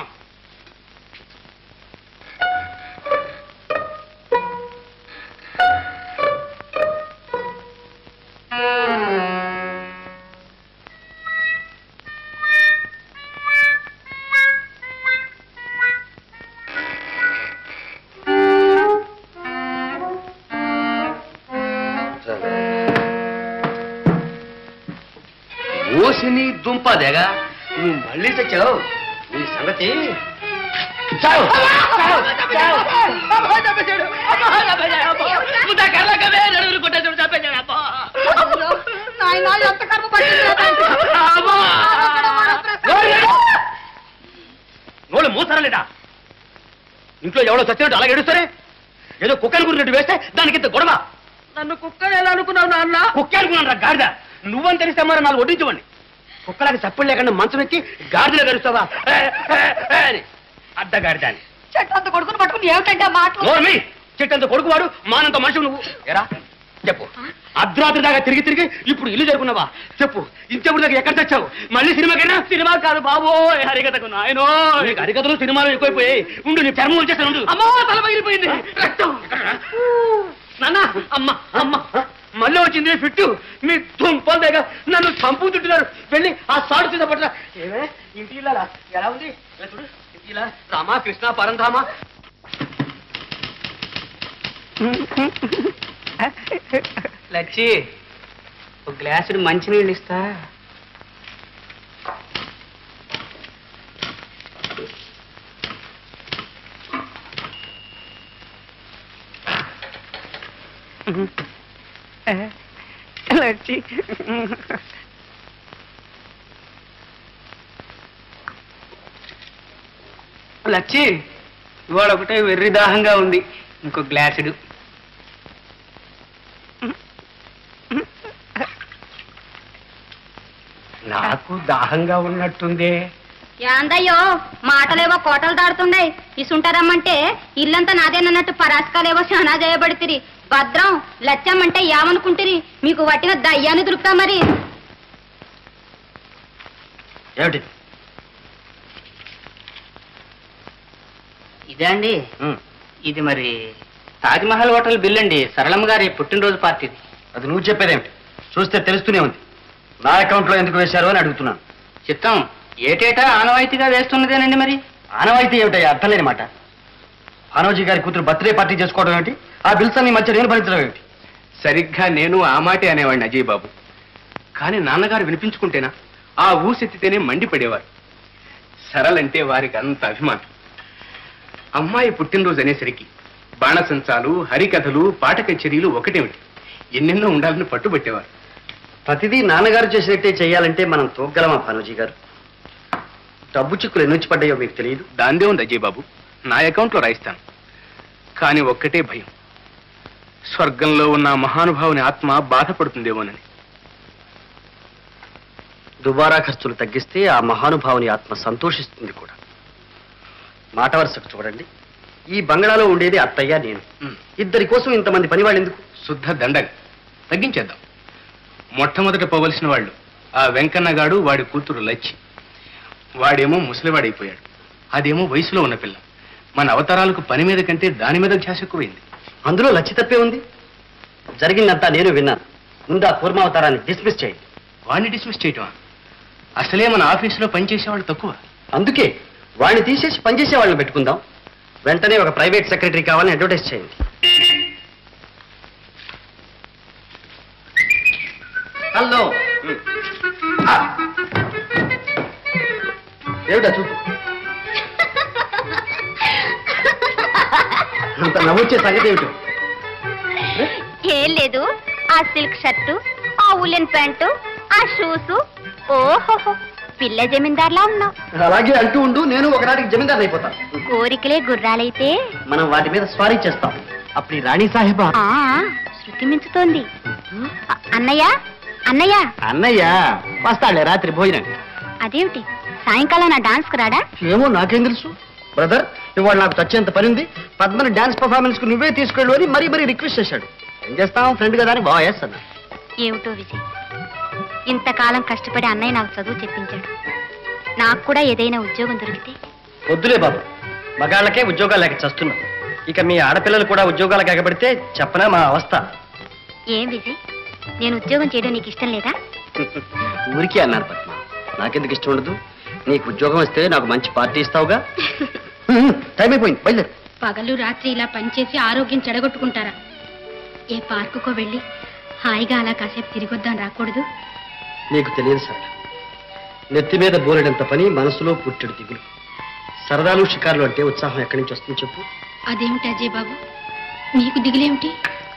ఓసిని దుంపదేగా నువ్వు మళ్ళీ తెచ్చావు నీ సంగతి చావు. చావు. నోళ్ళు మూసారలేదా ఇంట్లో ఎవడో చచ్చినట్టు అలాగే ఎడుస్తారే ఏదో కుక్కని గురినట్టు వేస్తే దానికి ఇంత గొడవ నన్ను కుక్కని ఎలా అనుకున్నావు నాన్న కుక్క అనుకున్నాను రా గాడిద నువ్వని తెలిస్తే మరి నాలుగు వడ్డించవండి కుక్కలకి చప్పుడు లేకుండా మంచం ఎక్కి గాడిదలో గడుస్తావా అడ్డ గాడిద అని చెట్టంత కొడుకుని పట్టుకుని ఏమిటంటే ఆ మాటలు నోర్మి చెట్టంత కొడుకువాడు మానంత మనిషి నువ్వు ఎరా చెప్పు అర్ధరాత్రి దాకా తిరిగి తిరిగి ఇప్పుడు ఇల్లు జరుపుకున్నావా చెప్పు ఇంతప్పుడు దాకా ఎక్కడ తెచ్చావు మళ్ళీ సినిమాకైనా సినిమా కాదు బాబో హరికథకు నాయనో నీకు హరికథలు సినిమాలు ఎక్కువైపోయాయి ఉండు నీ చర్మం వచ్చేస్తాను ఉండు అమ్మో తల పగిలిపోయింది రక్తం నాన్న అమ్మ అమ్మ మళ్ళీ వచ్చింది ఫిట్టు మీ తుంపల దగ్గర నన్ను చంపుతుంటున్నారు వెళ్ళి ఆ సాడు కింద పట్ల ఏమే ఇంటి ఇల్లాలా? ఎలా ఉంది ఇలా చూడు ఇంటి ఇలా రామ కృష్ణ పరంధామ లచ్చి ఒక గ్లాసుడు మంచినీళ్ళు ఇస్తా లచ్చి లచ్చి ఇవాళ ఒకటే వెర్రి దాహంగా ఉంది ఇంకో గ్లాసుడు నాకు దాహంగా ఉన్నట్టుందే యాందయ్యో మాటలేవో కోటలు దాడుతుండే ఇసుంటారమ్మంటే ఇల్లంతా నాదేనన్నట్టు పరాస్కాలేవో చాలా చేయబడితిరి భద్రం లచ్చమ్మంటే ఏమనుకుంటిరి మీకు వట్టిన దయ్యాన్ని దొరుకుతా మరి ఏమిటి ఇదే అండి ఇది మరి తాజ్మహల్ హోటల్ బిల్ అండి సరళమ్మ గారి పుట్టినరోజు పార్టీది అది నువ్వు చెప్పేదేమిటి చూస్తే తెలుస్తూనే ఉంది నా అకౌంట్లో ఎందుకు వేశారు అని అడుగుతున్నాను చిత్తం ఏటేటా ఆనవాయితీగా వేస్తున్నదేనండి మరి ఆనవాయితీ ఏమిటయ్యా అర్థం లేని మాట భానోజీ గారి కూతురు బర్త్డే పార్టీ చేసుకోవడం ఏమిటి ఆ బిల్స్ అన్ని మధ్య నేను భరించడం ఏమిటి సరిగ్గా నేను ఆ మాటే అనేవాడిని అజయ్ బాబు కానీ నాన్నగారు వినిపించుకుంటేనా ఆ ఊసెత్తితేనే మండిపడేవారు సరళంటే వారికి అంత అభిమానం అమ్మాయి పుట్టినరోజు అనేసరికి బాణసంచాలు హరికథలు పాట కచేరీలు ఒకటేమిటి ఎన్నెన్నో ఉండాలని పట్టుబట్టేవారు ప్రతిదీ నాన్నగారు చేసినట్టే చేయాలంటే మనం తోగ్గలమా భానోజీ గారు డబ్బు చిక్కులు ఎన్ని వచ్చి పడ్డాయో మీకు తెలియదు దాందే ఉంది అజయ్ బాబు నా అకౌంట్లో రాయిస్తాను కానీ ఒక్కటే భయం స్వర్గంలో ఉన్న ఆ మహానుభావుని ఆత్మ బాధపడుతుందేమోనని దుబారా ఖర్చులు తగ్గిస్తే ఆ మహానుభావుని ఆత్మ సంతోషిస్తుంది కూడా మాట వరుసకు చూడండి ఈ బంగళాలో ఉండేది అత్తయ్య నేను ఉమ్. ఇద్దరి కోసం ఇంతమంది పనివాళ్ళు ఎందుకు శుద్ధ దండగ తగ్గించేద్దాం మొట్టమొదట పోవలసిన వాళ్ళు ఆ వెంకన్నగాడు వాడి కూతురు లచ్చి వాడేమో ముసలివాడైపోయాడు అదేమో వయసులో ఉన్న పిల్ల మన అవతారాలకు పని మీద కంటే దాని మీద ధ్యాస ఎక్కువైంది అందులో లచ్చి తప్పే ఉంది జరిగిందంతా నేను విన్నాను ముందు ఆ కూర్మావతారాన్ని డిస్మిస్ చేయండి వాడిని డిస్మిస్ చేయటమా అసలే మన ఆఫీసులో పనిచేసేవాళ్ళు తక్కువ అందుకే వాడిని తీసేసి పనిచేసే వాళ్ళని పెట్టుకుందాం వెంటనే ఒక ప్రైవేట్ సెక్రటరీ కావాలని అడ్వర్టైజ్ చేయండి హలో ఏమిటా చూపు అంత నవ్వొచ్చే సంగతి ఏమిటో ఏం లేదు ఆ సిల్క్ షర్టు ఆ ఉలెన్ ప్యాంటు ఆ షూస్ ఓహోహో పిల్ల జమీందార్లా ఉన్నావు అలాగే అంటూ ఉండు నేను ఒకనాటికి జమీందారు అయిపోతాను కోరికలే గుర్రాలైతే మనం వాటి మీద స్వారీ చేస్తాం అప్పుడు ఈ రాణి సాహెబా ఆ శృతి మించుతోంది అ- అన్నయ్య అన్నయ్య అన్నయ్య వస్తాడులే రాత్రి భోజనం అదేమిటి సాయంకాలం నా డాన్స్ కు రాడా ఏమో నాకేం తెలుసు బ్రదర్ ఇవాళ నాకు చచ్చేంత పని ఉంది పద్మని డాన్స్ పర్ఫార్మెన్స్ కు నువ్వే తీసుకెళ్ళు అని మరీ మరీ రిక్వెస్ట్ చేశాడు ఏం చేస్తాం ఫ్రెండ్ కదా అని బాగా చేస్తాను ఏమిటో విజయ్ ఇంతకాలం కష్టపడి అన్నయ్య నాకు చదువు చెప్పించాడు నాకు కూడా ఏదైనా ఉద్యోగం దొరికితే వద్దులే బాబు మగాళ్ళకే ఉద్యోగాలు లేక చస్తున్నాం ఇక మీ ఆడపిల్లలు కూడా ఉద్యోగాలకు ఎగబడితే చెప్పనా మా అవస్థ ఏం విజయ్ నేను ఉద్యోగం చేయడం నీకు ఇష్టం లేదా ఊరికే అన్నారు పద్మ నాకెందుకు ఇష్టం ఉండదు నీకు ఉద్యోగం వస్తే నాకు మంచి పార్టీ ఇస్తావుగా హ్మ్, టైం అయిపోయింది బయలుదేరు పగలు రాత్రి ఇలా పనిచేసి ఆరోగ్యం చెడగొట్టుకుంటారా ఏ పార్కుకో వెళ్ళి హాయిగా అలా కాసేపు తిరిగొద్దాం రాకూడదు నీకు తెలియదు సార్ నెత్తి మీద బోలెడంత పని మనసులో పుట్టెడు దిగులు సరదాలు షికారులు అంటే ఉత్సాహం ఎక్కడి నుంచి వస్తుంది చెప్పు అదేమిటి అజయ్ బాబు నీకు దిగులేమిటి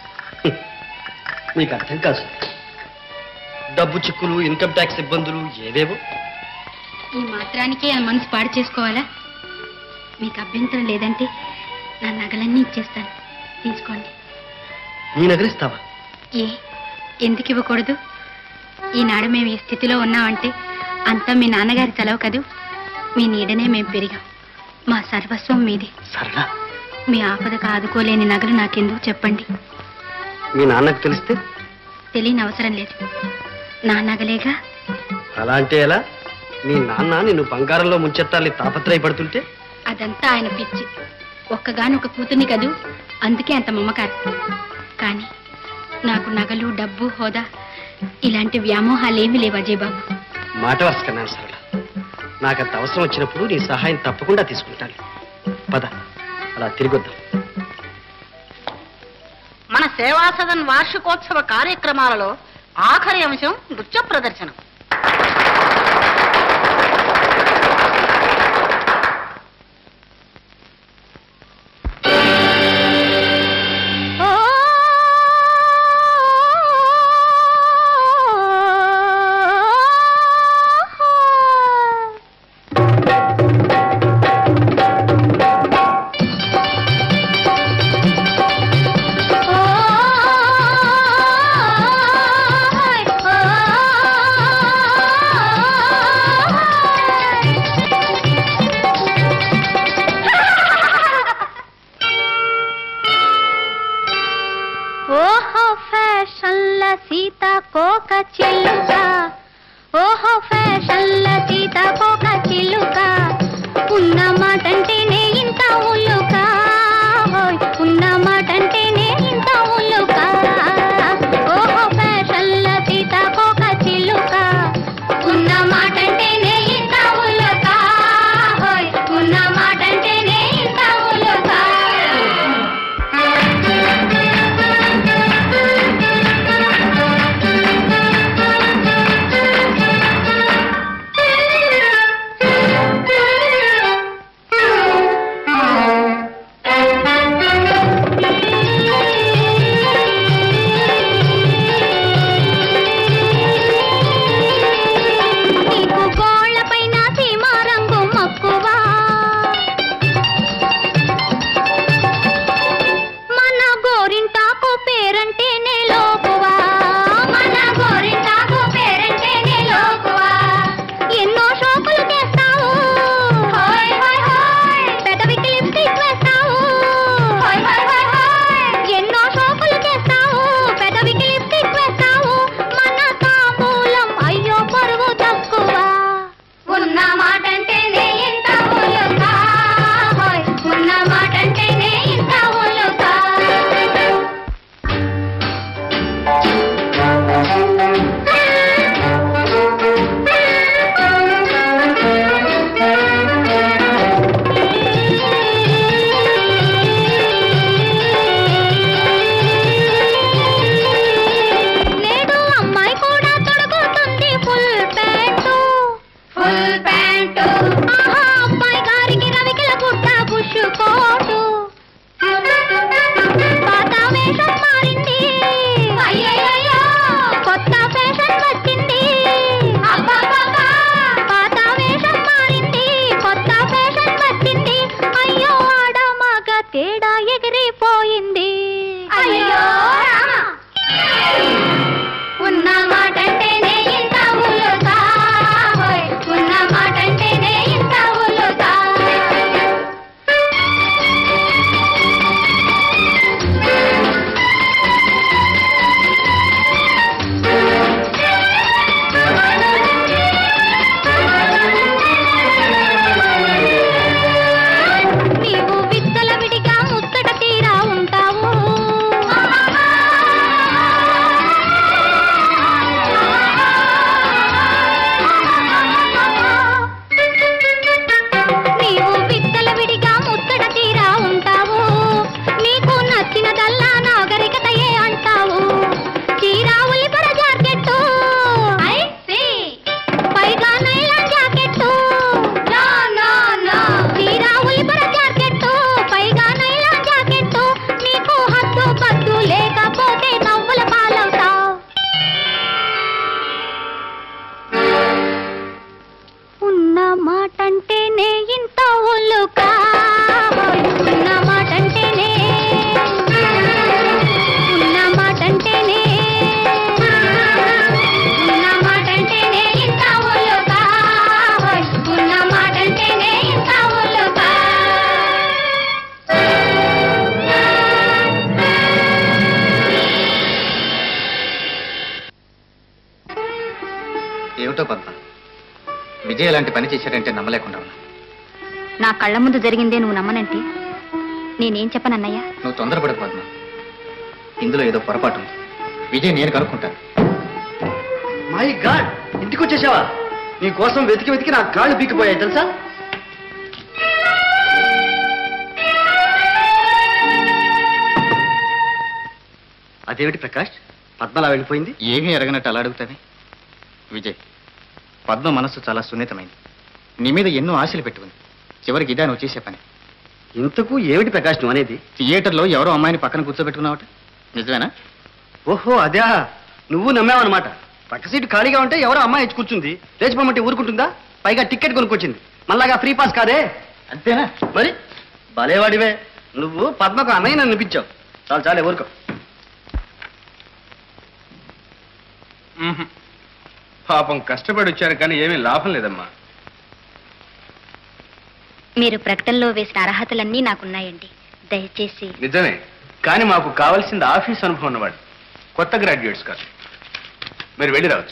నీకు అర్థం కాదు డబ్బు చిక్కులు ఇన్కమ్ ట్యాక్స్ ఇబ్బందులు ఏవేవో ఈ మాత్రానికే ఆ మనసు పాడు చేసుకోవాలా మీకు అభ్యంతరం లేదంటే నా నగలన్నీ ఇచ్చేస్తాను తీసుకోండి నీ నగరిస్తావా ఏ ఎందుకు ఇవ్వకూడదు ఈనాడు మేము ఈ స్థితిలో ఉన్నామంటే అంతా మీ నాన్నగారి చలవ కదూ మీ నీడనే మేము పెరిగాం మా సర్వస్వం మీది సరళ మీ ఆపదకు ఆదుకోలేని నగలు నాకెందుకు చెప్పండి మీ నాన్నకు తెలిస్తే తెలియని అవసరం లేదు నా నగలేగా అలా అంటే ఎలా మీ నాన్న నిన్ను బంగారంలో ముంచెత్తాలని తాపత్రయపడుతుంటే అదంతా ఆయన పిచ్చి ఒక్కగానొక కూతుర్ని కదూ అందుకే అంత మమకారం కానీ నాకు నగలు డబ్బు హోదా ఇలాంటి వ్యామోహాలేమీ లేవు అజయ్ బాబు మాట వరుసకన్నాను సరళ నాకంత అవసరం వచ్చినప్పుడు నీ సహాయం తప్పకుండా తీసుకుంటాను పద అలా తిరిగొద్దాం మన సేవా సదన్ వార్షికోత్సవ కార్యక్రమాలలో ఆఖరి అంశం నృత్య ప్రదర్శనం ఓహో ఫ్యాషన్ల సీత కోక చిల్లుక ఓహో ఫ్యాషన్ల సీత కోక చిల్లుక ఉన్న మాటంటేనే ఇంత ఉల్లుక హోయ్, ఉన్న మాటంటేనే ఇంత ఉల్లుక ఓహో ఫ్యాషన్ల సీత కోక చిల్లుక ఉన్న మాటంటేనే ఇంత ఉల్లుక హోయ్, ఉన్న మాటంటేనే ఇంత ఉల్లుక ఏమిటో పద్మ విజయ్ లాంటి పని చేశాడంటే నమ్మలేకుండా ఉన్నా నా కళ్ళ ముందు జరిగిందే నువ్వు నమ్మనంటే నేనేం చెప్పనన్నయ్యా నువ్వు తొందరపడకు పద్మ ఇందులో ఏదో పొరపాటు ఉంది విజయ్ నేను కనుక్కుంటాను మై గాడ్ ఇంటికి వచ్చేసావా నీ కోసం వెతికి వెతికి నా కాళ్ళు బీకిపోయాయి తెలుసా అదేమిటి ప్రకాష్ పద్మలా వెళ్ళిపోయింది ఏమీ ఎరగనట్టు అలా అడుగుతావి విజయ్ పద్మ మనస్సు చాలా సున్నితమైంది నీ మీద ఎన్నో ఆశలు పెట్టుకుంది చివరికి ఇదే నువ్వు చేసే పని ఇంతకు ఏమిటి ప్రకాష్ నువ్వు అనేది థియేటర్లో ఎవరో అమ్మాయిని పక్కన కూర్చోబెట్టుకున్నావట నిజమేనా ఓహో అదే నువ్వు నమ్మావన్నమాట పక్క సీటు ఖాళీగా ఉంటే ఎవరో అమ్మాయి ఇచ్చి కూర్చుంది లేచిపోమంటే ఊరుకుంటుందా పైగా టికెట్ కొనుక్కొచ్చింది మళ్ళాగా ఫ్రీ పాస్ కాదే అంతేనా మరి భలేవాడివే నువ్వు పద్మకు అన్నయ్య నన్ను అనిపించావు చాలు చాలే ఊరుకో పాపం కష్టపడి వచ్చారు కానీ ఏమీ లాభం లేదమ్మా మీరు ప్రకటనలో వేసిన అర్హతలన్నీ నాకున్నాయండి దయచేసి నిజమే కానీ మాకు కావాల్సింది ఆఫీస్ అనుభవం ఉన్నవాడు కొత్త గ్రాడ్యుయేట్స్ కాదు మీరు వెళ్ళి రావచ్చు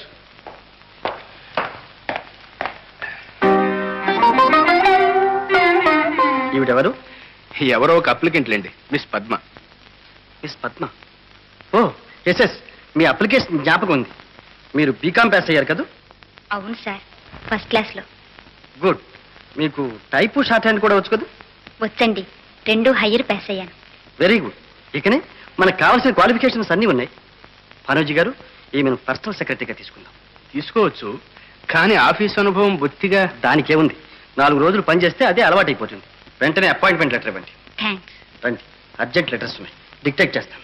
ఈవిడెవరు ఎవరో ఒక అప్లికెంట్ లేండి miss Padma miss Padma oh yes yes మీ అప్లికేషన్ జ్ఞాపకం ఉంది మీరు బీకామ్ పాస్ అయ్యారు కదా అవును సార్ ఫస్ట్ క్లాస్లో గుడ్ మీకు టైపు షార్ట్ హ్యాండ్ కూడా వచ్చు కదా వచ్చండి రెండు హయ్యర్ పాస్ అయ్యాను వెరీ గుడ్ ఇకనే మనకు కావాల్సిన క్వాలిఫికేషన్స్ అన్నీ ఉన్నాయి భానోజీ గారు ఈమెను పర్సనల్ సెక్రటరీగా తీసుకుందాం తీసుకోవచ్చు కానీ ఆఫీస్ అనుభవం బొత్తిగా దానికేముంది నాలుగు రోజులు పనిచేస్తే అదే అలవాటైపోతుంది వెంటనే అపాయింట్మెంట్ లెటర్ ఇవ్వండి థ్యాంక్స్ రండి అర్జెంట్ లెటర్స్ ఉన్నాయి డిక్టేట్ చేస్తాను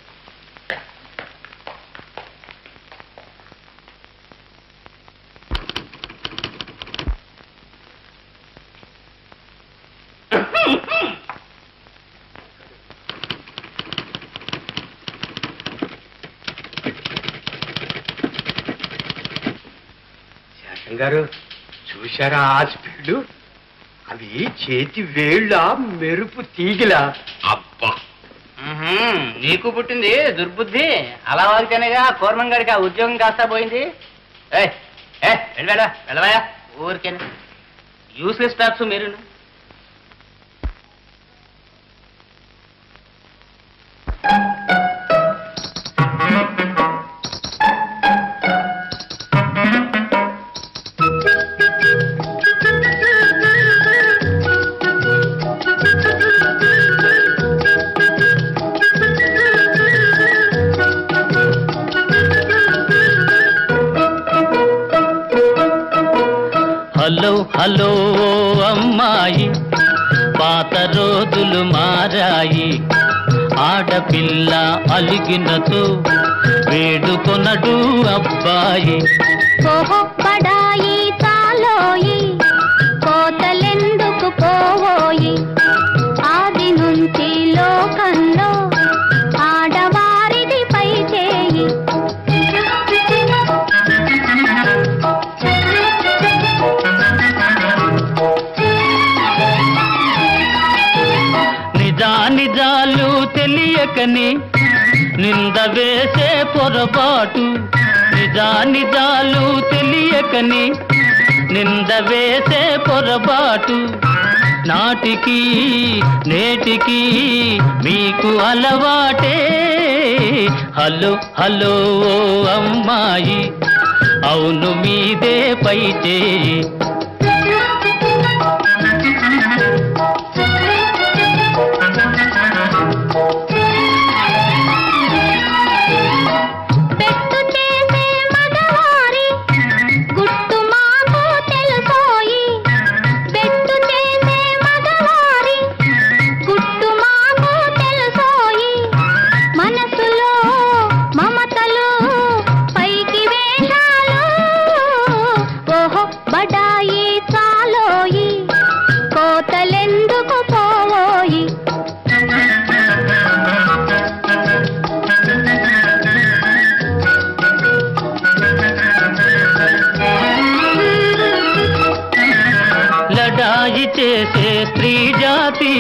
శేషం గారు చూశారా ఆ స్పీడు అవి చేతి వేళ్ళ మెరుపు తీగిలా అబ్బా నీకు పుట్టింది దుర్బుద్ధి అలా వాగితేనేగా కోర్మం గారికి ఆ ఉద్యోగం కాస్తా పోయింది ఏ ఏ వెళ్ళాడా వెళ్ళవయా ఊరికే యూస్లెస్ టాక్స్ మీరు హలో హలో అమ్మాయి పాత రోజులు మారాయి ఆడపిల్ల అలిగినతో వేడుకొనడు అబ్బాయి ఓహో పడాయి చాలోయి కోతలెందుకు పోవోయి ఆది నుంచి లోకంలో ఆడవారిది పై చేయి నిజా నిజాలు తెలియకని నింద వేసే పొరపాటు నిజా నిజాలు తెలియకని నింద వేసే పొరపాటు నాటికి నేటికి మీకు అలవాటే హలో హలో ఓ అమ్మాయి అవును మీదే పై చేయి పెట్టు చేసే మగవారి గుట్టు మాకు తెలుసోయి పెట్టు చేసే మగవారి గుట్టు మాకు తెలుసోయి మనసులో మమతలు పైకి వేషాలు ఓహో బడాయి చాలోయి కోతలెందుకు పోవోయి లడాయి చేసే స్త్రీ జాతి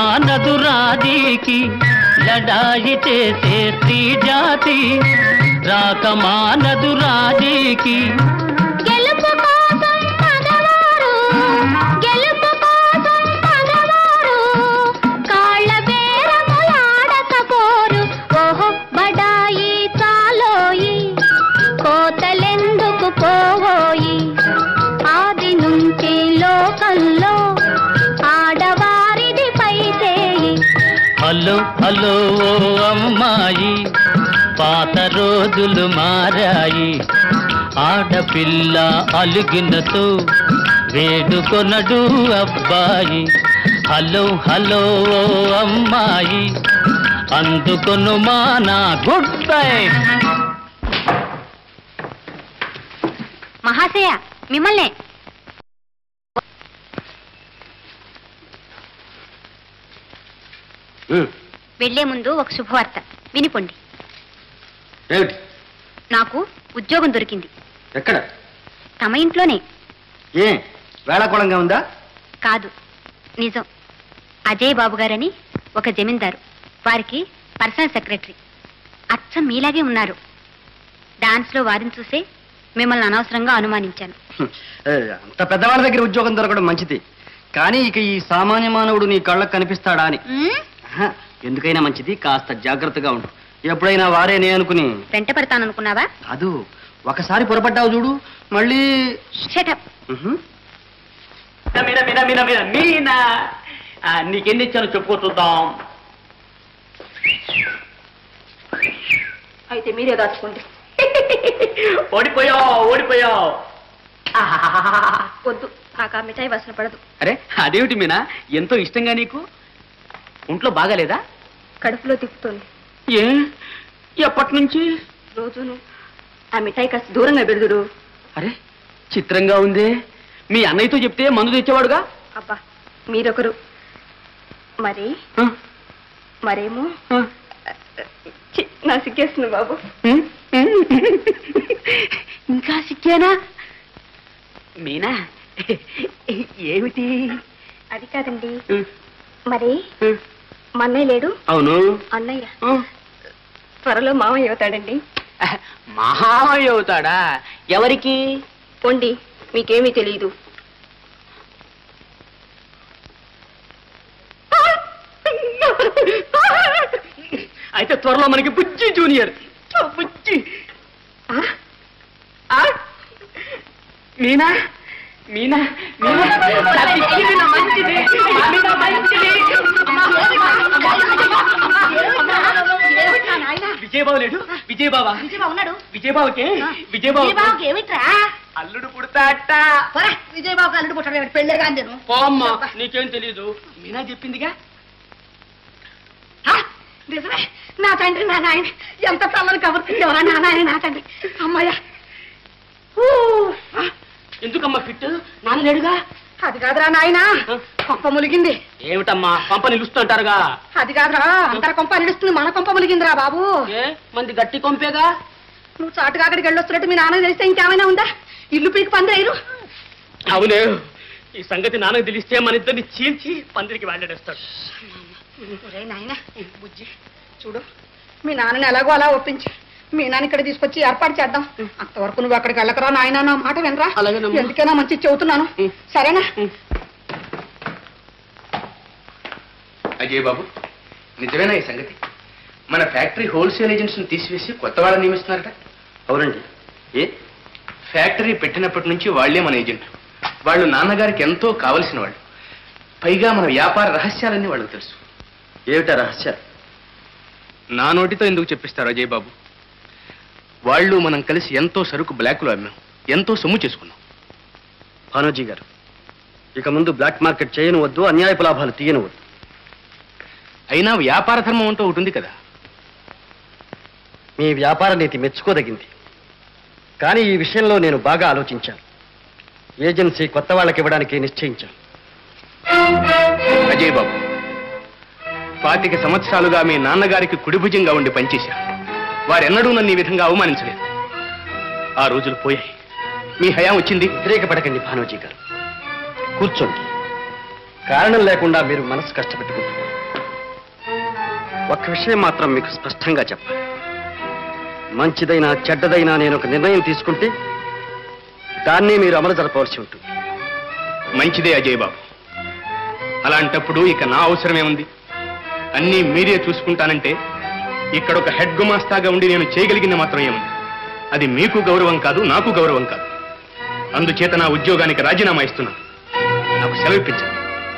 రాకమానదు రాజీకి లడాయి చేసే స్త్రీ జాతి రాక మానదు రాజీకి గెలుపు కోసం మగవారు గెలుపు కోసం మగవారు కాళ్ళ బేరములాడకపోరు ఓహో బడాయి చాలోయి కోతలెందుకు పోవోయి ఆది నుంచి లోకంలో ఆడవారిది పైచేయి హలో హలో ఓ అమ్మాయి పాత రోజులు మారాయి ఆడపిల్ల అలుగినతో వేడుకొనడు అబ్బాయి హలో హలో ఓ అమ్మాయి అందుకొను మా నా గుడ్ బై మహాశయ మిమ్మల్నే వెళ్లే ముందు ఒక శుభవార్త వినిపోండి ఏమిటి నాకు ఉద్యోగం దొరికింది ఎక్కడ తమ ఇంట్లోనే ఏ వేళాకోళంగా ఉందా కాదు నిజం అజయ్ బాబు గారని ఒక జమీందారు వారికి పర్సనల్ సెక్రటరీ అచ్చం మీలాగే ఉన్నారు డాన్స్ లో వారిని చూసే మిమ్మల్ని అనవసరంగా అనుమానించాను ఏ, అంత పెద్దవాళ్ళ దగ్గర ఉద్యోగం దొరకడం మంచిది కానీ ఇక ఈ సామాన్య మానవుడు నీ కళ్ళకు కనిపిస్తాడా అని మ్మ్? ఆహా, ఎందుకైనా మంచిది కాస్త జాగ్రత్తగా ఉండు ఎప్పుడైనా వారేనే అనుకుని వెంట పెడతాననుకున్నావా కాదు ఒకసారి పొరపడ్డావు చూడు మళ్ళీ షటప్ ఉహు. మీనా మీనా మీనా మీనా మీనా ఆ, నీకెన్ని ఇచ్చానో చెప్పుకో చూద్దాం అయితే మీరే దాచుకోండి ఓడిపోయావు ఓడిపోయావు వద్దు నాకు ఆ మిఠాయి వాసన పడదు అరే అదేమిటి మీనా ఎంతో ఇష్టంగా నీకు ఒంట్లో బాగాలేదా కడుపులో తిప్పుతోంది ఏ ఎప్పటి నుంచి రోజును ఆ మిఠాయి కాస్త దూరంగా పెడుదురు అరే చిత్రంగా ఉందే మీ అన్నయ్యతో చెప్తే మందు తెచ్చేవాడుగా అబ్బా మీరొకరు మరి ఆ, మరేమో ఆ. చి, నా సిగ్గేస్తుంది బాబు ఉమ్, ఉమ్. ఇంకా సిక్కేనా మీనా ఏమిటి అది కాదండి ఉమ్, మరి ఉమ్. మా అన్నయ్య లేడు అవును అన్నయ్య ఉమ్. త్వరలో మామయ్య అవుతాడండి మహామయ్య అవుతాడా ఎవరికి పొండి మీకేమీ తెలియదు అయితే త్వరలో మనకి బుజ్జి జూనియర్ బుజ్జి ఆ? ఆ? మీనా మీనా మీనా నా పిచ్చిది నా మంచిది నా మీనా మంచిది విజయబాబు లేడు విజయబాబా ఉన్నాడు విజయబాబుకి విజయబాబు ఏమిట్రా అల్లుడు పుడతాట విజయబాబు అల్లుడు పుట్టాడు పెళ్ళే కానీ నేను పోమ్మా నీకేం తెలీదు మీనా చెప్పిందిగా ఆ, నిజమే నా తండ్రి నా నాయన ఎంత చల్లని కబుర్ తీసేవరా నా నాయన నా తండ్రి అమ్మాయ ఊ, ఆ, ఎందుకమ్మా ఫిట్ నాన్న లేడుగా అది కాదురా నాయన కొంప ములిగింది ఏమిటమ్మా పంప నిలుస్తుంటారుగా అది కాదురా అందరి కొంప నిలుస్తుంది మన కొంప ములిగిందిరా బాబు ఏ మంది గట్టి కొంపేగా నువ్వు చాటుగా అక్కడికి వెళ్ళొస్తున్నట్టు మీ నాన్న తెలిస్తే ఇంకేమైనా ఉందా ఇల్లు పీకి పందిరేరు అవునే ఈ సంగతి నాన్నకు తెలిస్తే మన ఇద్దరిని చీల్చి పందిరికి వెళ్ళడేస్తాడు ఒరే నాయన బుజ్జి చూడు మీ నాన్నని ఎలాగో అలా ఒప్పించి మీ నాన్న ఇక్కడ తీసుకొచ్చి ఏర్పాటు చేద్దాం అంతవరకు నువ్వు అక్కడికి వెళ్ళకరా నాయన నా మాట వినరా అలాగేనమ్మా. ఎందుకైనా మంచి చెబుతున్నాను సరేనా అజయ్ బాబు నిజమేనా ఈ సంగతి మన ఫ్యాక్టరీ హోల్సేల్ ఏజెంట్స్ని తీసివేసి కొత్త వాళ్ళని నియమిస్తున్నారట అవునండి ఏ ఫ్యాక్టరీ పెట్టినప్పటి నుంచి వాళ్లే మన ఏజెంట్లు వాళ్ళు నాన్నగారికి ఎంతో కావలసిన వాళ్ళు పైగా మన వ్యాపార రహస్యాలన్నీ వాళ్ళకి తెలుసు ఏమిటా రహస్యాలు నా నోటితో ఎందుకు చెప్పిస్తారు అజయ్ బాబు వాళ్ళు మనం కలిసి ఎంతో సరుకు బ్లాక్లో అమ్మాం ఎంతో సొమ్ము చేసుకున్నాం భానోజీ గారు ఇక ముందు బ్లాక్ మార్కెట్ చేయను వద్దు అన్యాయపు లాభాలు తీయను వద్దు అయినా వ్యాపార ధర్మం అంటూ ఉంటుంది కదా మీ వ్యాపార నీతి మెచ్చుకోదగింది కానీ ఈ విషయంలో నేను బాగా ఆలోచించాను ఏజెన్సీ కొత్త వాళ్ళకి ఇవ్వడానికి నిశ్చయించాను అజయ్ బాబు పాతిక సంవత్సరాలుగా మీ నాన్నగారికి కుడిభుజంగా ఉండి పనిచేశా వారెన్నడూ నన్ను ఈ విధంగా అవమానించలేదు ఆ రోజులు పోయాయి మీ హయాం వచ్చింది వ్యతిరేకపడకండి భానోజీ గారు కూర్చోండి కారణం లేకుండా మీరు మనసు కష్టపెట్టుకుంటున్నారు ఒక్క విషయం మాత్రం మీకు స్పష్టంగా చెప్పాలి మంచిదైనా చెడ్డదైనా నేను ఒక నిర్ణయం తీసుకుంటే దాన్నే మీరు అమలు జరపవలసి ఉంటుంది మంచిదే అజయ్ బాబు అలాంటప్పుడు ఇక నా అవసరమే ఉంది అన్నీ మీరే చూసుకుంటానంటే ఇక్కడ ఒక హెడ్ గుమాస్తాగా ఉండి నేను చేయగలిగింది మాత్రం ఏముంది అది మీకు గౌరవం కాదు నాకు గౌరవం కాదు అందుచేత నా ఉద్యోగానికి రాజీనామా ఇస్తున్నాను నాకు సెలవు ఇప్పించండి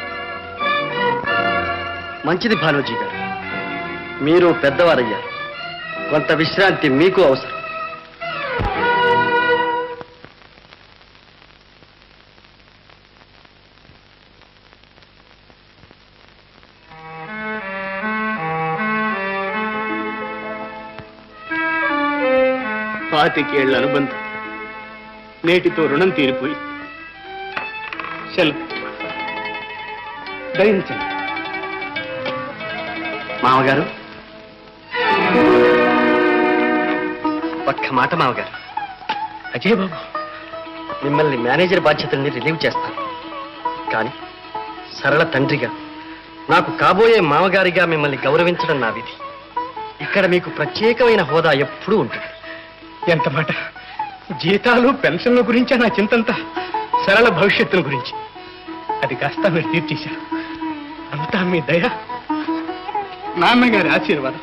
మంచిది భాలోజీ గారు మీరు పెద్దవారయ్యారు కొంత విశ్రాంతి మీకు అవసరం పాతికేళ్ల అనుబంధం నేటితో రుణం తీరిపోయి సెలవు దయించండి మామగారు ఒక్క మాట మామగారు అజయ్ బాబు మిమ్మల్ని మేనేజర్ బాధ్యతల్ని రిలీవ్ చేస్తాను కానీ సరళ తండ్రిగా నాకు కాబోయే మామగారిగా మిమ్మల్ని గౌరవించడం నా విధి ఇక్కడ మీకు ప్రత్యేకమైన హోదా ఎప్పుడూ ఉంటుంది ఎంత మాట జీతాలు పెన్షన్ల గురించే నా చింతంతా సరళ భవిష్యత్తుల గురించి అది కాస్త మీరు తీర్చేశారు అంతా మీ దయ నాన్నగారి ఆశీర్వాదం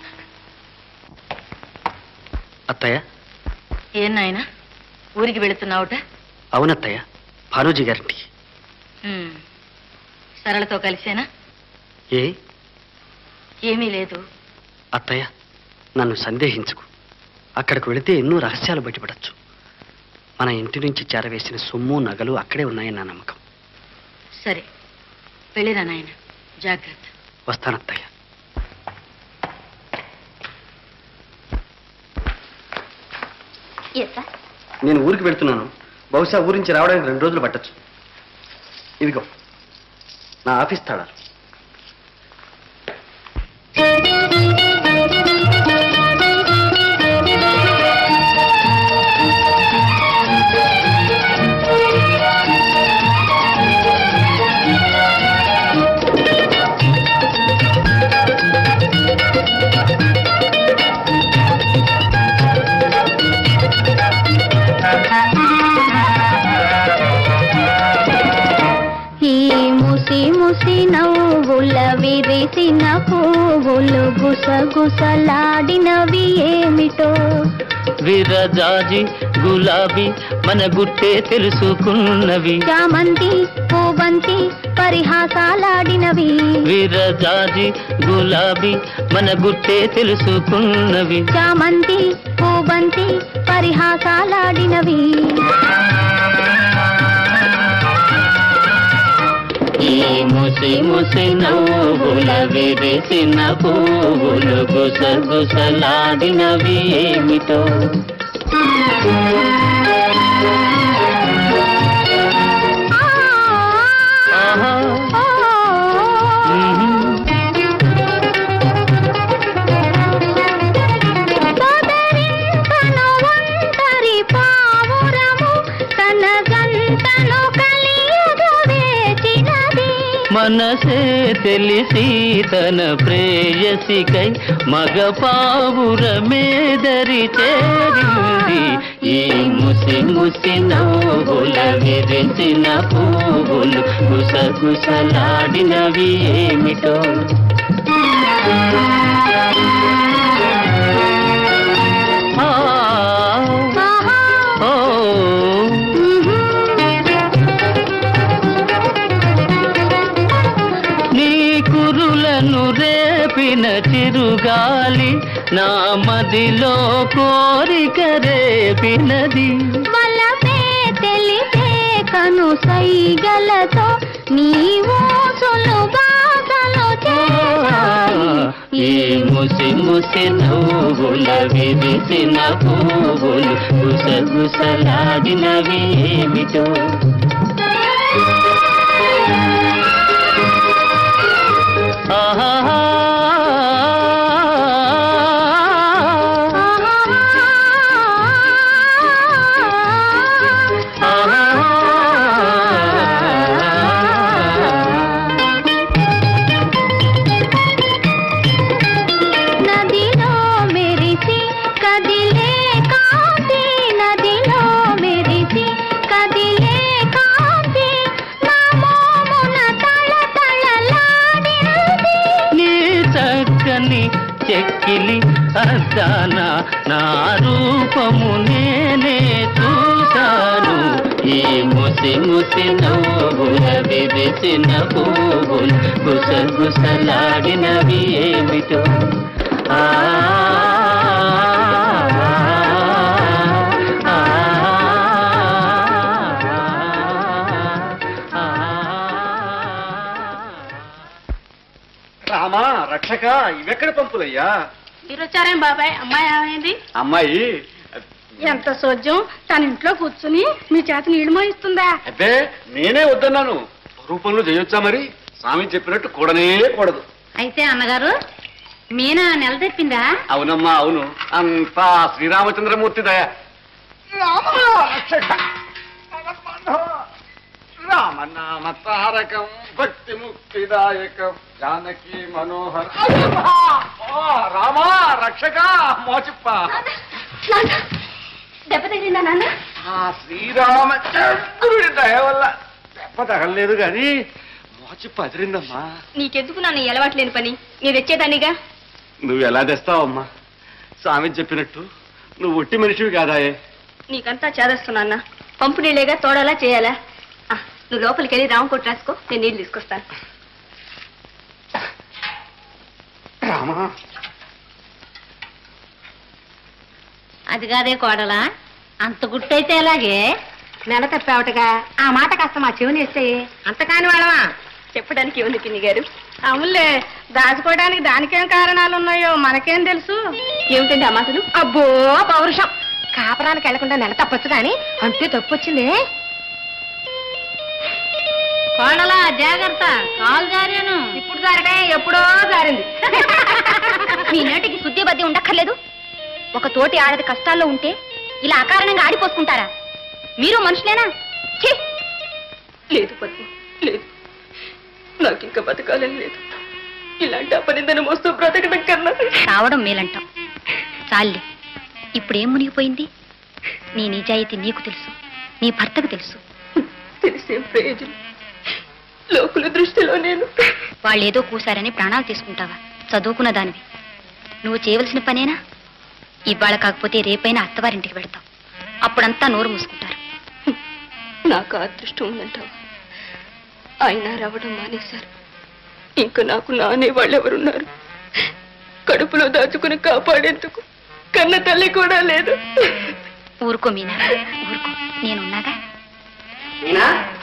అత్తయ్య ఏం నాయనా ఊరికి వెళుతున్నావుట అవునత్తయ్య భానోజీ గారింటికి ఉమ్. సరళతో కలిసేనా ఏ ఏమీ లేదు అత్తయ్య నన్ను సందేహించుకు అక్కడికి వెళితే ఎన్నో రహస్యాలు బయటపడచ్చు మన ఇంటి నుంచి చేరవేసిన సొమ్ము నగలు అక్కడే ఉన్నాయని నా నమ్మకం సరే వెళ్ళిరా నాయన జాగ్రత్త వస్తానత్తయ్య ఎస్ సార్ నేను ఊరికి వెళ్తున్నాను బహుశా ఊరి నుంచి రావడానికి రెండు రోజులు పట్టచ్చు ఇదిగో నా ఆఫీస్ తాళాలు ఈ ముసి ముసి నవ్వుల విరిసిన పువ్వులు గుసగుసలాడినవి ఏమిటో విరజాజి గులాబీ మన గుట్టే తెలుసుకున్నవి చామంతి పూవంతి పరిహాసాలాడినవి విరజాజి గులాబీ మన గుట్టే తెలుసుకున్నవి చామంతి పూవంతి పరిహాసాలాడినవి ఈ ముసి ముసి నవ్వుల విరిసిన పువ్వులు గుసగుసలాడినవి ఏమిటో ఆహా. మ్మ్. సోదరింతను ఒంటరి పావురము తన గంటను కలియదు వేచినది మనసే తెలిసి తన ప్రేయసికై మగ పావుర మేదరి చేరింది ఈ ముసి ముసి నవ్వుల విరిసిన పువ్వులు గుసగుసలాడినవి ఏమిటో ఆ, ఆహా ఓ నీ కురులను రేపిన చిరుగాలి నా మదిలో కోరిక రేపినది వలపే తెలిపే కను సైగలతో నీవు సులుబాసలు చేరాయి ఈ ముసి ముసి నవ్వుల విరిసిన పువ్వులు గుసగుసలాడినవి ఏమిటో ఆహా నదిలో మెరిసి కదిలి చూశానా నా రూపము నేనే చూశాను ఈ ముసి ముసి నవ్వుల విరిసిన పువ్వులు గుసగుసలాడినవి ఏమిటో ఆ ఆ, ఆ, రామా రక్షక ఇవెక్కడ పంపులయ్యా మీరు వచ్చారేం బాబాయ్ అమ్మాయి ఏమైంది అమ్మాయి ఎంత సోద్యం తన ఇంట్లో కూర్చుని మీ చేత నీళ్లు మోయిస్తుందా అబ్బే నేనే వద్దన్నాను రూపంలో చేయొచ్చా మరి స్వామి చెప్పినట్టు కూడనే కూడదు అయితే అన్నగారు మీనా నెల తెప్పిందా అవునమ్మా అవును అంతా శ్రీరామచంద్రమూర్తి దయ రామనామ తారకం భక్తి ముక్తిదాయకం జానకి మనోహర ఓ, రామా రక్షక మోచిప్ప దెబ్బ తగిలిందా నాన్న ఆ శ్రీరామచంద్రుడి దయ వల్ల దెబ్బ తగలలేదు గాని మోచిప్ప అదిరిందమ్మా నీకెందుకు నన్ను అలవాట్లేని పని నీ తెచ్చేదానిగా నువ్వు ఎలా తెస్తావమ్మా స్వామి చెప్పినట్టు నువ్వు ఒట్టి మనిషివి కాదాయే నీకంతా చేదస్తున్నా పంపు నీళ్ళేగా తోడలా చేయాలా ఆ, నువ్వు లోపలికి వెళ్ళి రామ కొట్టు రాసుకో నేను నీళ్ళు తీసుకొస్తాను రామా అది కాదే కోడలా అంత గుట్టయితే ఎలాగే నెల తప్పావటగా ఆ మాట కాస్త మా చెవిని ఇస్తే అంత కాని వాళ్ళమా చెప్పడానికి ఉంది పిన్ని గారు అవునులే దాచుకోవడానికి దానికేం కారణాలు ఉన్నాయో మనకేం తెలుసు ఏమిటండి ఆ మాటలు అబ్బో పౌరుషం కాపరానికి వెళ్లకుండా నెల తప్పొచ్చు కానీ అంతే తప్పు వచ్చింది కోడలా జాగ్రత్త కాలు జారాను ఇప్పుడు జారడే ఎప్పుడో జారింది మీ నోటికి శుద్ధి బద్ది ఉండక్కర్లేదు ఒక తోటి ఆడది కష్టాల్లో ఉంటే ఇలా అకారణంగా ఆడిపోసుకుంటారా మీరు మనుషులేనా ఛీ లేదు పద్మ లేదు నాకు ఇంకా బతకాలని లేదు ఇలాంటి అపనిందను మోస్తూ బ్రతకడం కన్నా రావడం మేలంటాం చాలే ఇప్పుడేం మునిగిపోయింది నీ నిజాయితీ నీకు తెలుసు నీ భర్తకు తెలుసు తెలిసేం ప్రయోజనం లోకుల దృష్టిలో నేను వాళ్ళేదో కూశారని ప్రాణాలు తీసుకుంటావా చదువుకున్న దానివి నువ్వు చేయవలసిన పనేనా ఇవాళ కాకపోతే రేపైనా అత్తవారింటికి వెడతావు అప్పుడంతా నోరు మూసుకుంటారు నాకు ఆ అదృష్టం ఉందంటావా ఆయన రావడం మానేశారు ఇంకా నాకు నానే వాళ్ళెవరున్నారు కడుపులో దాచుకుని కాపాడేందుకు కన్న తల్లి కూడా లేదు ఊరుకో మీనా ఊరుకో నేనున్నాగా మీనా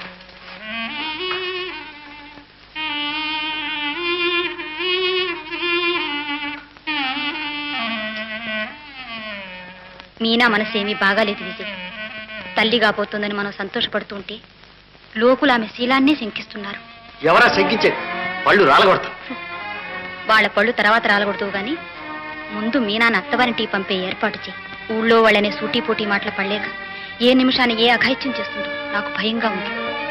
మీనా మనసేమీ బాగాలేదు విజయ్ తల్లి కాబోతోందని మనం సంతోషపడుతుంటే లోకులు ఆమె శీలాన్నే శంకిస్తున్నారు ఎవరా శంకించేది పళ్ళు రాలగొడతా వాళ్ళ పళ్ళు తర్వాత రాలకూడదు గాని ముందు మీనాన్ని అత్తవారింటికి పంపే ఏర్పాటు చేయి ఊళ్ళో వాళ్ళనే సూటీ పోటీ మాటలు పడలేక ఏ నిమిషాన్ని ఏ అఘాయిత్యం చేస్తుందో నాకు భయంగా ఉంది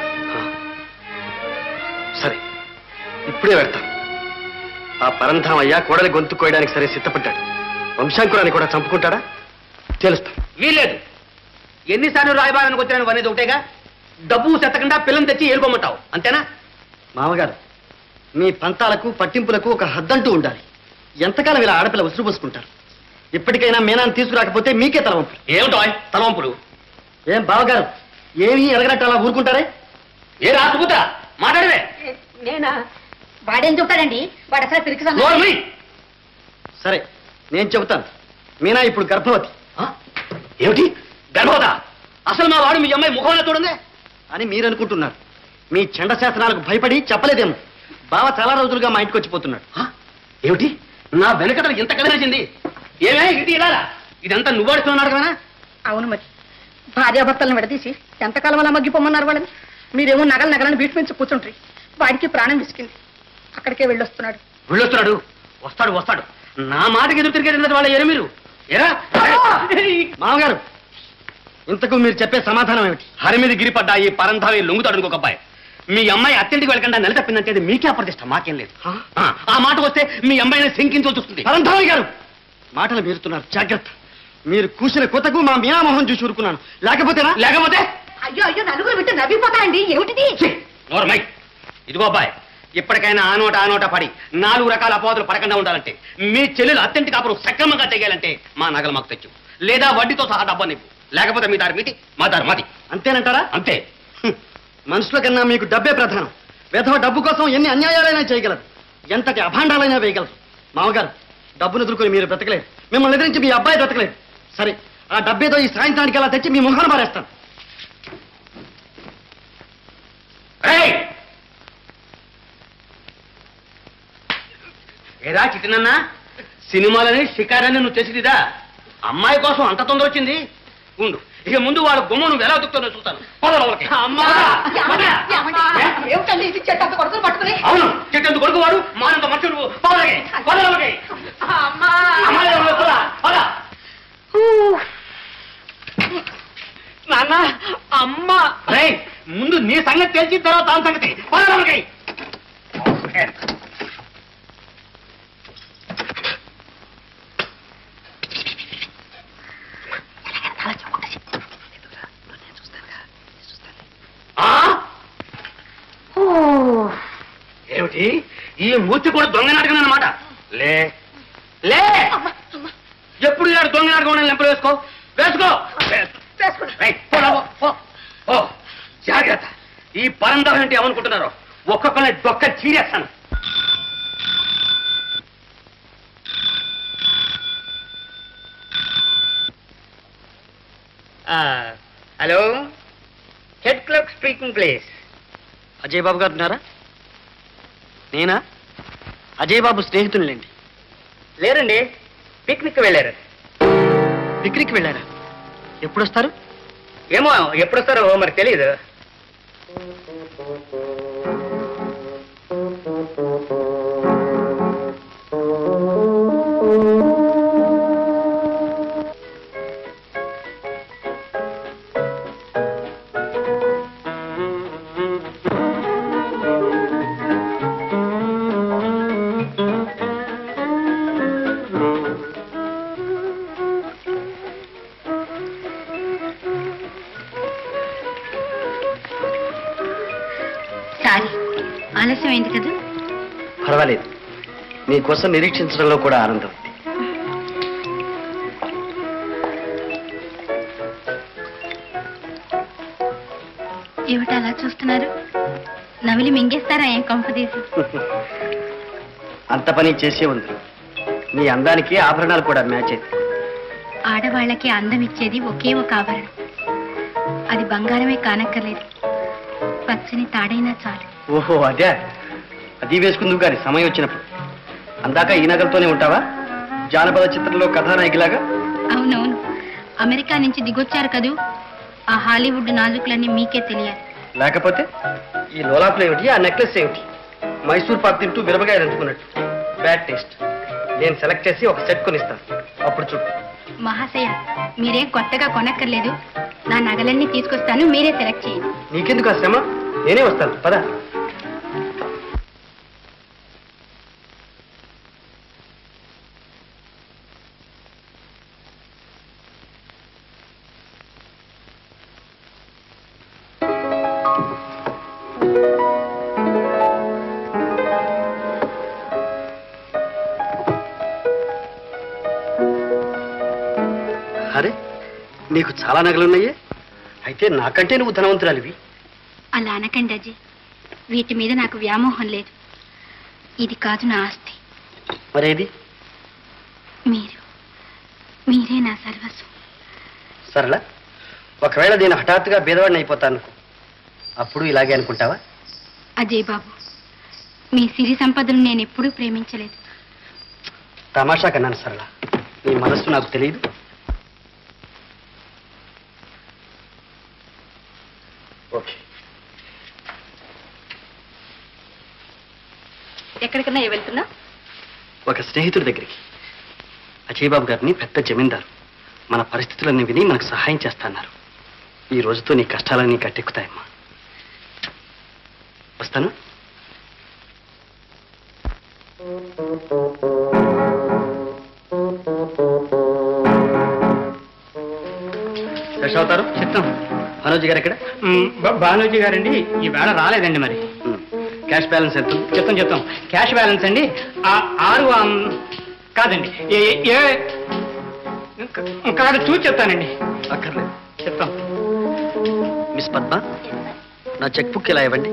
సరే ఇప్పుడే వెళ్తాను ఆ పరంధామయ్య కోడలి గొంతు కోయడానికి సరే సిద్ధపడ్డాడు వంశాంకురాన్ని కూడా చంపుకుంటాడా తెలుస్తాం వీల్లేదు ఎన్నిసార్లు రాయబారానికి వచ్చాను అనేది ఒకటేగా డబ్బు చెత్తకుండా పిల్లని తెచ్చి ఏలుకోమంటావు అంతేనా మామగారు మీ పంతాలకు పట్టింపులకు ఒక హద్దంటూ ఉండాలి ఎంతకాలం ఇలా ఆడపిల్ల ఉసురు పోసుకుంటారు ఇప్పటికైనా మీనాన్ని తీసుకురాకపోతే మీకే తలవంపులు ఏమిటో తలవంపులు ఏం బావగారు ఏమీ ఎరగనట్టు అలా ఊరుకుంటారే ఏ రాసుకుతా మాట్లాడవే నేనా వాడేం చెప్తాడండి వాడు అసలు పిరికి సమ- నోర్మి సరే నేను చెబుతాను మీనా ఇప్పుడు గర్భవతి ఏమిటి గర్భవత అసలు మా వాడు మీ అమ్మాయి ముఖంలో చూడండి అని మీరు అనుకుంటున్నారు మీ చండ శాసనాలకు భయపడి చెప్పలేదేమో బావ చాలా రోజులుగా మా ఇంటికి వచ్చిపోతున్నాడు ఏమిటి నా వెనకట ఇంత కలిసింది ఏమే ఇది ఇలా ఇదంతా నువ్వాడుతున్నాడు కదా అవును మరి భార్యాభర్తలను విడదీసి ఎంతకాలం అలా మగ్గిపోమన్నారు వాళ్ళని మీరేమో నగల నగలను బీట్ మించి కూర్చుంటారు వాడికి ప్రాణం విసికింది అక్కడికే వెళ్ళొస్తున్నాడు వెళ్ళొస్తున్నాడు వస్తాడు వస్తాడు నా మాటకి ఎదురు తిరిగేది వాళ్ళ ఎరు మీరు ఎరా మామగారు ఇంతకు మీరు చెప్పే సమాధానం ఏమిటి హరి మీద గిరిపడ్డా ఈ పరంధావి లొంగుతాడు ఇంకొక అబ్బాయి మీ అమ్మాయి అత్తింటికి వెళ్ళకుండా నెల తప్పిందంటే అది మీకే అప్రతిష్ట మాకేం లేదు ఆ, ఆ మాట వస్తే మీ అమ్మాయిని శంకించవలసి వస్తుంది పరంధామి గారు మాటలు మీరుతున్నారు జాగ్రత్త మీరు కూసిన కొత్తకు మా మీనామోహన్ చూసి ఊరుకున్నాను లేకపోతేనా లేకపోతే అయ్యో అయ్యో నలుగురు వింటే నవ్విపోతాయండి ఏమిటిది నోరమై ఇదిగో అబ్బాయి ఇప్పటికైనా ఆ నోట ఆ నోట పడి నాలుగు రకాల అపవాదులు పడకుండా ఉండాలంటే మీ చెల్లెలు అత్యంటి కాపురం సక్రమంగా తెగేయాలంటే మా నగలు మాకు తెచ్చు లేదా వడ్డీతో సహా డబ్బా నీకు లేకపోతే మీ దారి మీటి మా దారి మాది అంతేనంటారా అంతే మనుషుల కన్నా మీకు డబ్బే ప్రధానం వేధవ డబ్బు కోసం ఎన్ని అన్యాయాలైనా చేయగలరు ఎంతటి అభాండాలైనా వేయగలరు మామగారు డబ్బును ఎదుర్కొని మీరు బ్రతకలేరు మిమ్మల్ని ఎదిరించి మీ అబ్బాయి బ్రతకలేరు సరే ఆ డబ్బేదో ఈ సాయంత్రానికి అలా తెచ్చి మీ ముఖాన్ని మారేస్తాను ఏరా చిటినన్నా సినిమాలని షికారని నువ్వు తెసిదిదా అమ్మాయి కోసం అంత తొందర వచ్చింది ఉండు ఇక ముందు వాళ్ళ గుమ్మ నువ్వు ఎలా దుక్కుతుందో చూస్తాను పద లోపలికి. ఏమిటండి ఇది చెట్టు అంత కొడుకుని పట్టుకుని అవును చెట్టంత కొడుకు వాడు మానంత మనుషుడు పదలకి పద లోపలికి. అమ్మా అమ్మాయి లోపలికి పద, పద. నాన్న అమ్మ రేయ్, ముందు నీ సంగతి తెలిసిన తర్వాత దాని సంగతి పద లోపలికి. ఆ? ఏమిటి ఈ మూర్తి కూడా దొంగ నాటకం అన్నమాట లే లే ఎప్పుడు ఇలాంటి దొంగ నాటకం లెంపలు వేసుకో వేసుకో రేయ్, పో, పో, పో. పో. జాగ్రత్త ఈ పరందరం అంటే ఏమనుకుంటున్నారో ఒక్కొక్కరిని దొక్క చీరేస్తాను hello head clerk speaking please Ajay Babu గారు ఉన్నారా నేనా అజయ్ బాబు స్నేహితులండి లేరండి పిక్నిక్ వెళ్ళారు పిక్నిక్ వెళ్ళారా ఎప్పుడు వస్తారు ఏమో ఎప్పుడు వస్తారో మరి తెలియదు సారీ ఆలస్యమైంది కదా పర్వాలేదు మీకోసం నిరీక్షించడంలో కూడా ఆనందం ఉంది ఏమిటి అలా చూస్తున్నారు నవిలి మింగేస్తారా ఏం కంపదీసి అంత పని చేసే ఉంది మీ అందానికి ఆభరణాలు కూడా మ్యాచ్ అయితే ఆడవాళ్ళకి అందం ఇచ్చేది ఒకే ఒక ఆభరణం అది బంగారమే కానక్కర్లేదు పచ్చని తాడైనా చాలు ఓహో అదే అది వేసుకుందుకు గాని సమయం వచ్చినప్పుడు అందాక ఈ నగలతోనే ఉంటావా జానపద చిత్రంలో కథానాయకులాగా అవునవును అమెరికా నుంచి దిగొచ్చారు కదూ ఆ హాలీవుడ్ నాజుకులన్నీ మీకే తెలియాలి లేకపోతే ఈ లోలాపులు ఏమిటి ఆ నెక్లెస్ ఏమిటి మైసూర్ పాక్ తింటూ మిరపకాయలు ఎంచుకున్నట్టు బ్యాడ్ టేస్ట్ నేను సెలెక్ట్ చేసి ఒక సెట్ కొనిస్తాను అప్పుడు చూడు మహాశయ మీరేం కొత్తగా కొనక్కర్లేదు నా నగలన్నీ తీసుకొస్తాను మీరే సెలెక్ట్ చేయండి నీకెందుకు ఆ శ్రమ నేనే వస్తాను పద అరే నీకు చాలా నగలున్నాయే అయితే నాకంటే నువ్వు ధనవంతురాలివి అలా అనకండి అజయ్ వీటి మీద నాకు వ్యామోహం లేదు ఇది కాదు నా ఆస్తి మరేది మీరు మీరే నా సర్వస్వం సరళ ఒకవేళ నేను హఠాత్తుగా బీదవాడిని అయిపోతాను అనుకో అప్పుడు ఇలాగే అనుకుంటావా అజయ్ బాబు మీ సిరి సంపదను నేను ఎప్పుడూ ప్రేమించలేదు తమాషా కన్నాను సరళ నీ మనస్సు నాకు తెలియదు ఓకే ఎక్కడికన్నా వెళ్తున్నా ఒక స్నేహితుడి దగ్గరికి అజయ్ బాబు గారిని పెద్ద జమీందారు మన పరిస్థితులన్నీ విని మనకు సహాయం చేస్తాన్నారు ఈ రోజుతో నీ కష్టాలన్నీ కట్టెక్కుతాయమ్మా వస్తాను శశావతారం చిత్తం మనోజ్ గారు ఎక్కడ భానోజీ గారండి ఈ వేళ రాలేదండి మరి క్యాష్ బ్యాలెన్స్ ఎంత ఉంది? చెప్తాం చెప్తాం క్యాష్ బ్యాలెన్స్ అండి ఆ- ఆరు ఆమ్, కాదండి ఏ ఏ- ఏ కాదు చూసి చెప్తానండి అక్కర్లేదు చెప్తాం మిస్ పద్మ నా చెక్ బుక్ ఇలా ఇవ్వండి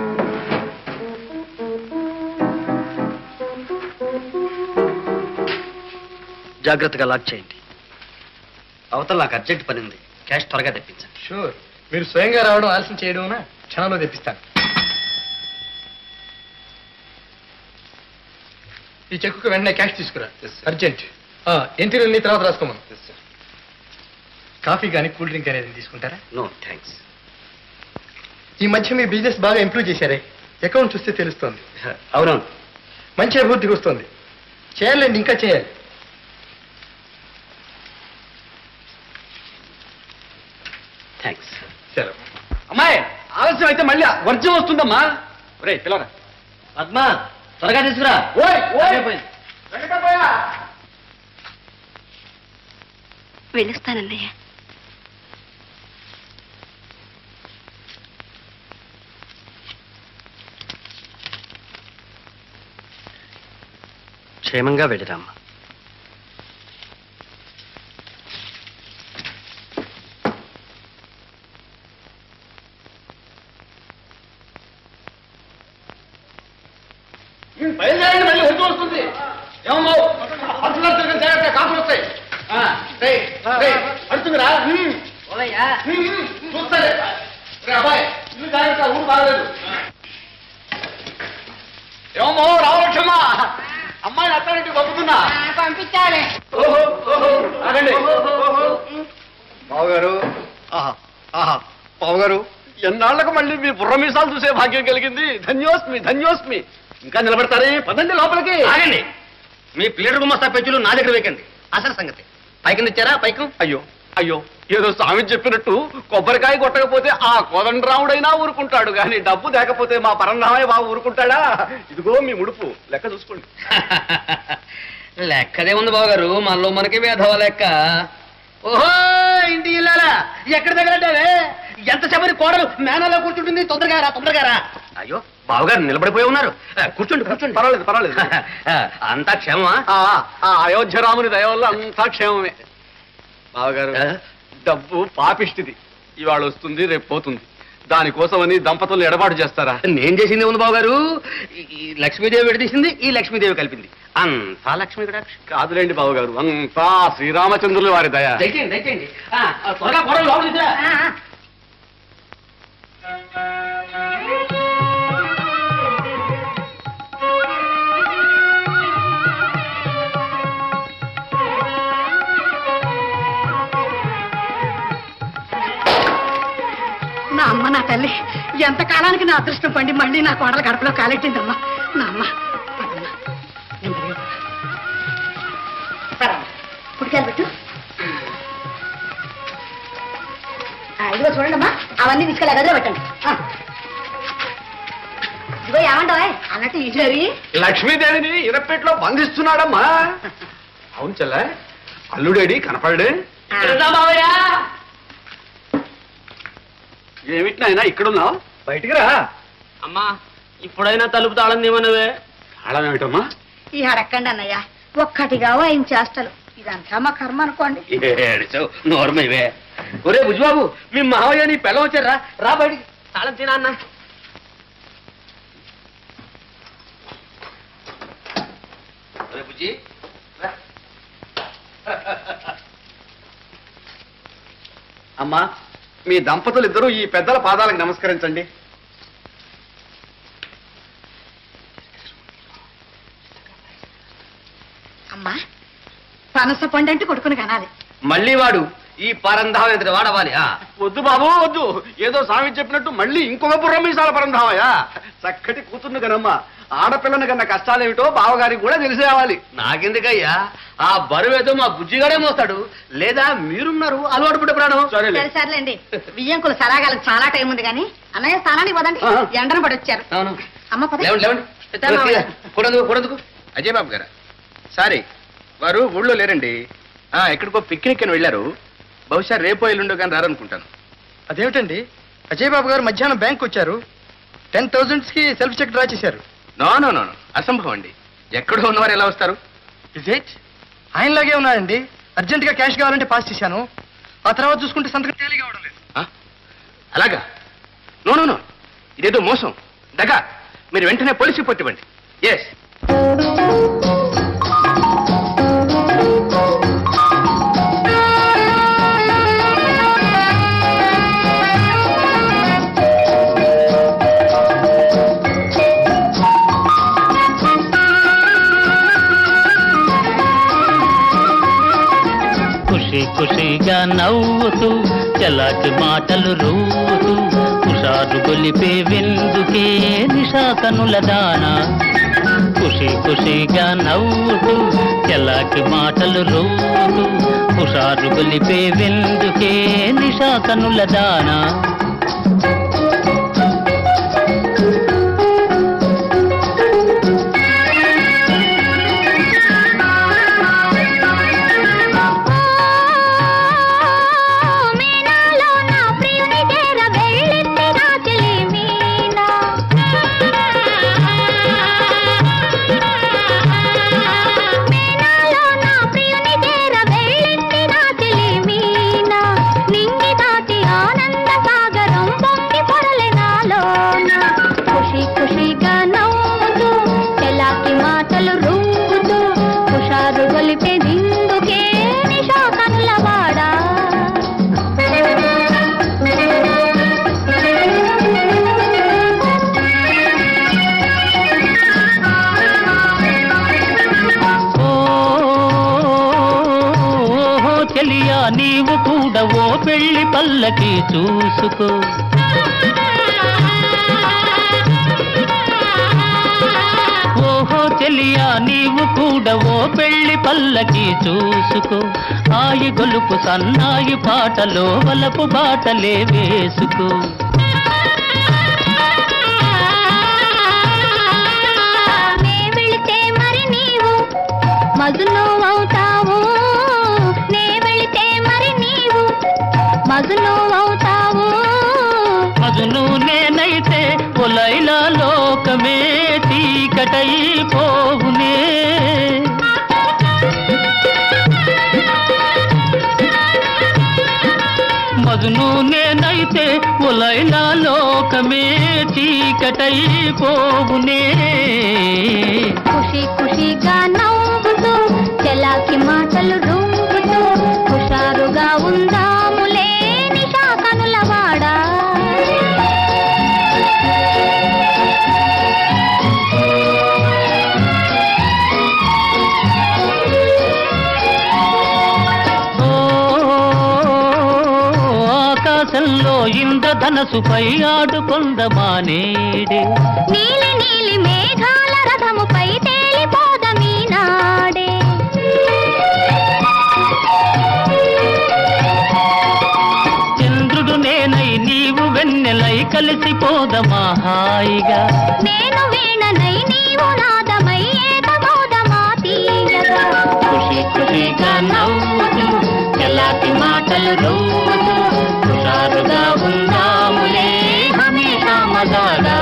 జాగ్రత్తగా లాక్ చేయండి అవతల నాకు అర్జెంట్ పని ఉంది క్యాష్ త్వరగా తెప్పించండి షూర్ మీరు స్వయంగా రావడం ఆలస్యం చేయడం క్షణంలో తెప్పిస్తాను ఈ చెక్కుకు వెంటనే క్యాష్ తీసుకురా అర్జెంట్ ఎంటీరియల్ని తర్వాత రాసుకోమను కాఫీ కానీ కూల్ డ్రింక్ అనేది తీసుకుంటారా నో థ్యాంక్స్ ఈ మధ్య మీ బిజినెస్ బాగా ఇంప్రూవ్ చేశారే అకౌంట్ చూస్తే తెలుస్తోంది అవునవును మంచి అభివృద్ధికి వస్తుంది చేయాలండి ఇంకా చేయాలి థ్యాంక్స్ సరే అమ్మాయి ఆలస్యం అయితే మళ్ళీ వర్జం వస్తుందమ్మా రే పిల్లరా పద్మ త్వరగా తీసుకురా వెళ్ళొస్తానన్నయ్య క్షేమంగా వెళ్ళిరామ్మా బయలుదేరండి మళ్ళీ వచ్చి వస్తుంది ఏమో అడుగుతున్నా తిరిగిన జాగ్రత్త కాపులు వస్తాయి ఆ, రేయ్, రేయ్, అడుగుతుందిరా హ్మ్. హ్మ్, హ్మ్, చూస్తాలే రే అబ్బాయి ఇల్లు జాగ్రత్త ఊరు బాగలేదు ఏమో రావచ్చమ్మా అమ్మాయి అత్తారింటికి పంపుతున్నా పంపించాలి ఓహో ఓహో ఆగండి బావగారు ఆహా ఆహా బావగారు ఎన్నాళ్లకు మళ్ళీ మీ బుర్ర మీసాలు చూసే భాగ్యం కలిగింది ధన్యోస్మి ధన్యోస్మి ఇంకా నిలబడతారే పదండి లోపలికి ఆగండి మీ ప్లేటర్ గుమస్తా పెంచులు నా దగ్గర వేకండి అసలు సంగతి పైకి ఇచ్చారా పైకి అయ్యో అయ్యో ఏదో స్వామి చెప్పినట్టు కొబ్బరికాయ కొట్టకపోతే ఆ కోదండరాముడైనా ఊరుకుంటాడు కానీ డబ్బు లేకపోతే మా పరంధామయ్య బాబు ఊరుకుంటాడా ఇదిగో మీ ముడుపు లెక్క చూసుకోండి లెక్కదే ఉంది బావగారు మనలో మనకి వేధవ లెక్క ఓహో ఇంటి ఇల్లాలా ఎక్కడ దగ్గరంటావే ఎంత చెప్పని కోడలు మేనలో కూర్చుంటుంది తొందరగా రా తొందరగా రా అయ్యో బావగారు నిలబడిపోయి ఉన్నారు ఆ, కూర్చోండి కూర్చోండి పర్వాలేదు పర్వాలేదు ఆ, అంతా క్షేమమా ఆ, ఆ అయోధ్య రాముని దయ వల్ల అంతా క్షేమమే బావగారు ఆ? డబ్బు పాపిష్టిది ఇవాళ వస్తుంది రేపు పోతుంది దానికోసమని దంపతులు ఎడబాటు చేస్తారా నేను చేసింది ఉంది బావగారు ఈ- ఈ లక్ష్మీదేవి విడదీసింది ఈ లక్ష్మీదేవి కలిపింది అంతా లక్ష్మీ కూడా కాదులేండి బావగారు అంతా శ్రీరామచంద్రుల వారి దయ దయచేయండి దయచేయండి ఆ, ఆ, త్వరగా కోడలు లోపలికి తీసుకురా. నా అమ్మ నా తల్లి ఎంత కాలానికి నా అదృష్టం పండి మళ్ళీ నా కోడల గడపలో కాలెట్టిందమ్మా నా అమ్మ పదమ్మా. నేను తిరిగి- పదమ్మా. కుడికాయలు పెట్టు ఆ, ఇదిగో చూడండి అమ్మా అవన్నీ తీసుకెళ్ళి గదిలో పెట్టండి ఆ. ఇదిగో ఏమంటావా అన్నట్టు ఈశ్వరి లక్ష్మీదేవిని ఇనపెట్లో బంధిస్తున్నాడమ్మా అవును చెల్ల అల్లుడేడి కనపడే ఏమిటి నాయనా ఇక్కడున్నావు బయటికి రా అమ్మా ఇప్పుడైనా తలుపు తాళం తీమన్నవే తాళం ఏమిటమ్మా ఈ అడక్కండి అన్నయ్య ఒక్కటిగా ఆయన చేష్టలు ఇదంతా మా కర్మ అనుకోండి ఏడిచావు నోరమైవే ఒరే బుజ్జిబాబు మీ మావయ్య నీ పిల్ల వచ్చారా రా బయటికి తాళం తినా అన్న ఒరే బుజ్జి రా. అమ్మా మీ దంపతులు ఇద్దరు ఈ పెద్దల పాదాలకు నమస్కరించండి అమ్మా పనస పండు అంటే కొడుకుని కనాలి మళ్ళీ వాడు ఈ పరంధావం ఎదురు వాడవాలి ఆ. వద్దు బాబు వద్దు ఏదో స్వామి చెప్పినట్టు మళ్ళీ ఇంకొక బుర్ర మీసాల పరంధామయ్యా చక్కటి కూతుర్ని కనమ్మా ఆడపిల్లని కన్నా కష్టాలేమిటో బావగారికి కూడా తెలిసేవాలి నాకెందుకయ్యా ఆ బరువు ఏదో మా బుజ్జిగాడే మోస్తాడు లేదా మీరున్నారు అలవాటు పడే ప్రాణం సరేలే సరే సర్లేండి బియ్యంకులు సరాగాలకు చాలా టైం ఉంది కానీ అన్నయ్య స్థానానికి పోదండి ఆహా. ఎండన పడి వచ్చారు అవును అమ్మ పద లేవండి లేవండి కూడందుకు కూడందుకు అజయ్ బాబు గారా సారీ వారు ఊళ్ళో లేరండి ఆ, ఎక్కడికో పిక్నిక్ అని వెళ్ళారు బహుశా రేపో ఎల్లుండో కానీ రారనుకుంటాను అదేమిటండి అజయ్ బాబు గారు మధ్యాహ్నం బ్యాంక్ వచ్చారు టెన్ థౌసండ్స్ కి సెల్ఫ్ చెక్ డ్రా చేశారు నో నో నో నో. అసంభవం అండి ఎక్కడో ఉన్నవారు ఎలా వస్తారు ఇజ్ ఇట్ ఆయనలాగే ఉన్నాయండి అర్జెంట్ గా క్యాష్ కావాలంటే పాస్ చేశాను ఆ తర్వాత చూసుకుంటే సంతకం తేలిగా అవడం లేదు ఆ? అలాగా నో నో నో ఇదేదో మోసం దగా మీరు వెంటనే పోలీస్ రిపోర్ట్ ఇవ్వండి ఎస్ ఖుషి ఖుషిగా నవ్వుతూ చలాకి మాటలు రూతూ హుషారు గొలిపే విందుకే నిషా కనుల దానా ఖుషి ఖుషిగా నవ్వుతూ చలాకి మాటలు రూతూ హుషారు గొలిపే విందుకే నిషా కనుల దానా మీనాలో నా ప్రియుని చేర వెళ్ళింది నా చెలి మీనా మీనాలో నా ప్రియుని చేర వెళ్ళింది నా చెలి మీనా నింగి దాటి ఆనంద సాగరం పొంగి పొరలే నాలోన ఖుషి ఖుషిగా నవ్వుతూ చెలాకి మాటలు రువ్వుతూ హుషారు గొలిపే దిందుకే నిషా కనులవాడా ఓ ఓహో చెలియా నీవు కూడా ఓ పెళ్లి పల్లకి చూసుకో ఓహో చెలియా నీవు కూడా ఓ పెళ్లి పల్లకి చూసుకో ఆయి గొలుపు సన్నాయి పాటలో వలపు బాటలే వేసుకో నే వెళితే మరి నీవు మజును అవుతావు నే వెళితే మరి నీవు మజును అవుతావు మజును నేనైతే పొలైలా లోకమే చీకటైపోవునే మజును నేనైతే పొలైలా లోకమే చీకటైపోవునే ఖుషి ఖుషిగా నవ్వుతూ చెలాకి మాటలు రువ్వుతూ హుషారుగా ఉందాములే నిషా కనులవాడా ఓ ఆకాశంలో ఇంద్రధనసుపై ఆడుకొందమానేడే నీలి నీలి మేఘాల రథముపై తేలిపోదమీ నాడే చంద్రుడు నేనై నీవు వెన్నెలై కలిసిపోదమా హాయిగా నేను వీణనై నీవు నాదమై ఏకమోదమా తీయగా ఖుషి ఖుషిగా నవ్వుతూ ఎలాంటి మాటలు రవ్వుతూ హుషారుగా ఉందాములే హమేషా మజాగా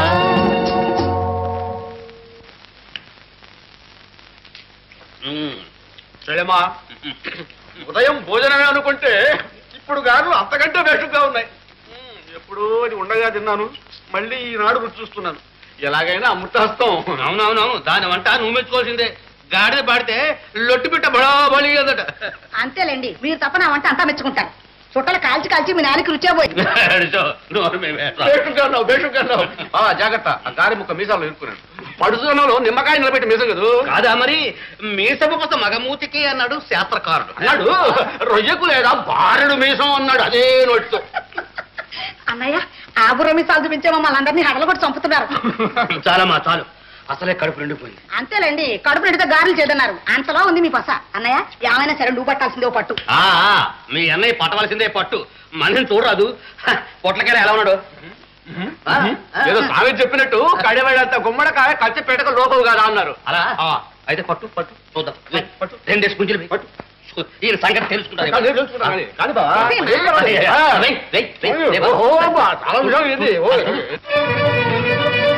చెల్లెమా ఉదయం భోజనమే అనుకుంటే ఇప్పుడు గాను అంతకంటే వేషంగా ఉన్నాయి మ్మ్, ఎప్పుడూ అది ఉండగా తిన్నాను మళ్ళీ ఈనాడు రుచి చూస్తున్నాను ఎలాగైనా అమృతాస్తం అవునవునవును దాని వంట నువ్వు మెచ్చుకోవాల్సిందే గాడిద పాడితే లొట్టు బిట్ట బడాబలి కదట అంతేలేండి మీరు తప్ప నా వంట అంతా మెచ్చుకుంటారు చుట్టలు కాల్చి కాల్చి మీ నాన్నకి రుచే పోయి వేషంగా ఉన్నావు వేషంగా ఉన్నావు ఆ, జాగ్రత్త ఆ గారి ముక్క మీసాలు ఇరుక్కున్నాను పడుతున్నలో నిమ్మకాయ నిలబెట్టి మీసం కదూ కాదా మరి మీసపు కోసం మగమూతికి అన్నాడు శాస్త్రకారుడు అన్నాడు రొయ్యకు లేదా బారెడు మీసం అన్నాడు అదే నోటితో అన్నయ్య ఆ బుర్రమి సాగు చూపించే మమ్మల్ని అందరినీ హడలు కూడా చంపుతున్నారు చాలమ్మా చాలు అసలే కడుపు నిండిపోయింది అంతేలేండి కడుపు నిండితే గారెలు చేదన్నారు అంతలో ఉంది మీ పస అన్నయ్య ఏమైనా సరే నువ్వు పట్టాల్సిందే ఓ పట్టు ఆ ఆ, మీ అన్నయ్య పట్టవలసిందే పట్టు మనిషిని చూడరాదు హ, పొట్లకాయలు ఎలా ఉన్నాడు ఆ, ఆ, ఏదో సామెత చెప్పినట్టు కడివాడంత గుమ్మడికాయ కత్తి పెట్టక లోకవు కదా అన్నారు అలా అయితే పట్టు పట్టు చూద్దాం వెయ్, పట్టు రెండేసి గుంజలు వెయ్, పట్టు చూ, ఈయన సంగతి తెలుసుకుంటారు కాదు, తెలుసుకుంటా, కానీ, కానీ బా, ఏం పర్వాలేదు. వెయ్, వెయ్, వెయ్, వెయ్, ఓ, వెయ్, బా, చాలా విషయం ఇది ఓ.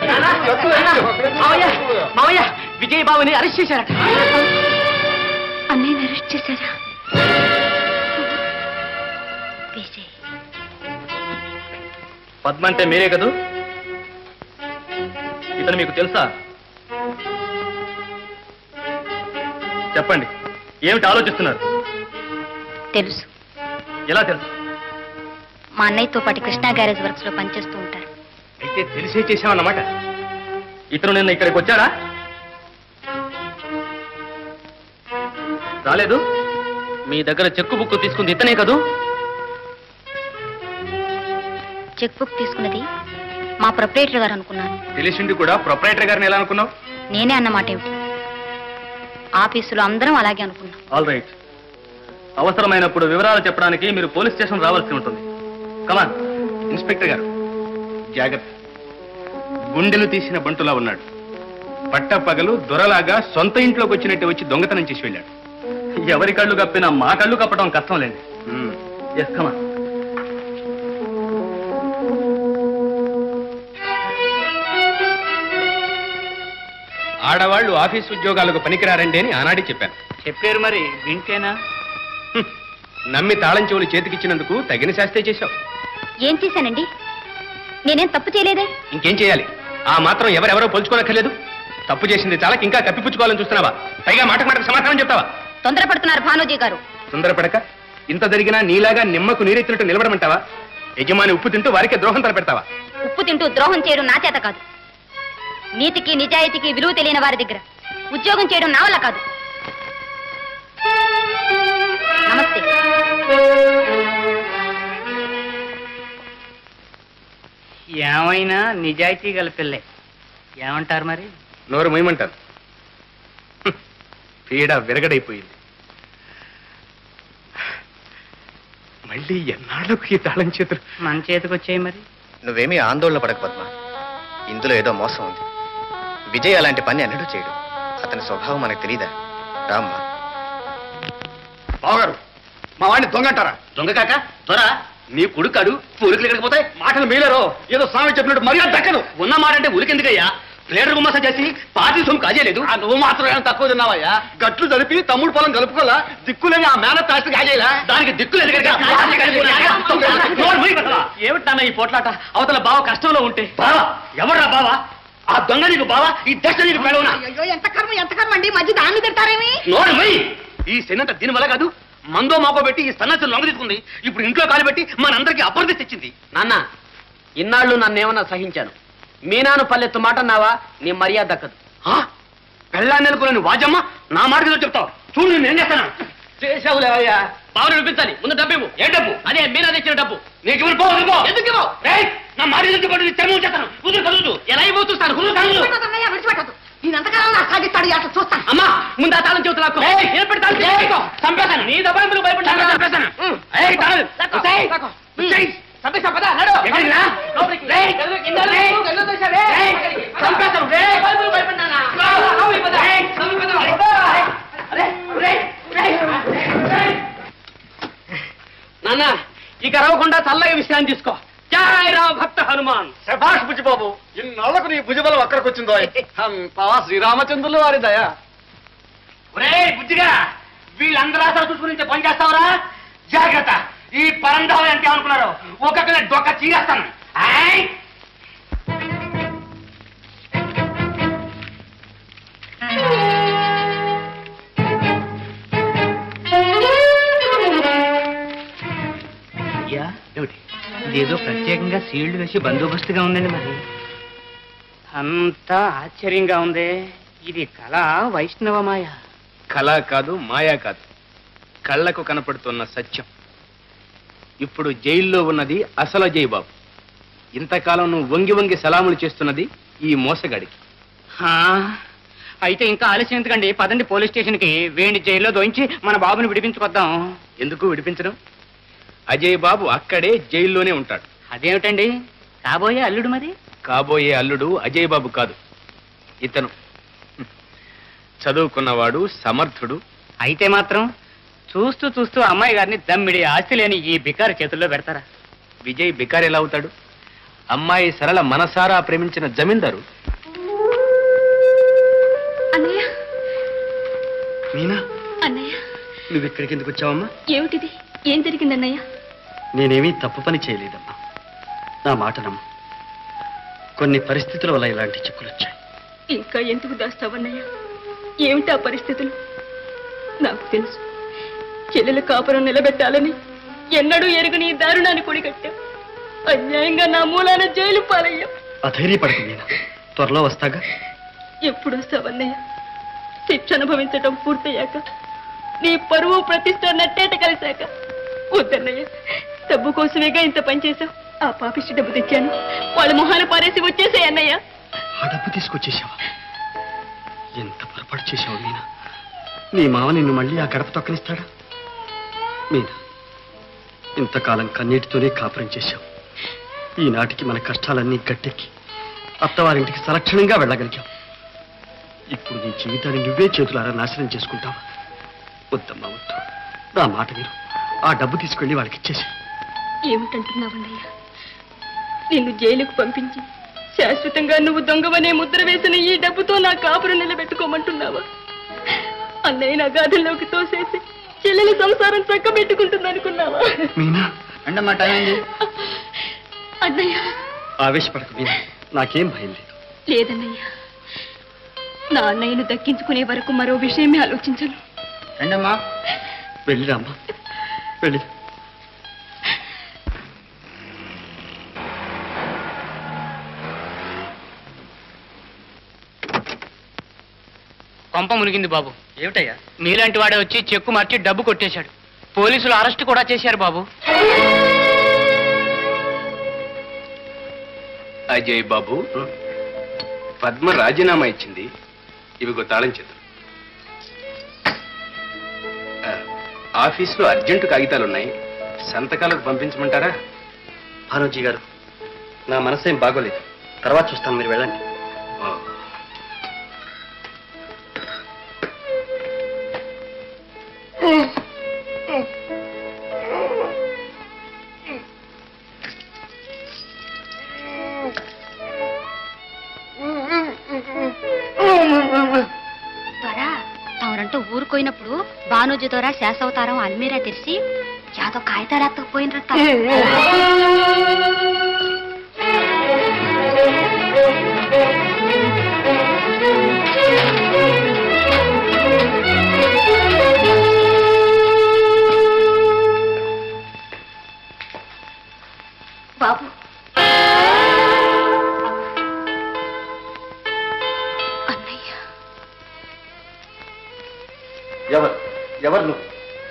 మావయ్య మావయ్య విజయ్ బాబుని అరెస్ట్ చేశారట అన్నయ్యని అరెస్ట్ చేశారా విజయ్ పద్మ అంటే మీరే కదూ ఇతను మీకు తెలుసా చెప్పండి ఏమిటి ఆలోచిస్తున్నారు తెలుసు ఎలా తెలుసు మా అన్నయ్యతో పాటు కృష్ణా గ్యారేజ్ వర్క్స్ లో పనిచేస్తూ ఉంటారు అయితే తెలిసే చేశామన్నమాట ఇతను నిన్న ఇక్కడికి వచ్చాడా రాలేదు మీ దగ్గర చెక్కు బుక్ తీసుకుంది ఇతనే కదూ చెక్ బుక్ తీసుకున్నది మా ప్రొపరేటర్ గారు అనుకున్నాను తెలిసిండి కూడా ప్రొపరేటర్ గారిని ఎలా అనుకున్నావు నేనే అన్నమాట ఏమిటి ఆఫీసులో అందరం అలాగే అనుకున్నాం ఆల్ రైట్ అవసరమైనప్పుడు వివరాలు చెప్పడానికి మీరు పోలీస్ స్టేషన్ రావాల్సి ఉంటుంది కమాన్ ఇన్స్పెక్టర్ గారు జాగ్రత్త గుండెలు తీసిన బంటులా ఉన్నాడు పట్టపగలు దొరలాగా సొంత ఇంట్లోకి వచ్చినట్టు వచ్చి దొంగతనం చేసి వెళ్ళాడు ఎవరి కళ్ళు కప్పినా మా కళ్ళు కప్పడం కష్టం లేండి ఎస్ కమాన్ ఆడవాళ్ళు ఆఫీస్ ఉద్యోగాలకు పనికిరారండి అని ఆనాడే చెప్పాను చెప్పారు మరి వింటేనా నమ్మి తాళం చెవులు చేతికిచ్చినందుకు తగిన శాస్త్రే చేశావు ఏం చేశానండి నేనేం తప్పు చేయలేదే ఇంకేం చేయాలి ఆ మాత్రం ఎవరెవరో పోల్చుకోనక్కర్లేదు తప్పు చేసింది చాలక ఇంకా కప్పిపుచ్చుకోవాలని చూస్తున్నావా పైగా మాటకు మాటకు సమాధానం చెప్తావా తొందరపడుతున్నారు భానోజీ గారు తొందరపడక ఇంత జరిగినా నీలాగా నిమ్మకు నీరెత్తినట్టు నిలబడమంటావా యజమాని ఉప్పు తింటూ వారికే ద్రోహం తలపెడతావా ఉప్పు తింటూ ద్రోహం చేయడం నా చేత కాదు నీతికి నిజాయితీకి విలువ తెలియని వారి దగ్గర ఉద్యోగం చేయడం నా వల్ల కాదు నమస్తే ఏమైనా నిజాయితీ గల పిల్లే ఏమంటారు మరి నోరు మొయ్యమంటారు హ్మ్. పీడ విరగడైపోయింది మళ్ళీ ఎన్నాళ్లకు ఈ తాళం చేతులు మన చేతికి వచ్చాయి మరి నువ్వేమీ ఆందోళన పడక పద్మ ఇందులో ఏదో మోసం ఉంది విజయ్ అలాంటి పని అన్నడూ చేయడు అతని స్వభావం మనకు తెలీదా రామ్మా బావగారు మా వాడిని దొంగ అంటారా దొంగ కాక దొర నీ కొడుకాడు ఉలికలు ఎక్కడికి పోతాయి మాటలు మీలేరో ఏదో స్వామి చెప్పినట్టు మర్యాద దక్కదు ఉన్న మాట అంటే ఉలికెందుకయ్యా ప్లేడర్ గుమ్మస చేసి పార్టీ సొమ్ము కాజేయలేదు నువ్వు మాత్రం ఏమైనా తక్కువ తిన్నావయ్యా గట్లు జరిపి తమ్ముడు పొలం కలుపుకోలా దిక్కులేని ఆ మేన తాస్తి కాజేయలా దానికి దిక్కులు ఏమిటన్నా ఈ పోట్లాట అవతల బావ కష్టంలో ఉంటే బావా ఎవరా బావా ఆ దొంగ నీకు బావా ఈ దశ నీకు పెడవునా అయ్యో ఎంత కర్మ ఎంత కర్మ అండి మధ్య దాన్ని తింటారేమి నోరు మొయ్ ఈ సెనంత దీని వల్ల కాదు మందో మాపో పెట్టి ఈ సన్నసి లొంగ తీసుకుంది ఇప్పుడు ఇంట్లో కాలు పెట్టి మనందరికీ అపరిధి తెచ్చింది నాన్న ఇన్నాళ్ళు నన్నేమన్నా సహించాను మీనాను పల్లెత్తు మాట నావా నీ మర్యాద దక్కదు పెళ్ళాన్ని అనుకున్నాను వాజమ్మ నా మాట ఏదో చెప్తావు చూడు నేను ఏం చేస్తాను చేసావులేవయ్యా బావని వినిపించాలి ముందు డబ్బు ఇవ్వు ఏ డబ్బు అదే మీనా తెచ్చిన డబ్బు నీకు ఇవ్వను పో పో ఎందుకు ఇవ్వవు రేయ్, నా మాట ఎదురు పడి చర్మం చేస్తాను కుదురు కదులు ఎలా ఇవ్వ చూస్తాను కుదురు కదులు విడిచిపెట్టదు నేను ఎంతకాలం నా సాగిస్తాడు అట్లా చూస్తాను అమ్మా ముందు ఆ తాళం చెబుతున్నా చంపేస్తాను నీ దబాయింపులు భయపడ్డా చంపేస్తాను ఏయ్, తాళం. వచ్చేయ్. వచ్చేయ్. చంపేసా పదా నడు ఎక్కడికి రా? లోపలికి. రేయ్. కింద రే. కింద తోసావే. రేయ్. చంపేస్తాను. రేయ్. భయపడు, భయపడ్డానా? రా. లోపలికి పద. రేయ్. లోపలికి పద. అరే, రేయ్, రేయ్, రేయ్. నాన్న ఇక రవ్వకుండా చల్లగా విశ్రాంతి తీసుకో జై రామ భక్త హనుమాన్ శభాష్ బుజ్జిబాబు ఇన్నాళ్లకు నీ భుజబలం అక్కడికి వచ్చిందో అంతా శ్రీరామచంద్రులు వారి దయ ఒరేయ్ బుజ్జిగా వీళ్ళందరూ అసలు చూసుకుని పని చేస్తావరా జాగ్రత్త ఈ పరంధావ అంటే అనుకున్నారు ఒక్కొక్కరి డొక్క చీరేస్తాను ఆయ్. అయ్యా ఇదేదో ప్రత్యేకంగా సీల్డ్ వేసి బందోబస్తుగా ఉందండి మరి అంతా ఆశ్చర్యంగా ఉంది ఇది కళ వైష్ణవమాయ కళ కాదు మాయా కాదు కళ్ళకు కనపడుతున్న సత్యం ఇప్పుడు జైల్లో ఉన్నది అసలు జైబాబు ఇంతకాలం నువ్వు వంగి వంగి సలాములు చేస్తున్నది ఈ మోసగాడికి హా, అయితే ఇంకా ఆలస్యం ఎందుకండి పదండి పోలీస్ స్టేషన్కి వేణి జైల్లో దోయించి మన బాబుని విడిపించుకొద్దాం ఎందుకు విడిపించడం అజయ్ బాబు అక్కడే జైల్లోనే ఉంటాడు అదేమిటండి కాబోయే అల్లుడు మరి కాబోయే అల్లుడు అజయ్ బాబు కాదు ఇతను హ్మ్. చదువుకున్నవాడు సమర్థుడు అయితే మాత్రం చూస్తూ చూస్తూ అమ్మాయి గారిని దమ్మిడి ఆస్తి లేని ఈ బికారు చేతుల్లో పెడతారా విజయ్ బికార్ ఎలా అవుతాడు అమ్మాయి సరళ మనసారా ప్రేమించిన జమీందారు అన్నయ్య మీనా అన్నయ్య నువ్వు ఇక్కడికి ఎందుకు వచ్చావమ్మా ఏమిటిది ఏం జరిగింది అన్నయ్య నేనేమీ తప్పు పని చేయలేదమ్మా నా మాట నమ్ము కొన్ని పరిస్థితుల వల్ల ఇలాంటి చిక్కులు వచ్చాయి ఇంకా ఎందుకు దాస్తావన్నయ్య ఏమిటి ఆ పరిస్థితులు నాకు తెలుసు చెల్లెల కాపురం నిలబెట్టాలని ఎన్నడూ ఎరుగని ఈ దారుణాన్ని కొడిగట్టా అన్యాయంగా నా మూలాన జైలు పాలయ్యా అధైర్యపడకు మీనా త్వరలో వస్తాగా ఎప్పుడు వస్తావన్నయ్య శిక్ష అనుభవించటం పూర్తయ్యాక నీ పరువు ప్రతిష్ట నట్టేట కలిశాక వద్దన్నయ్య డబ్బు కోసమేగా ఇంత పనిచేశావు ఆ పాపిష్టి డబ్బు తెచ్చాను వాళ్ళ మొహాన పారేసి వచ్చేసాయి అన్నయ్య ఆ డబ్బు తీసుకొచ్చేసావా ఎంత పొరపాటు చేశావు మీనా నీ మావ నిన్ను మళ్ళీ ఆ గడప తొక్కనిస్తాడా మీనా ఇంతకాలం కన్నీటితోనే కాపురం చేశావు ఈనాటికి మన కష్టాలన్నీ గట్టెక్కి అత్తవారింటికి సలక్షణంగా వెళ్ళగలిగాం ఇప్పుడు నీ జీవితాన్ని నువ్వే చేతులారా నాశనం చేసుకుంటావా వద్దమ్మా వద్దు నా మాట మీరు ఆ డబ్బు తీసుకెళ్ళి వాళ్ళకి ఇచ్చేసి ఏమిటంటున్నావన్నయ్య నిన్ను జైలుకు పంపించి శాశ్వతంగా నువ్వు దొంగవనే ముద్ర వేసిన ఈ డబ్బుతో నా కాపురం నిలబెట్టుకోమంటున్నావా అన్నయ్య నా గాథల్లోకి తోసేసి చెల్లెల సంసారం చక్కబెట్టుకుంటుందనుకున్నావా మీనా అండమ్మా టైం అయింది అన్నయ్య ఆవేశపడకు మీనా నాకేం భయం లేదు లేదన్నయ్య నా అన్నయ్యను దక్కించుకునే వరకు మరో విషయమే ఆలోచించను రండమ్మా వెళ్ళిరామ్మా వెళ్ళి కొంప మునిగింది బాబు ఏమిటయ్యా మీలాంటి వాడే వచ్చి చెక్కు మార్చి డబ్బు కొట్టేశాడు పోలీసులు అరెస్ట్ కూడా చేశారు బాబు అజయ్ బాబు పద్మ రాజీనామా ఇచ్చింది ఇవిగో తాళం చేతులు ఆ, ఆఫీస్లో అర్జెంటు కాగితాలు ఉన్నాయి సంతకాలకు పంపించమంటారా భానోజీ గారు నా మనసేం బాగోలేదు తర్వాత చూస్తాం మీరు వెళ్ళండి త్వర తమరంటూ ఊరుకోయినప్పుడు బానోజు ద్వారా శాసవతారం అల్మీరా తెరిచి యాదో కాగితాలు ఎత్తకపోయినరట బాబు అన్నయ్య ఎవరు ఎవరు నువ్వు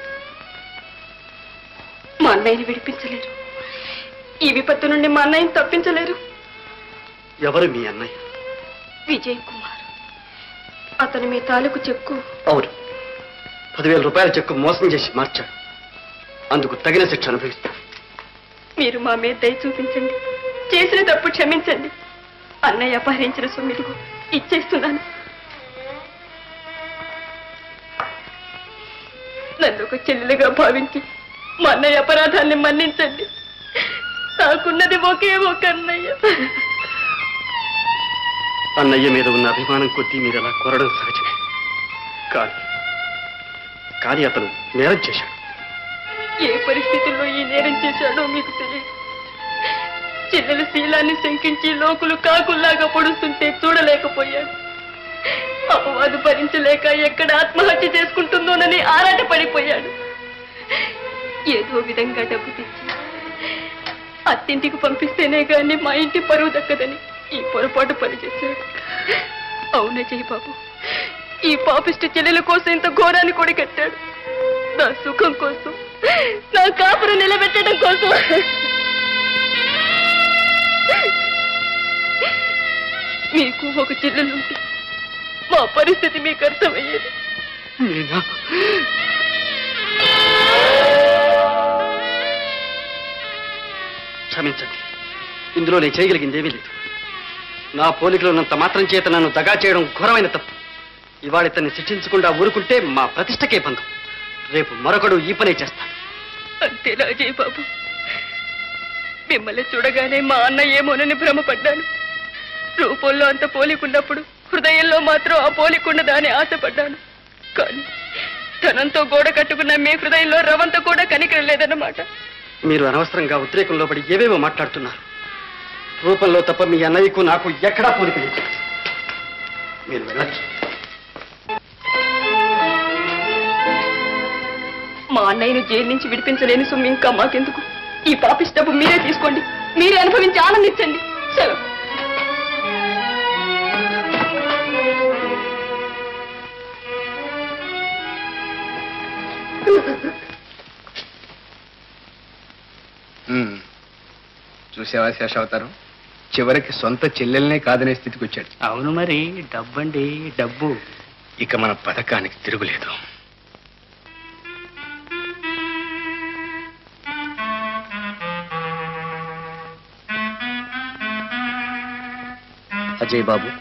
మా అన్నయ్యని విడిపించలేరు ఈ విపత్తు నుండి మా అన్నయ్యని తప్పించలేరు ఎవరు మీ అన్నయ్య విజయ్ కుమార్ అతని మీ తాలూకు చెక్కు అవును పదివేల రూపాయల చెక్కు మోసం చేసి మార్చాడు అందుకు తగిన శిక్ష అనుభవిస్తాను మీరు మా మీద దయ చూపించండి చేసిన తప్పు క్షమించండి అన్నయ్య అపహరించిన సొమ్మిదిగో ఇచ్చేస్తున్నాను నన్ను ఒక చెల్లెలుగా భావించి మా అన్నయ్య అపరాధాన్ని మన్నించండి నాకున్నది ఒకే ఒక అన్నయ్య అన్నయ్య మీద ఉన్న అభిమానం కొద్దీ మీరు అలా కోరడం సహజం కానీ కానీ అతను నేరం చేశాడు ఏ పరిస్థితుల్లో ఈ నేరం చేశాడో మీకు తెలియదు చెల్లెల శీలాన్ని శంకించి లోకులు కాకుల్లాగా పొడుస్తుంటే చూడలేకపోయాడు అపవాదు భరించలేక ఎక్కడ ఆత్మహత్య చేసుకుంటుందోనని ఆరాట పడిపోయాడు ఏదో విధంగా డబ్బు తెచ్చి అత్తింటికి పంపిస్తేనే గాని మా ఇంటి పరువు దక్కదని ఈ పొరపాటు పనిచేశాడు అవునే జయ బాబు ఈ పాపిష్టి చెల్లెల కోసం ఇంత ఘోరాన్ని కూడా కట్టాడు నా సుఖం కోసం నా కాపురం నిలబెట్టడం కోసం మీకు ఒక చెల్లెలుంటే మా పరిస్థితి మీకు అర్థమయ్యేది మీనా క్షమించండి ఇందులో నేను చేయగలిగింది ఏమీ లేదు నా పోలికలో ఉన్నంత మాత్రం చేత నన్ను దగా చేయడం ఘోరమైన తప్పు ఇవాళ ఇతన్ని శిక్షించకుండా ఊరుకుంటే మా ప్రతిష్టకే బంధం రేపు మరొకడు ఈ పనే చేస్తాడు అంతే రాజయ్య బాబు మిమ్మల్ని చూడగానే మా అన్న ఏమోనని భ్రమపడ్డాను రూపంలో అంత పోలికున్నప్పుడు హృదయంలో మాత్రం ఆ పోలికున్నదా అని ఆశపడ్డాను కానీ ధనంతో గోడ కట్టుకున్న మీ హృదయంలో రవంత కూడా కనికరం లేదన్నమాట మీరు అనవసరంగా ఉద్రేకంలో పడి ఏవేవో మాట్లాడుతున్నారు రూపంలో తప్ప మీ అన్నయ్యకు నాకు ఎక్కడా పోలిక లేదు మీరు వెళ్ళచ్చు మా అన్నయ్యను జైలు నుంచి విడిపించలేని సొమ్ము ఇంకా మాకెందుకు ఈ పాపిష్టపు మీరే తీసుకోండి మీరే అనుభవించి ఆనందించండి సెలవు ఉమ్. చూసావా శేషావతారం చివరికి సొంత చెల్లెల్నే కాదనే స్థితికి వచ్చాడు అవును మరి డబ్బండి డబ్బు ఇక మన పథకానికి తిరుగులేదు అజయ్ బాబు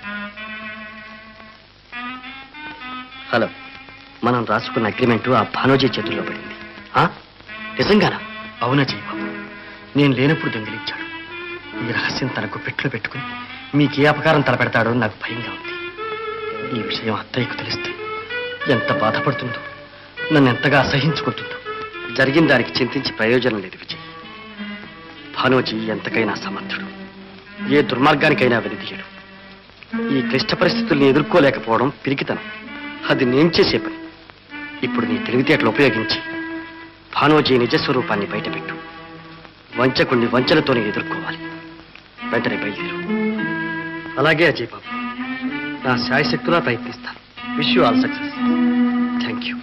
హలో మనం రాసుకున్న అగ్రిమెంట్ ఆ భానోజీ చేతుల్లో పడింది ఆ? నిజంగానా అవును అజయ్ బాబు నేను లేనప్పుడు దొంగిలించాడు ఈ రహస్యం తనకు పెట్టులో పెట్టుకుని మీకు ఏ అపకారం తలపెడతాడో నాకు భయంగా ఉంది ఈ విషయం అత్తయ్యకు తెలిస్తే ఎంత బాధపడుతుందో నన్ను ఎంతగా అసహించుకుంటుందో జరిగిన దానికి చింతించి ప్రయోజనం లేదు విజయ్ భానోజీ ఎంతకైనా సమర్థుడు ఏ దుర్మార్గానికైనా వెలిదీయడు ఈ క్లిష్ట పరిస్థితుల్ని ఎదుర్కోలేకపోవడం పిరికితనం అది నేను చేసే పని ఇప్పుడు నీ తెలివితేటలు ఉపయోగించి భానోజీ నిజస్వరూపాన్ని బయటపెట్టు వంచకుణ్ణి వంచలతోనే ఎదుర్కోవాలి వెంటనే బయలుదేరు అలాగే అజయ్ బాబు నా శాయశక్తులా ప్రయత్నిస్తాను wish you all success thank you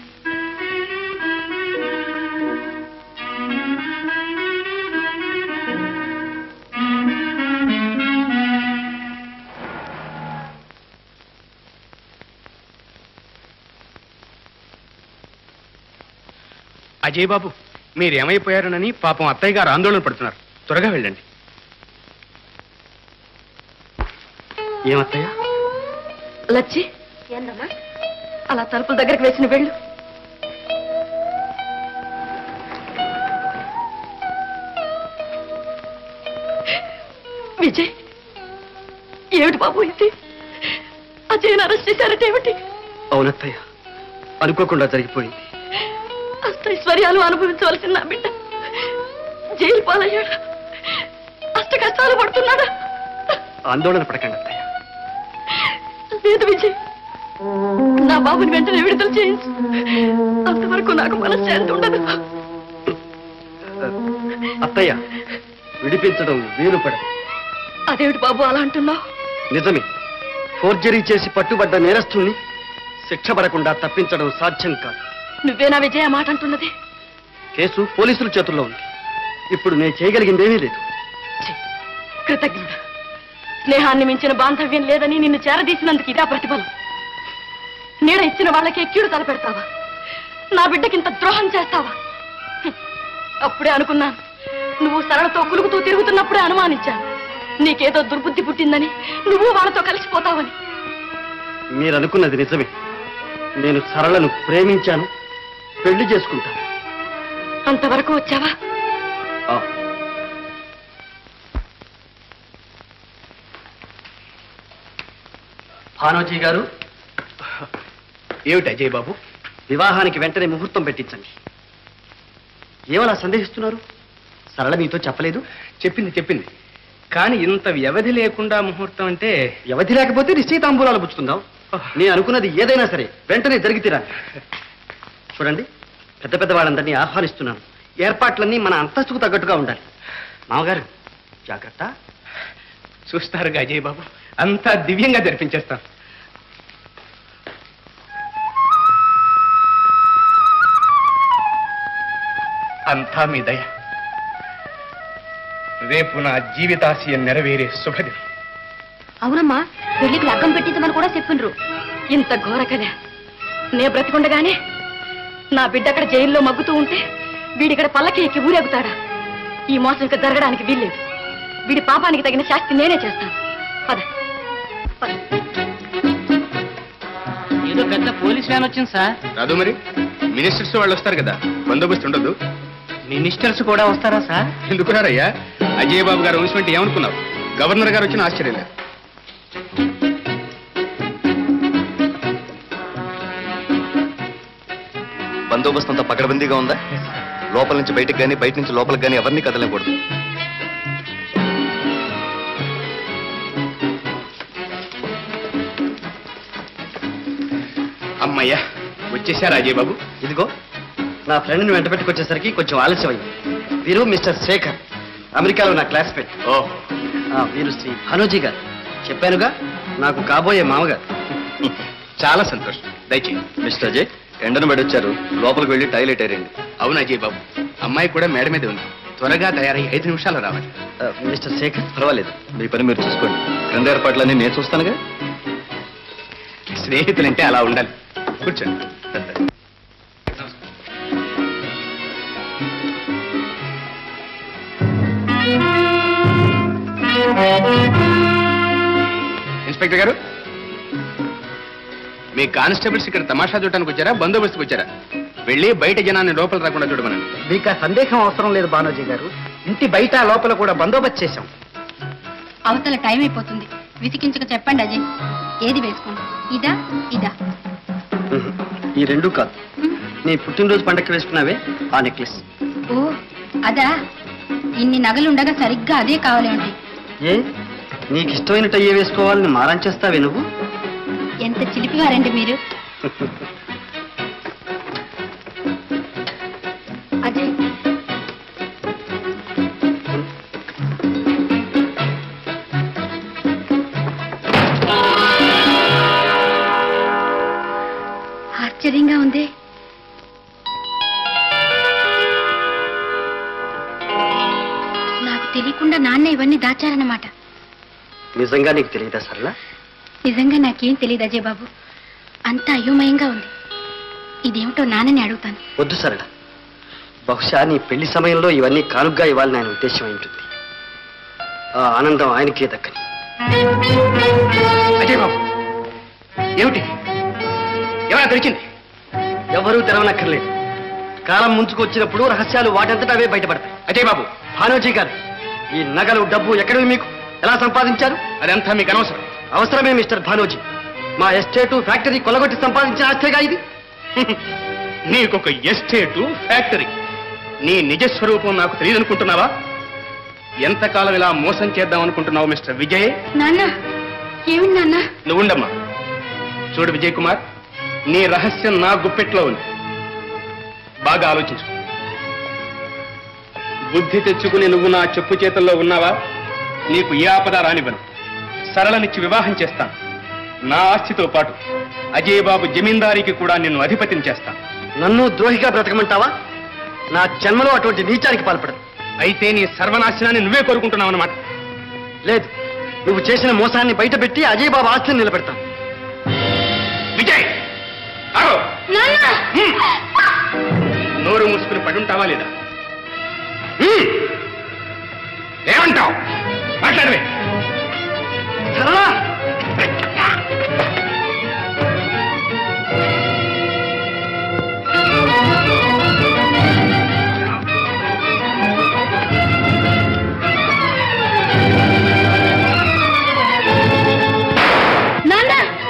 Ajay Babu మీరేమైపోయారనని పాపం అత్తయ్య గారు ఆందోళన పడుతున్నారు త్వరగా వెళ్ళండి ఏమత్తయ్యా లచ్చి అలా తలుపుల దగ్గరికి వేసిన వెళ్ళు విజయ్ ఏమిటి బాబు ఇది అజయ్ అరెస్ట్ చేశారంటే ఏమిటి అవునత్తయ్య అనుకోకుండా జరిగిపోయింది అష్టైశ్వర్యాలు అనుభవించవలసిన నా బిడ్డ జైలు పాలయ్యాడా అష్ట కష్టాలు పడుతున్నాడా ఆందోళన పడకండి అత్తయ్య లేదు విజయ్ నా బాబుని వెంటనే విడుదల చేయించు అంతవరకు నాకు మనశ్శాంతి ఉండదు అత్తయ్య విడిపించడం వీలు పడదు అదేమిటి బాబు అలా అంటున్నావు నిజమే ఫోర్జరీ చేసి పట్టుబడ్డ నేరస్తుల్ని శిక్ష పడకుండా తప్పించడం సాధ్యం కాదు నువ్వేనా విజయ్ ఆ మాట అంటున్నది కేసు పోలీసుల చేతుల్లో ఉంది ఇప్పుడు నేను చేయగలిగిందేమీ లేదు కృతజ్ఞత స్నేహాన్ని మించిన బాంధవ్యం లేదని నిన్ను చేరదీసినందుకు ఇదా ప్రతిఫలం నీడ ఇచ్చిన వాళ్ళకి ఎక్కిడు తలపెడతావా నా బిడ్డకింత ద్రోహం చేస్తావా హ్మ్. అప్పుడే అనుకున్నాను నువ్వు సరళతో కులుగుతూ తిరుగుతున్నప్పుడే అనుమానించాను నీకేదో దుర్బుద్ధి పుట్టిందని నువ్వు వాళ్ళతో కలిసిపోతావని మీరు అనుకున్నది నిజమే నేను సరళను ప్రేమించాను పెళ్లి చేసుకుంటాను అంతవరకు వచ్చావా ఆ. భానోజీ గారు ఏమిటి అజయ్ బాబు వివాహానికి వెంటనే ముహూర్తం పెట్టించండి ఏమలా సందేహిస్తున్నారు సరళ మీతో చెప్పలేదు చెప్పింది చెప్పింది కానీ ఇంత వ్యవధి లేకుండా ముహూర్తం అంటే వ్యవధి లేకపోతే నిశ్చయితాంబూలాలు పుచ్చుకుందాం నేను అనుకున్నది ఏదైనా సరే వెంటనే జరిగి తీరాలి చూడండి పెద్ద పెద్ద వాళ్ళందరినీ ఆహ్వానిస్తున్నాను ఏర్పాట్లన్నీ మన అంతస్తుకు తగ్గట్టుగా ఉండాలి మామగారు జాగ్రత్త చూస్తారుగా అజయ్ బాబు అంతా దివ్యంగా జరిపించేస్తాం అంతా మీ దయ రేపు నా జీవితాశయం నెరవేరే శుభదినం అవునమ్మా పెళ్లికి లగ్గం పెట్టించమని కూడా చెప్పిండ్రు ఇంత ఘోర కదా నే బ్రతికుండగానే నా బిడ్డ అక్కడ జైల్లో మగ్గుతూ ఉంటే వీడిక్కడ పల్లకి ఎక్కి ఊరేగుతాడా ఈ మోసం ఇంకా జరగడానికి వీల్లేదు వీడి పాపానికి తగిన శాస్తి నేనే చేస్తాను పద పద ఏదో పెద్ద పోలీస్ వ్యాన్ వచ్చింది సార్ రాదు మరి మినిస్టర్స్ వాళ్ళు వస్తారు కదా బందోబస్తు ఉండదు మినిస్టర్స్ కూడా వస్తారా సార్ ఎందుకున్నారయ్యా అజయ్ బాబు గారు వంశం అంటే ఏమనుకున్నావు గవర్నర్ గారు వచ్చిన ఆశ్చర్యం లేదు బందోబస్తు అంతా పకడ్బందీగా ఉందా లోపల నుంచి బయటకు కానీ బయట నుంచి లోపలికి కానీ ఎవరిని కదలకూడదు అమ్మయ్యా వచ్చేసారా అజయ్ బాబు ఇదిగో నా ఫ్రెండ్ని వెంట పెట్టుకొచ్చేసరికి కొంచెం ఆలస్యమైంది వీరు మిస్టర్ శేఖర్ అమెరికాలో నా క్లాస్మేట్ ఓ వీరు శ్రీ భానోజీ గారు చెప్పానుగా నాకు కాబోయే మామగారు చాలా సంతోషం దయచేయండి మిస్టర్ అజయ్ ఎండను వచ్చారు లోపలికి వెళ్ళి టాయిలెట్ ఏరండి అవును అజయ్ బాబు అమ్మాయి కూడా మేడ మీద ఉంది త్వరగా తయారై ఐదు నిమిషాలు రావాలి మిస్టర్ శేఖర్ పర్వాలేదు మీ పని మీరు చూసుకోండి క్రింద ఏర్పాట్లన్నీ నేను చూస్తానుగా స్నేహితులంటే అలా ఉండాలి కూర్చోండి ఇన్స్పెక్టర్ గారు మీ కానిస్టేబుల్స్ ఇక్కడ తమాషా చూడటానికి వచ్చారా బందోబస్తుకు వచ్చారా వెళ్ళి బయట జనాన్ని లోపల రాకుండా చూడమనండి మీకు ఆ సందేహం అవసరం లేదు బానోజీ గారు ఇంటి బయట లోపల కూడా బందోబస్తు చేశాం అవతల టైం అయిపోతుంది విసికించక చెప్పండి అజయ్ ఏది వేసుకోండి ఇదా ఇదా ఈ రెండు కాదు నీ పుట్టినరోజు పండక్కి వేసుకున్నావే ఆ నెక్లెస్ ఓ అదా ఇన్ని నగలుండగా సరిగ్గా అదే కావాలేమిటి ఏ నీకు ఇష్టమైనట్టు అయ్యే వేసుకోవాలని మారం చేస్తావే నువ్వు ఎంత చిలిపివారండి మీరు అజయ్ ఆశ్చర్యంగా ఉంది నాకు తెలియకుండా నాన్న ఇవన్నీ దాచారన్నమాట నిజంగా నీకు తెలియదా సరళ నిజంగా నాకేం తెలియదు అజయ్ బాబు అంతా అయోమయంగా ఉంది ఇదేమిటో నాన్నని అడుగుతాను వద్దు సరళ బహుశా నీ పెళ్లి సమయంలో ఇవన్నీ కానుగ్గా ఇవ్వాలని ఆయన ఉద్దేశం అయి ఉంటుంది ఆ ఆనందం ఆయనకే దక్కని అజయ్ బాబు ఏమిటి ఎవరా తెరిచింది ఎవరూ తెరవనక్కర్లేదు కాలం ముంచుకు వచ్చినప్పుడు రహస్యాలు వాటంతటా అవే బయటపడతాయి అజయ్ బాబు భానోజీ గారు ఈ నగలు డబ్బు ఎక్కడివి మీకు ఎలా సంపాదించారు అదంతా మీకు అనవసరం అవసరమే మిస్టర్ భానోజీ మా ఎస్టేటు ఫ్యాక్టరీ కొలగొట్టి సంపాదించిన ఆస్తేగా ఇది నీకొక ఎస్టేటు ఫ్యాక్టరీ నీ నిజస్వరూపం నాకు తెలియదనుకుంటున్నావా ఎంతకాలం ఇలా మోసం చేద్దాం అనుకుంటున్నావు మిస్టర్ విజయ్ నాన్న ఏమిటి నాన్న నువ్వుండమ్మా చూడు విజయ్ కుమార్ నీ రహస్యం నా గుప్పెట్లో ఉంది బాగా ఆలోచించు బుద్ధి తెచ్చుకుని నువ్వు నా చెప్పు చేతుల్లో ఉన్నావా నీకు ఏ ఆపద రానివ్వను సరళనిచ్చి వివాహం చేస్తాను నా ఆస్తితో పాటు అజయ్ బాబు జమీందారికి కూడా నిన్ను అధిపతిని చేస్తాను నన్ను ద్రోహిగా బ్రతకమంటావా నా జన్మలో అటువంటి నీచానికి పాల్పడదు అయితే నీ సర్వనాశనాన్ని నువ్వే కోరుకుంటున్నావు అన్నమాట లేదు నువ్వు చేసిన మోసాన్ని బయటపెట్టి అజయ్ బాబు ఆస్తిని నిలబెడతాను విజయ్ ఆగో హ్మ్. నోరు మూసుకుని పడుంటావా లేదా హ్మ్. ఏమంటావు మాట్లాడవే నాన్న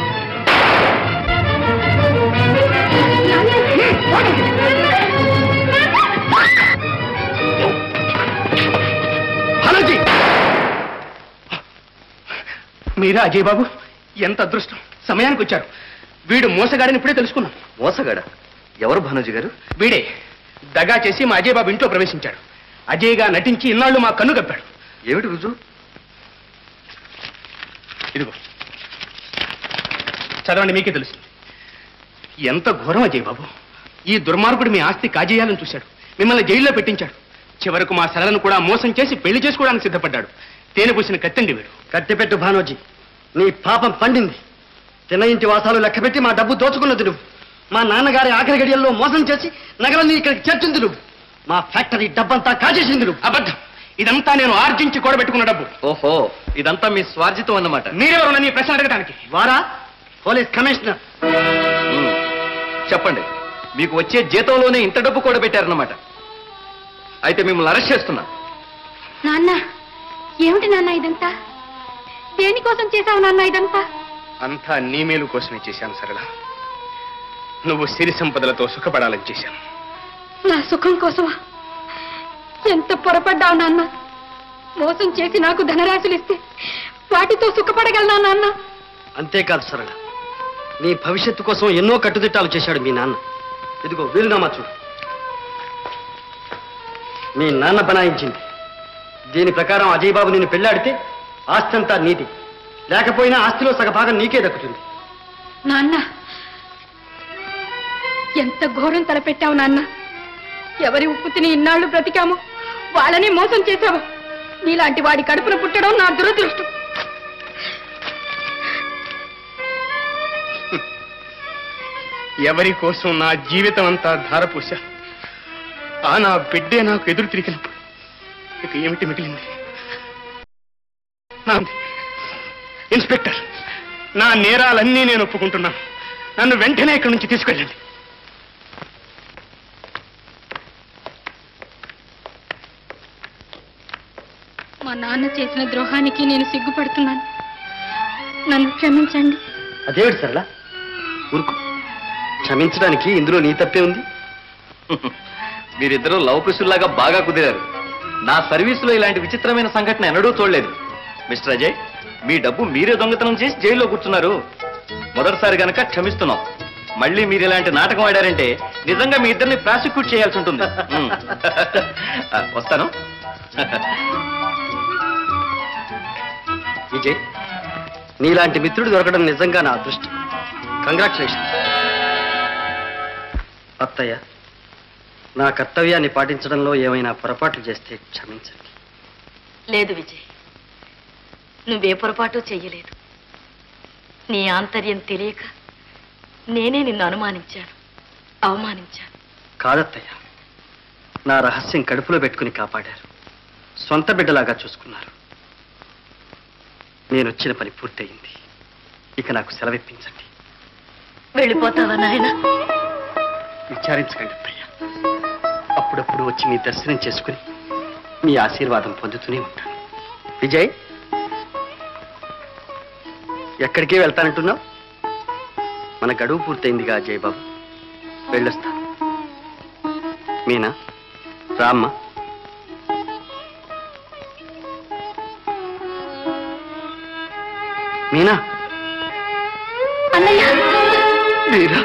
భానోజీ మీరా అజయ్ బాబు ఎంత అదృష్టం సమయానికి వచ్చారు వీడు మోసగాడని ఇప్పుడే తెలుసుకున్నాం మోసగాడ ఎవరు భానుజీ గారు వీడే దగా చేసి మా అజయ్ బాబు ఇంట్లో ప్రవేశించాడు అజయ్గా నటించి ఇన్నాళ్ళు మా కన్ను కప్పాడు ఏమిటి రుజువు ఇదిగో చదవండి మీకే తెలుసు ఎంత ఘోరం అజయ్ బాబు ఈ దుర్మార్గుడు మీ ఆస్తి కాజేయాలని చూశాడు మిమ్మల్ని జైల్లో పెట్టించాడు చివరకు మా సరళను కూడా మోసం చేసి పెళ్లి చేసుకోవడానికి సిద్ధపడ్డాడు తేనె పూసిన కత్తండి వీడు కట్టిపెట్టు భానోజీ నీ పాపం పండింది తిన ఇంటి వాసాలు లెక్కపెట్టి మా డబ్బు దోచుకున్నది నువ్వు మా నాన్నగారి ఆఖరి గడియల్లో మోసం చేసి నగలన్నీ ఇక్కడికి చేర్చింది నువ్వు మా ఫ్యాక్టరీ డబ్బంతా కాజేసింది నువ్వు అబద్ధం ఇదంతా నేను ఆర్జించి కూడబెట్టుకున్న డబ్బు ఓహో ఇదంతా మీ స్వార్జితం అన్నమాట మీరెవరు నీ ప్రశ్న అడగడానికి వారా పోలీస్ కమిషనర్ ఉమ్, చెప్పండి మీకు వచ్చే జీతంలోనే ఇంత డబ్బు కూడా పెట్టారన్నమాట అయితే మిమ్మల్ని అరెస్ట్ చేస్తున్నా నాన్న ఏమిటి నాన్న ఇదంతా దేనికోసం చేశావు నాన్న ఇదంతా అంతా నీ మేలు కోసమే చేశాను సరళ నువ్వు సిరి సంపదలతో సుఖపడాలని చేశాను నా సుఖం కోసమా ఎంత పొరపడ్డావు నాన్న మోసం చేసి నాకు ధనరాశులు ఇస్తే వాటితో సుఖపడగలనా నాన్న అంతేకాదు సరళ నీ భవిష్యత్తు కోసం ఎన్నో కట్టుదిట్టాలు చేశాడు మీ నాన్న ఇదిగో వీలునామా చూడు మీ నాన్న బనాయించింది దీని ప్రకారం అజయ్ బాబు నిన్ను పెళ్ళాడితే ఆస్తి అంతా నీది లేకపోయినా ఆస్తిలో సగభాగం నీకే దక్కుతుంది నాన్న ఎంత ఘోరం తలపెట్టావు నాన్న ఎవరి ఉప్పు తిని ఇన్నాళ్ళు బ్రతికాము వాళ్ళని మోసం చేశావు నీలాంటి వాడి కడుపున పుట్టడం నా దురదృష్టం ఎవరి కోసం నా జీవితం అంతా ధారపోశా ఆ నా బిడ్డే నాకు ఎదురు తిరిగినప్పుడు ఇక ఏమిటి మిగిలింది నాంది. ఇన్స్పెక్టర్ నా నేరాలన్నీ నేను ఒప్పుకుంటున్నాను నన్ను వెంటనే ఇక్కడి నుంచి తీసుకెళ్ళండి మా నాన్న చేసిన ద్రోహానికి నేను సిగ్గుపడుతున్నాను నన్ను క్షమించండి అదేమిటి సరళ ఊరుకు క్షమించడానికి ఇందులో నీ తప్పే ఉంది మీరిద్దరూ లవ్ కుశుల్లాగా బాగా కుదిరారు నా సర్వీసులో ఇలాంటి విచిత్రమైన సంఘటన ఎన్నడూ చూడలేదు మిస్టర్ అజయ్ మీ డబ్బు మీరే దొంగతనం చేసి జైల్లో కూర్చున్నారు మొదటిసారి గనక క్షమిస్తున్నాం మళ్ళీ మీరు ఇలాంటి నాటకం ఆడారంటే నిజంగా మీ ఇద్దరిని ప్రాసిక్యూట్ చేయాల్సి ఉంటుంది ఉమ్. ఆ, వస్తాను విజయ్ నీలాంటి మిత్రుడు దొరకడం నిజంగా నా అదృష్టం కంగ్రాచులేషన్ అత్తయ్య నా కర్తవ్యాన్ని పాటించడంలో ఏమైనా పొరపాట్లు చేస్తే క్షమించండి లేదు విజయ్ నువ్వే పొరపాటు చెయ్యలేదు నీ ఆంతర్యం తెలియక నేనే నిన్ను అనుమానించాను అవమానించాను కాదత్తయ్య నా రహస్యం కడుపులో పెట్టుకుని కాపాడారు సొంత బిడ్డలాగా చూసుకున్నారు నేను వచ్చిన పని పూర్తయింది ఇక నాకు సెలవిప్పించండి వెళ్ళిపోతావా నాయన విచారించకండి అత్తయ్య అప్పుడప్పుడు వచ్చి మీ దర్శనం చేసుకుని మీ ఆశీర్వాదం పొందుతూనే ఉంటాను విజయ్ ఎక్కడికి వెళ్తానంటున్నావు మన గడువు పూర్తయిందిగా జయబాబు వెళ్ళొస్తా మీనా రామ్మ మీనా మీనా మీనా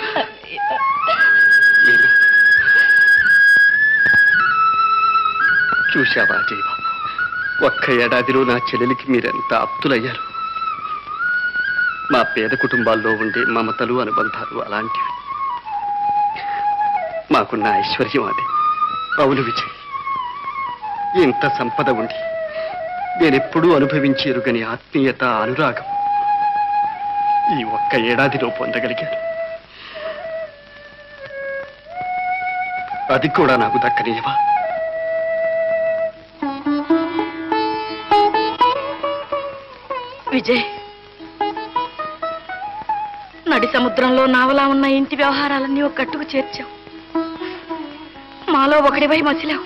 చూశావా జయబాబు ఒక్క ఏడాదిలో నా చెల్లెలికి మీరెంత ఆప్తులయ్యారు మా పేద కుటుంబాల్లో ఉండే మమతలు అనుబంధాలు అలాంటివి మాకున్న ఐశ్వర్యం అదే అవును విజయ్ ఇంత సంపద ఉండి నేనెప్పుడూ అనుభవించి ఎరుగని ఆత్మీయత అనురాగం ఈ ఒక్క ఏడాదిలో పొందగలిగాను అది కూడా నాకు దక్కనియవా విజయ్ నడి సముద్రంలో నావలా ఉన్న ఇంటి వ్యవహారాలన్నీ ఒక కట్టుకు చేర్చావు మాలో ఒకడివై మసిలావు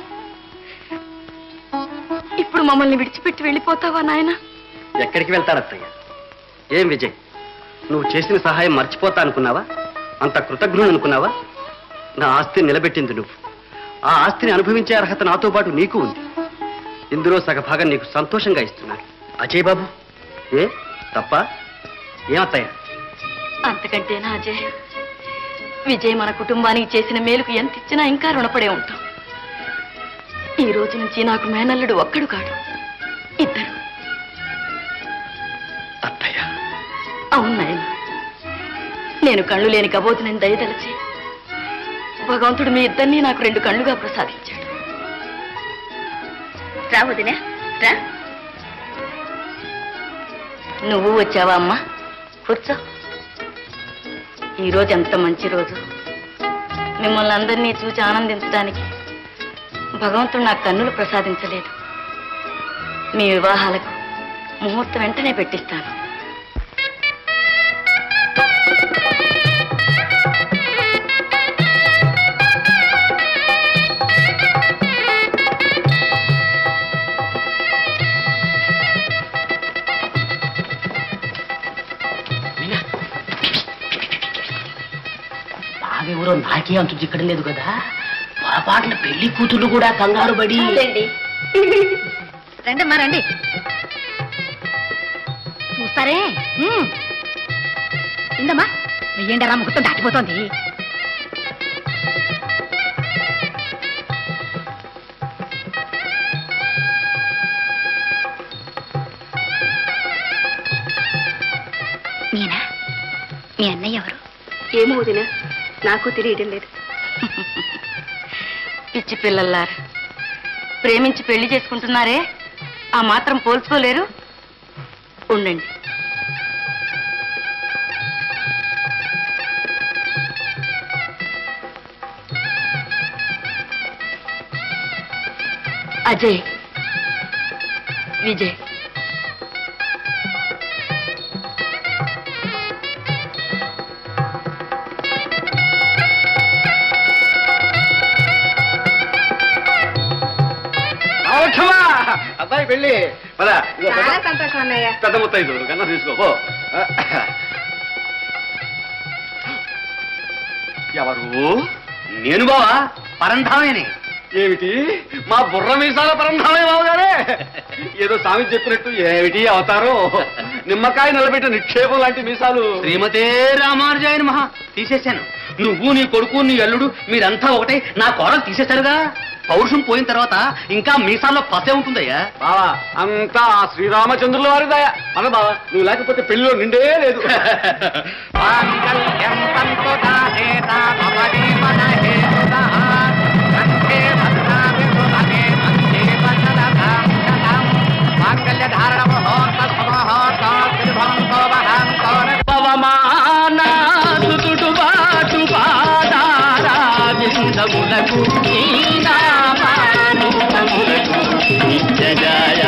ఇప్పుడు మమ్మల్ని విడిచిపెట్టి వెళ్ళిపోతావా నాయనా ఎక్కడికి వెళ్తారత్తయ్య ఏం విజయ్ నువ్వు చేసిన సహాయం మర్చిపోతా అనుకున్నావా అంత కృతజ్ఞుడు అనుకున్నావా నా ఆస్తిని నిలబెట్టింది నువ్వు ఆ ఆస్తిని అనుభవించే అర్హత నాతో పాటు నీకు ఉంది ఇందులో సగభాగం నీకు సంతోషంగా ఇస్తున్నాను అజయ్ బాబు ఏ తప్ప ఏమత్తయ్య అంతకంటేనా అజయ్ విజయ్ మన కుటుంబానికి చేసిన మేలుకు ఎంత ఇచ్చినా ఇంకా రుణపడే ఉంటాం ఈ రోజు నుంచి నాకు మేనల్లుడు ఒక్కడు కాడు ఇద్దరు అవును నాయన నేను కళ్ళు లేని కబోతునని దయదలిచి భగవంతుడు మీ ఇద్దరిని నాకు రెండు కళ్ళుగా ప్రసాదించాడు రా వదినా రా నువ్వు వచ్చావా అమ్మా కూర్చో ఈరోజు ఎంత మంచి రోజు మిమ్మల్ని అందరినీ చూసి ఆనందించడానికి భగవంతుడు నాకు కన్నులు ప్రసాదించలేదు మీ వివాహాలకు ముహూర్తం వెంటనే పెట్టిస్తాను మనకే అంతు చిక్కడం లేదు కదా పొరపాటున పెళ్లి కూతురు కూడా కంగారు పడి రండి అమ్మా రండి చూస్తారే ఉమ్. ఇందమ్మా వెయ్యండి రా ముహూర్తం దాటిపోతోంది మీనా మీ అన్నయ్య ఎవరు ఏమో వదినా నాకు తెలియడం లేదు పిచ్చి పిల్లల్లారా ప్రేమించి పెళ్లి చేసుకుంటున్నారే ఆ మాత్రం పోల్చుకోలేరు ఉండండి అజయ్ విజయ్ రావచ్చమ్మా అబ్బాయి పెళ్ళి పద ఇదిగో పెద్ద- చాలా సంతోషం అన్నయ్య పెద్ద ముత్తైదు కన్నా తీసుకో పో ఎవరు నేను బావా పరంధామేని ఏమిటి మా బుర్ర మీసాల పరంధామే బావగారే ఏదో స్వామి చెప్పినట్టు ఏమిటి అవతారం నిమ్మకాయ నిలబెట్టిన నిక్షేపం లాంటి మీసాలు శ్రీమతే రామానుజాయన మహా తీసేశాను నువ్వు నీ కొడుకు నీ అల్లుడు మీరంతా ఒకటే నా కోడలు తీసేశారుగా పౌరుషం పోయిన తర్వాత ఇంకా మీసాల్లో పసే ఉంటుందయ్యా బావా అంతా ఆ శ్రీరామచంద్రుల వారి దయ మన బావా నువ్వు లేకపోతే పెళ్లిలో నిండే లేదు పవమానాసుతుడు బాటు పాదారావిందములకు ఈ నామానుములకు నిత్యజాయ